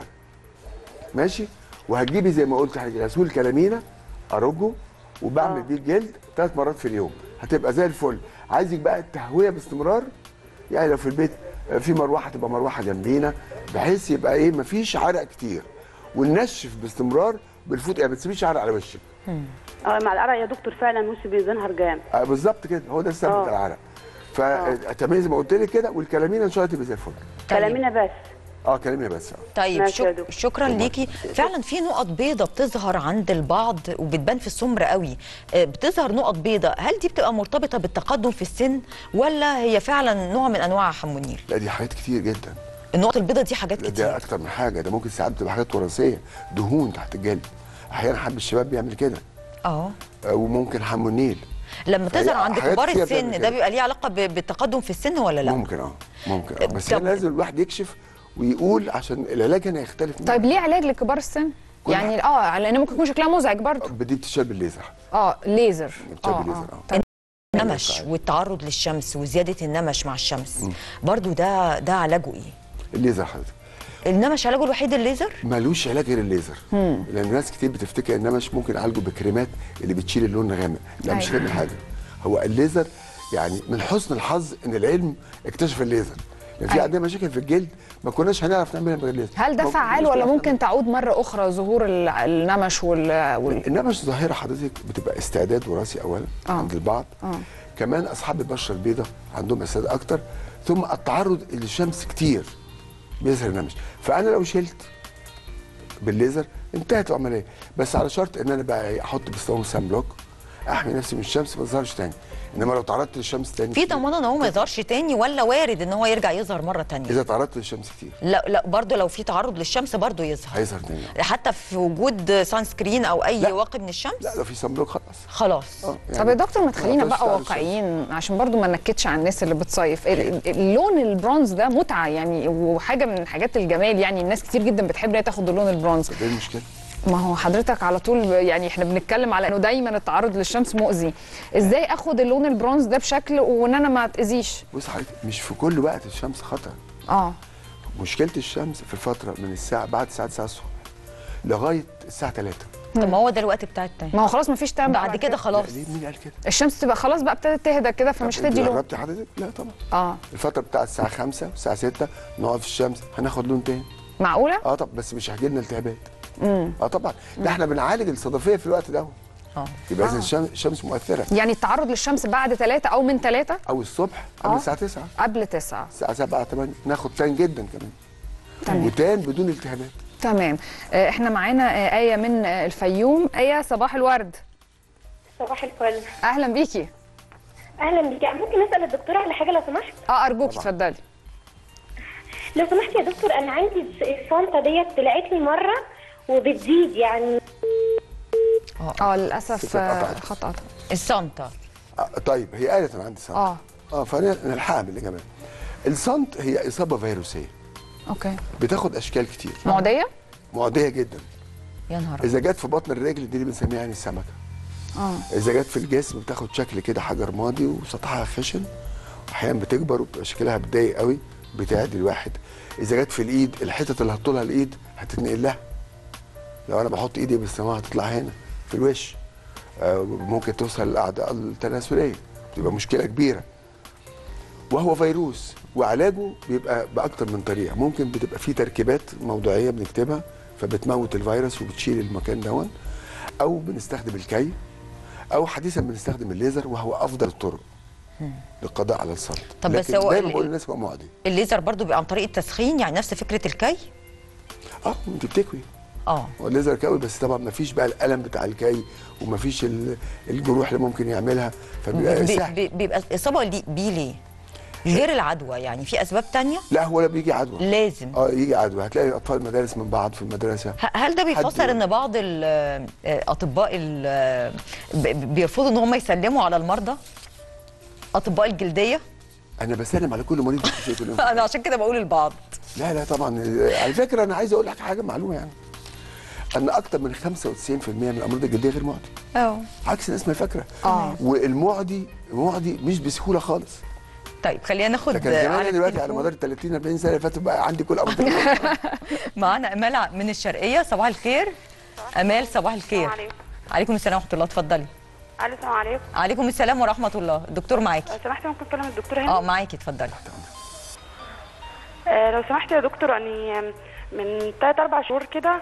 ماشي وهتجيبي زي ما قلت حاجه غسول كلامينا ارجه وبعمل بيه الجلد ثلاث مرات في اليوم هتبقى زي الفل عايزك بقى التهويه باستمرار يعني لو في البيت في مروحه تبقى مروحه جنبينا بحيث يبقى ايه مفيش عرق كتير وننشف باستمرار بالفوت يعني ما تسيبيش عرق على وشك اه مع العرق يا دكتور فعلا وشي بيزنهر جامد آه بالظبط كده هو ده السبب آه. بتاع العرق فتعملي زي ما قلت لك كده والكلامينا ان شاء الله تبقى زي الفل كلامنا بس اه كلامي بس آه. طيب ماشي يا شك... دكتور. شكرا ليكي فعلا في نقط بيضة بتظهر عند البعض وبتبان في السمر قوي آه، بتظهر نقط بيضة هل دي بتبقى مرتبطة بالتقدم في السن ولا هي فعلا نوع من انواع حمو النيل لا دي حاجات كتير جدا النقط البيضاء دي حاجات لا، كتير ده اكتر من حاجه ده ممكن ساعات بتبقى حاجات وراثيه دهون تحت الجلد احيانا حب الشباب بيعمل كده اه آه، وممكن حمو النيل لما فهي تظهر عند حاجات كبار كتير السن بتعمل ده كده. بيبقى ليه علاقة ب... بالتقدم في السن ولا لا ممكن اه ممكن آه. بس طب- هنا لازم الواحد يكشف ويقول عشان العلاج هنا يختلف من طيب ليه علاج لكبار السن؟ يعني اه لان ممكن يكون شكلها مزعج برضه دي بتشال بالليزر اه ليزر بتشال اه بالليزر اه اه النمش والتعرض للشمس وزيادة النمش مع الشمس برضو ده ده علاجه ايه الليزر حضرتك النمش علاجه الوحيد الليزر ملوش علاج غير الليزر مم. لان ناس كتير بتفتكر ان مش ممكن يعالجوا بكريمات اللي بتشيل اللون الغامق لا مش أيوة. هتعمل حاجه هو الليزر يعني من حسن الحظ ان العلم اكتشف الليزر لان في أيوة. عندنا مشاكل في الجلد ما كناش هنعرف نعملها من غير الليزر هل ده ما فعال كناش ولا نعرف ممكن تعود مره اخرى ظهور ال- النمش وال, وال... النمش ظاهره حضرتك بتبقى استعداد وراثي اولا آه. عند البعض اه كمان اصحاب البشره البيضاء عندهم استعداد اكتر ثم التعرض للشمس كتير بيظهر النمش فانا لو شلت بالليزر انتهت العمليه بس على شرط ان انا بقى احط باستخدام سان بلوك احمي نفسي من الشمس ما تظهرش تاني انما لو تعرضت للشمس تاني في ضمان ان هو ما يظهرش تاني ولا وارد ان هو يرجع يظهر مره تانية اذا تعرضت للشمس كتير لا لا برضه لو في تعرض للشمس برضه يظهر هيظهر تاني حتى في وجود سان سكرين او اي واقي من الشمس لا لو في سان بلوك خلاص خلاص اه طب يا دكتور ما تخلينا تعرفش بقى تعرف واقعيين عشان برضو ما نكدش على الناس اللي بتصيف ال- اللون البرونز ده متعه يعني وحاجه من حاجات الجمال يعني الناس كتير جدا بتحب ان هي تاخد اللون البرونز ايه المشكله ما هو حضرتك على طول ب- يعني احنا بنتكلم على انه دايما التعرض للشمس مؤذي ازاي اخد اللون البرونز ده بشكل وان انا ما اتاذيش بص حضرتك مش في كل وقت الشمس خطر اه مشكله الشمس في الفتره من الساعه بعد الساعه 9 الصبح لغايه الساعه 3 طب ما هو ده الوقت بتاع التاني ما هو خلاص ما فيش تايم بعد كده خلاص ليه مين قال كده الشمس تبقى خلاص بقى ابتدت تهدى كده فمش طب هتدي انت لون جربتي حضرتك لا طبعا اه الفتره بتاع الساعه 5 والساعه 6 نقعد في الشمس هناخد لون تاني معقوله اه طب بس مش هيجي لنا التهابات امم اه طبعا ده احنا بنعالج الصدفيه في الوقت ده اه يبقى اذا آه. الشمس الشمس مؤثره يعني التعرض للشمس بعد ثلاثة او من ثلاثة او الصبح قبل آه. الساعه 9 قبل تسعة الساعه 7 8 ناخد تان جدا كمان تمام. وتان بدون التهابات تمام آه، احنا معانا آه، آية من آه، الفيوم آية صباح الورد صباح الفل اهلا بيكي اهلا بيكي ممكن اسال الدكتوره على حاجه لو سمحت اه ارجوكي اتفضلي لو سمحت يا دكتور انا عندي الس- الصنطه ديت طلعت لي مره وبتزيد يعني اه للاسف الفكرة آه، اتقطعت. خط قطع الصنطه آه طيب هي قالت انا عندي سنه اه اه فانا نلحقها بالاجابات الصنط هي اصابه فيروسيه اوكي بتاخد اشكال كتير معديه معديه جدا يا نهار اذا جت في بطن الرجل دي اللي بنسميها يعني السمكه اه اذا جت في الجسم بتاخد شكل كده حجر ماضي وسطحها خشن احيانا بتكبر وبتبقى شكلها بتضايق قوي بتعدي الواحد اذا جت في الايد الحتت اللي هتطولها الايد هتتنقل لها لو انا بحط ايدي بالسماعه هتطلع هنا في الوش آه، ممكن توصل للاعضاء التناسليه تبقى مشكله كبيره وهو فيروس وعلاجه بيبقى باكتر من طريقه ممكن بتبقى فيه تركيبات موضوعيه بنكتبها فبتموت الفيروس وبتشيل المكان دون او بنستخدم الكي او حديثا بنستخدم الليزر وهو افضل الطرق للقضاء على الصلب طب بس لكن هو دايما ال- بقول للناس هو معدي الليزر برضو بيبقى عن طريق التسخين يعني نفس فكره الكي اه انت بتكوي اه هو الليزر كوي بس طبعا ما فيش بقى الالم بتاع الكي وما فيش ال- الجروح اللي ممكن يعملها فبيبقى بي- سهل بي- بيبقى الاصابه دي بيه ليه غير العدوى يعني في اسباب تانية لا هو لا بيجي عدوى لازم اه يجي عدوى هتلاقي اطفال المدارس من بعض في المدرسه ه- هل ده حد- بيفسر ان بعض ال- اطباء ال- ب- بيرفضوا ان هم يسلموا على المرضى اطباء الجلديه انا بسلم على كل مريض بيخش كل يوم انا عشان كده بقول البعض لا لا طبعا على فكره انا عايز اقول لك حاجه معلومه يعني ان اكتر من 95% من الامراض الجلديه غير معدي اه عكس الناس ما فاكره آه. والمعدي المعدي مش بسهوله خالص طيب خلينا ناخد لكن زمان على أنا دلوقتي على التليفون. مدار ال 30 40 سنه اللي فاتوا بقى عندي كل امراض الجلدية. معانا امال ع- من الشرقيه صباح الخير امال صباح الخير عليكم. عليكم السلام ورحمه الله اتفضلي الو السلام عليكم عليكم السلام ورحمه الله الدكتور معاكي لو سمحتي ممكن اكلم الدكتور هنا اه معاكي اتفضلي آه لو سمحت يا دكتور يعني من 3 4 شهور كده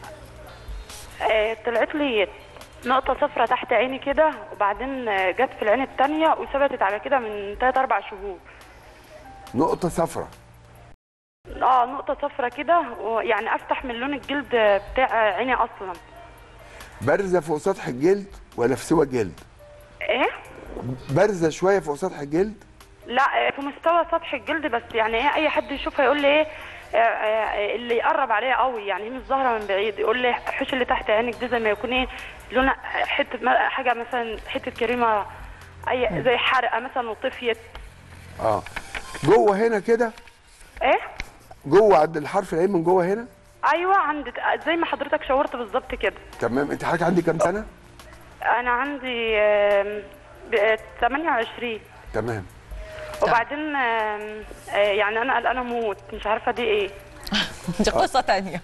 آه طلعت لي نقطة صفرة تحت عيني كده وبعدين آه، جت في العين التانية وثبتت على كده من 3 4 شهور نقطه صفراء اه نقطة صفرة كده ويعني افتح من لون الجلد بتاع عيني اصلا بارزه فوق سطح الجلد ولا في سوى الجلد ايه بارزه شويه فوق سطح الجلد لا آه، في مستوى سطح الجلد بس يعني ايه اي حد يشوفها يقول لي ايه آه، آه، اللي يقرب عليها قوي يعني هي مش ظاهره من بعيد يقول لي حش اللي تحت عينك دي زي ما يكون ايه لونها حته ما- حاجه مثلا حته كريمه اي زي حرقه مثلا وطفيت اه جوه هنا كده ايه جوه عند الحرف العين من جوه هنا ايوه عند زي ما حضرتك شاورت بالظبط كده تمام انت حضرتك عندي كام سنه انا عندي آم، ب- 28 تمام وبعدين آم، آه، يعني انا قلقانه اموت مش عارفه دي ايه دي قصه تانية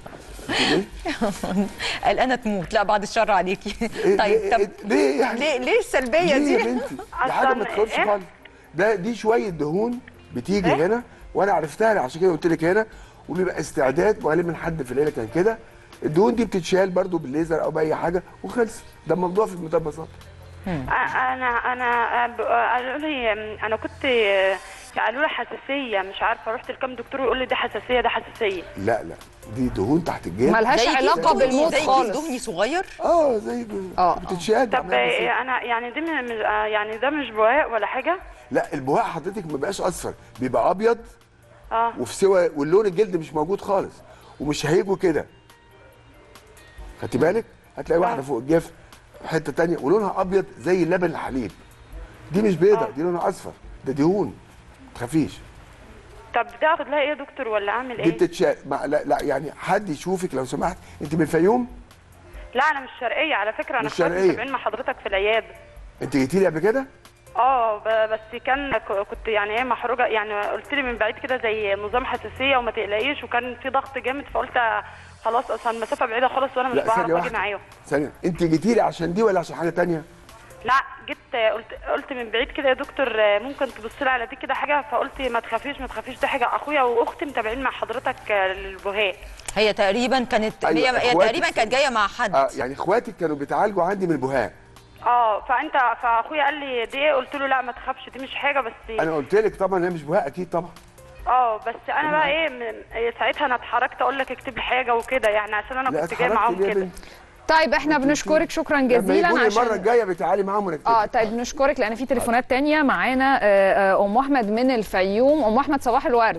قلقانه تموت لا بعد الشر عليكي طيب طب ليه يعني ليه ليه السلبيه ليه دي يا بنتي دي حاجه ما أصلاً تخافش إيه؟ خالص ده دي شويه دهون بتيجي هنا وانا عرفتها عشان كده قلت لك هنا وبيبقى استعداد وغالبا حد في العيله كان كده الدهون دي بتتشال برضو بالليزر او باي حاجه وخلص ده الموضوع في منتهى البساطه انا انا ب- قالوا لي انا كنت قالوا لي حساسيه مش عارفه رحت لكام دكتور يقول لي دي حساسيه ده حساسيه لا لا دي دهون تحت الجلد ملهاش زي علاقة كيس دهني- بالموت زي كيس خالص. دهني صغير اه زي اه بتتشال طب بعملها بسيط. انا يعني دي م- م- آه، يعني ده مش بواق ولا حاجه لا البهاق حضرتك ما بقاش اصفر بيبقى ابيض اه وفي سوى واللون الجلد مش موجود خالص ومش هيجوا كده خدتي بالك هتلاقي واحده فوق الجفن حته تانية ولونها ابيض زي لبن الحليب دي مش بيضه دي لونها اصفر ده دهون ما تخافيش طب ده اخد لها ايه يا دكتور ولا اعمل دي ايه بتتشال ما- لا, لا يعني حد يشوفك لو سمحت انت من الفيوم لا انا مش شرقيه على فكره انا مش اخواتي شرقية. متابعين مع حضرتك في العياده انت جيتي لي قبل كده اه ب- بس كان ك- كنت يعني ايه محروجه يعني قلت لي من بعيد كده زي نظام حساسيه وما تقلقيش وكان في ضغط جامد فقلت خلاص اصلا المسافه بعيده خالص وانا مش لا بعرف ثانيه اجي واحده معاهم ثانيه انت جيتي لي عشان دي ولا عشان حاجه تانية لا جيت قلت قلت من بعيد كده يا دكتور ممكن تبص لي على دي كده حاجه فقلت ما تخافيش ما تخافيش دي حاجه اخويا واختي متابعين مع حضرتك البهاء هي تقريبا كانت أيوة، هي, هي إخواتك تقريبا كانت جايه مع حد اه يعني اخواتك كانوا بيتعالجوا عندي من البهاق اه فانت فاخويا قال لي دي ايه قلت له لا ما تخافش دي مش حاجه بس انا قلت لك طبعا هي مش بهاق اكيد طبعا اه بس انا بقى ايه من إيه ساعتها انا اتحركت اقول لك اكتب لي حاجه وكده يعني عشان انا لا كنت جايه اتحركت معاهم ليه يا كده بنتي؟ طيب احنا بنشكرك شكرا لما جزيلا يجوا لي المره عشان الجايه بتعالي معاهم ونكتب اه طيب بنشكرك لان في تليفونات تانية معانا آه، آه، ام احمد من الفيوم ام احمد صباح الورد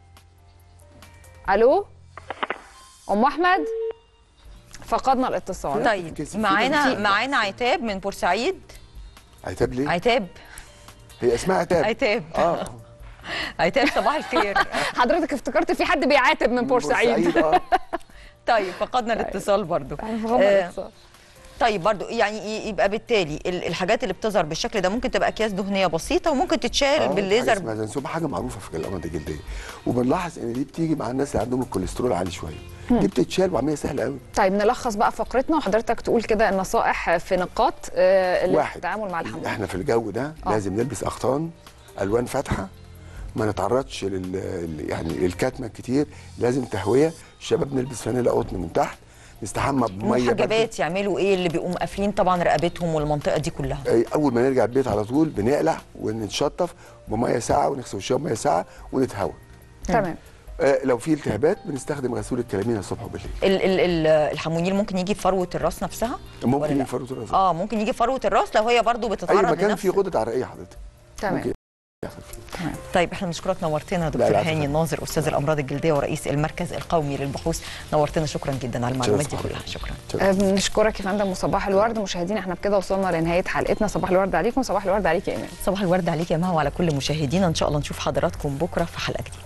الو ام احمد فقدنا الاتصال طيب معانا معانا عتاب من بورسعيد عتاب ليه؟ عتاب هي اسمها عتاب عتاب اه هيتقال صباح الخير حضرتك افتكرت في حد بيعاتب من بورسعيد بورسعيد، آه. طيب فقدنا الاتصال برضو فقدنا آه، الاتصال. طيب برضو يعني ي- يبقى بالتالي ال- الحاجات اللي بتظهر بالشكل ده ممكن تبقى اكياس دهنيه بسيطه وممكن تتشال آه، بالليزر حاجه اسمها زنسوبه حاجه معروفه في الامراض الجلديه وبنلاحظ ان دي بتيجي مع الناس اللي عندهم الكوليسترول عالي شويه دي بتتشال وعمليه سهله قوي طيب نلخص بقى فقرتنا وحضرتك تقول كده النصائح في نقاط آه، واحد. للتعامل مع الحموم احنا في الجو ده آه. لازم نلبس اغطان الوان فاتحه ما نتعرضش لل يعني للكتمه كتير لازم تهويه الشباب نلبس فانيلا قطن من تحت نستحمى بميه باردة. المحجبات يعملوا ايه اللي بيقوموا قافلين طبعا رقبتهم والمنطقه دي كلها أي اول ما نرجع البيت على طول بنقلع ونتشطف بميه ساقعه ونغسل وشنا بميه ساقعه ونتهوى تمام آه لو في التهابات بنستخدم غسول الكلامين الصبح وبالليل ال ال ال الحمونيل ممكن يجي في فروه الراس نفسها ممكن لا؟ يجي فروه الراس اه ممكن يجي في فروه الراس لو هي برضو اي بتتعرض مكان لنفس فيه غدد عرقيه حضرتك تمام. ممكن يحصل فيه طيب احنا بنشكرك نورتنا لا، دكتور العفو. هاني ناظر استاذ الامراض الجلديه ورئيس المركز القومي للبحوث نورتنا شكرا جدا على المعلومات دي شكراً. كلها شكرا آه، بنشكرك يا فندم وصباح الورد مشاهدينا احنا بكده وصلنا لنهايه حلقتنا صباح الورد عليكم صباح الورد عليك يا ايمان صباح الورد عليك يا مها وعلى كل مشاهدينا ان شاء الله نشوف حضراتكم بكره في حلقه جديده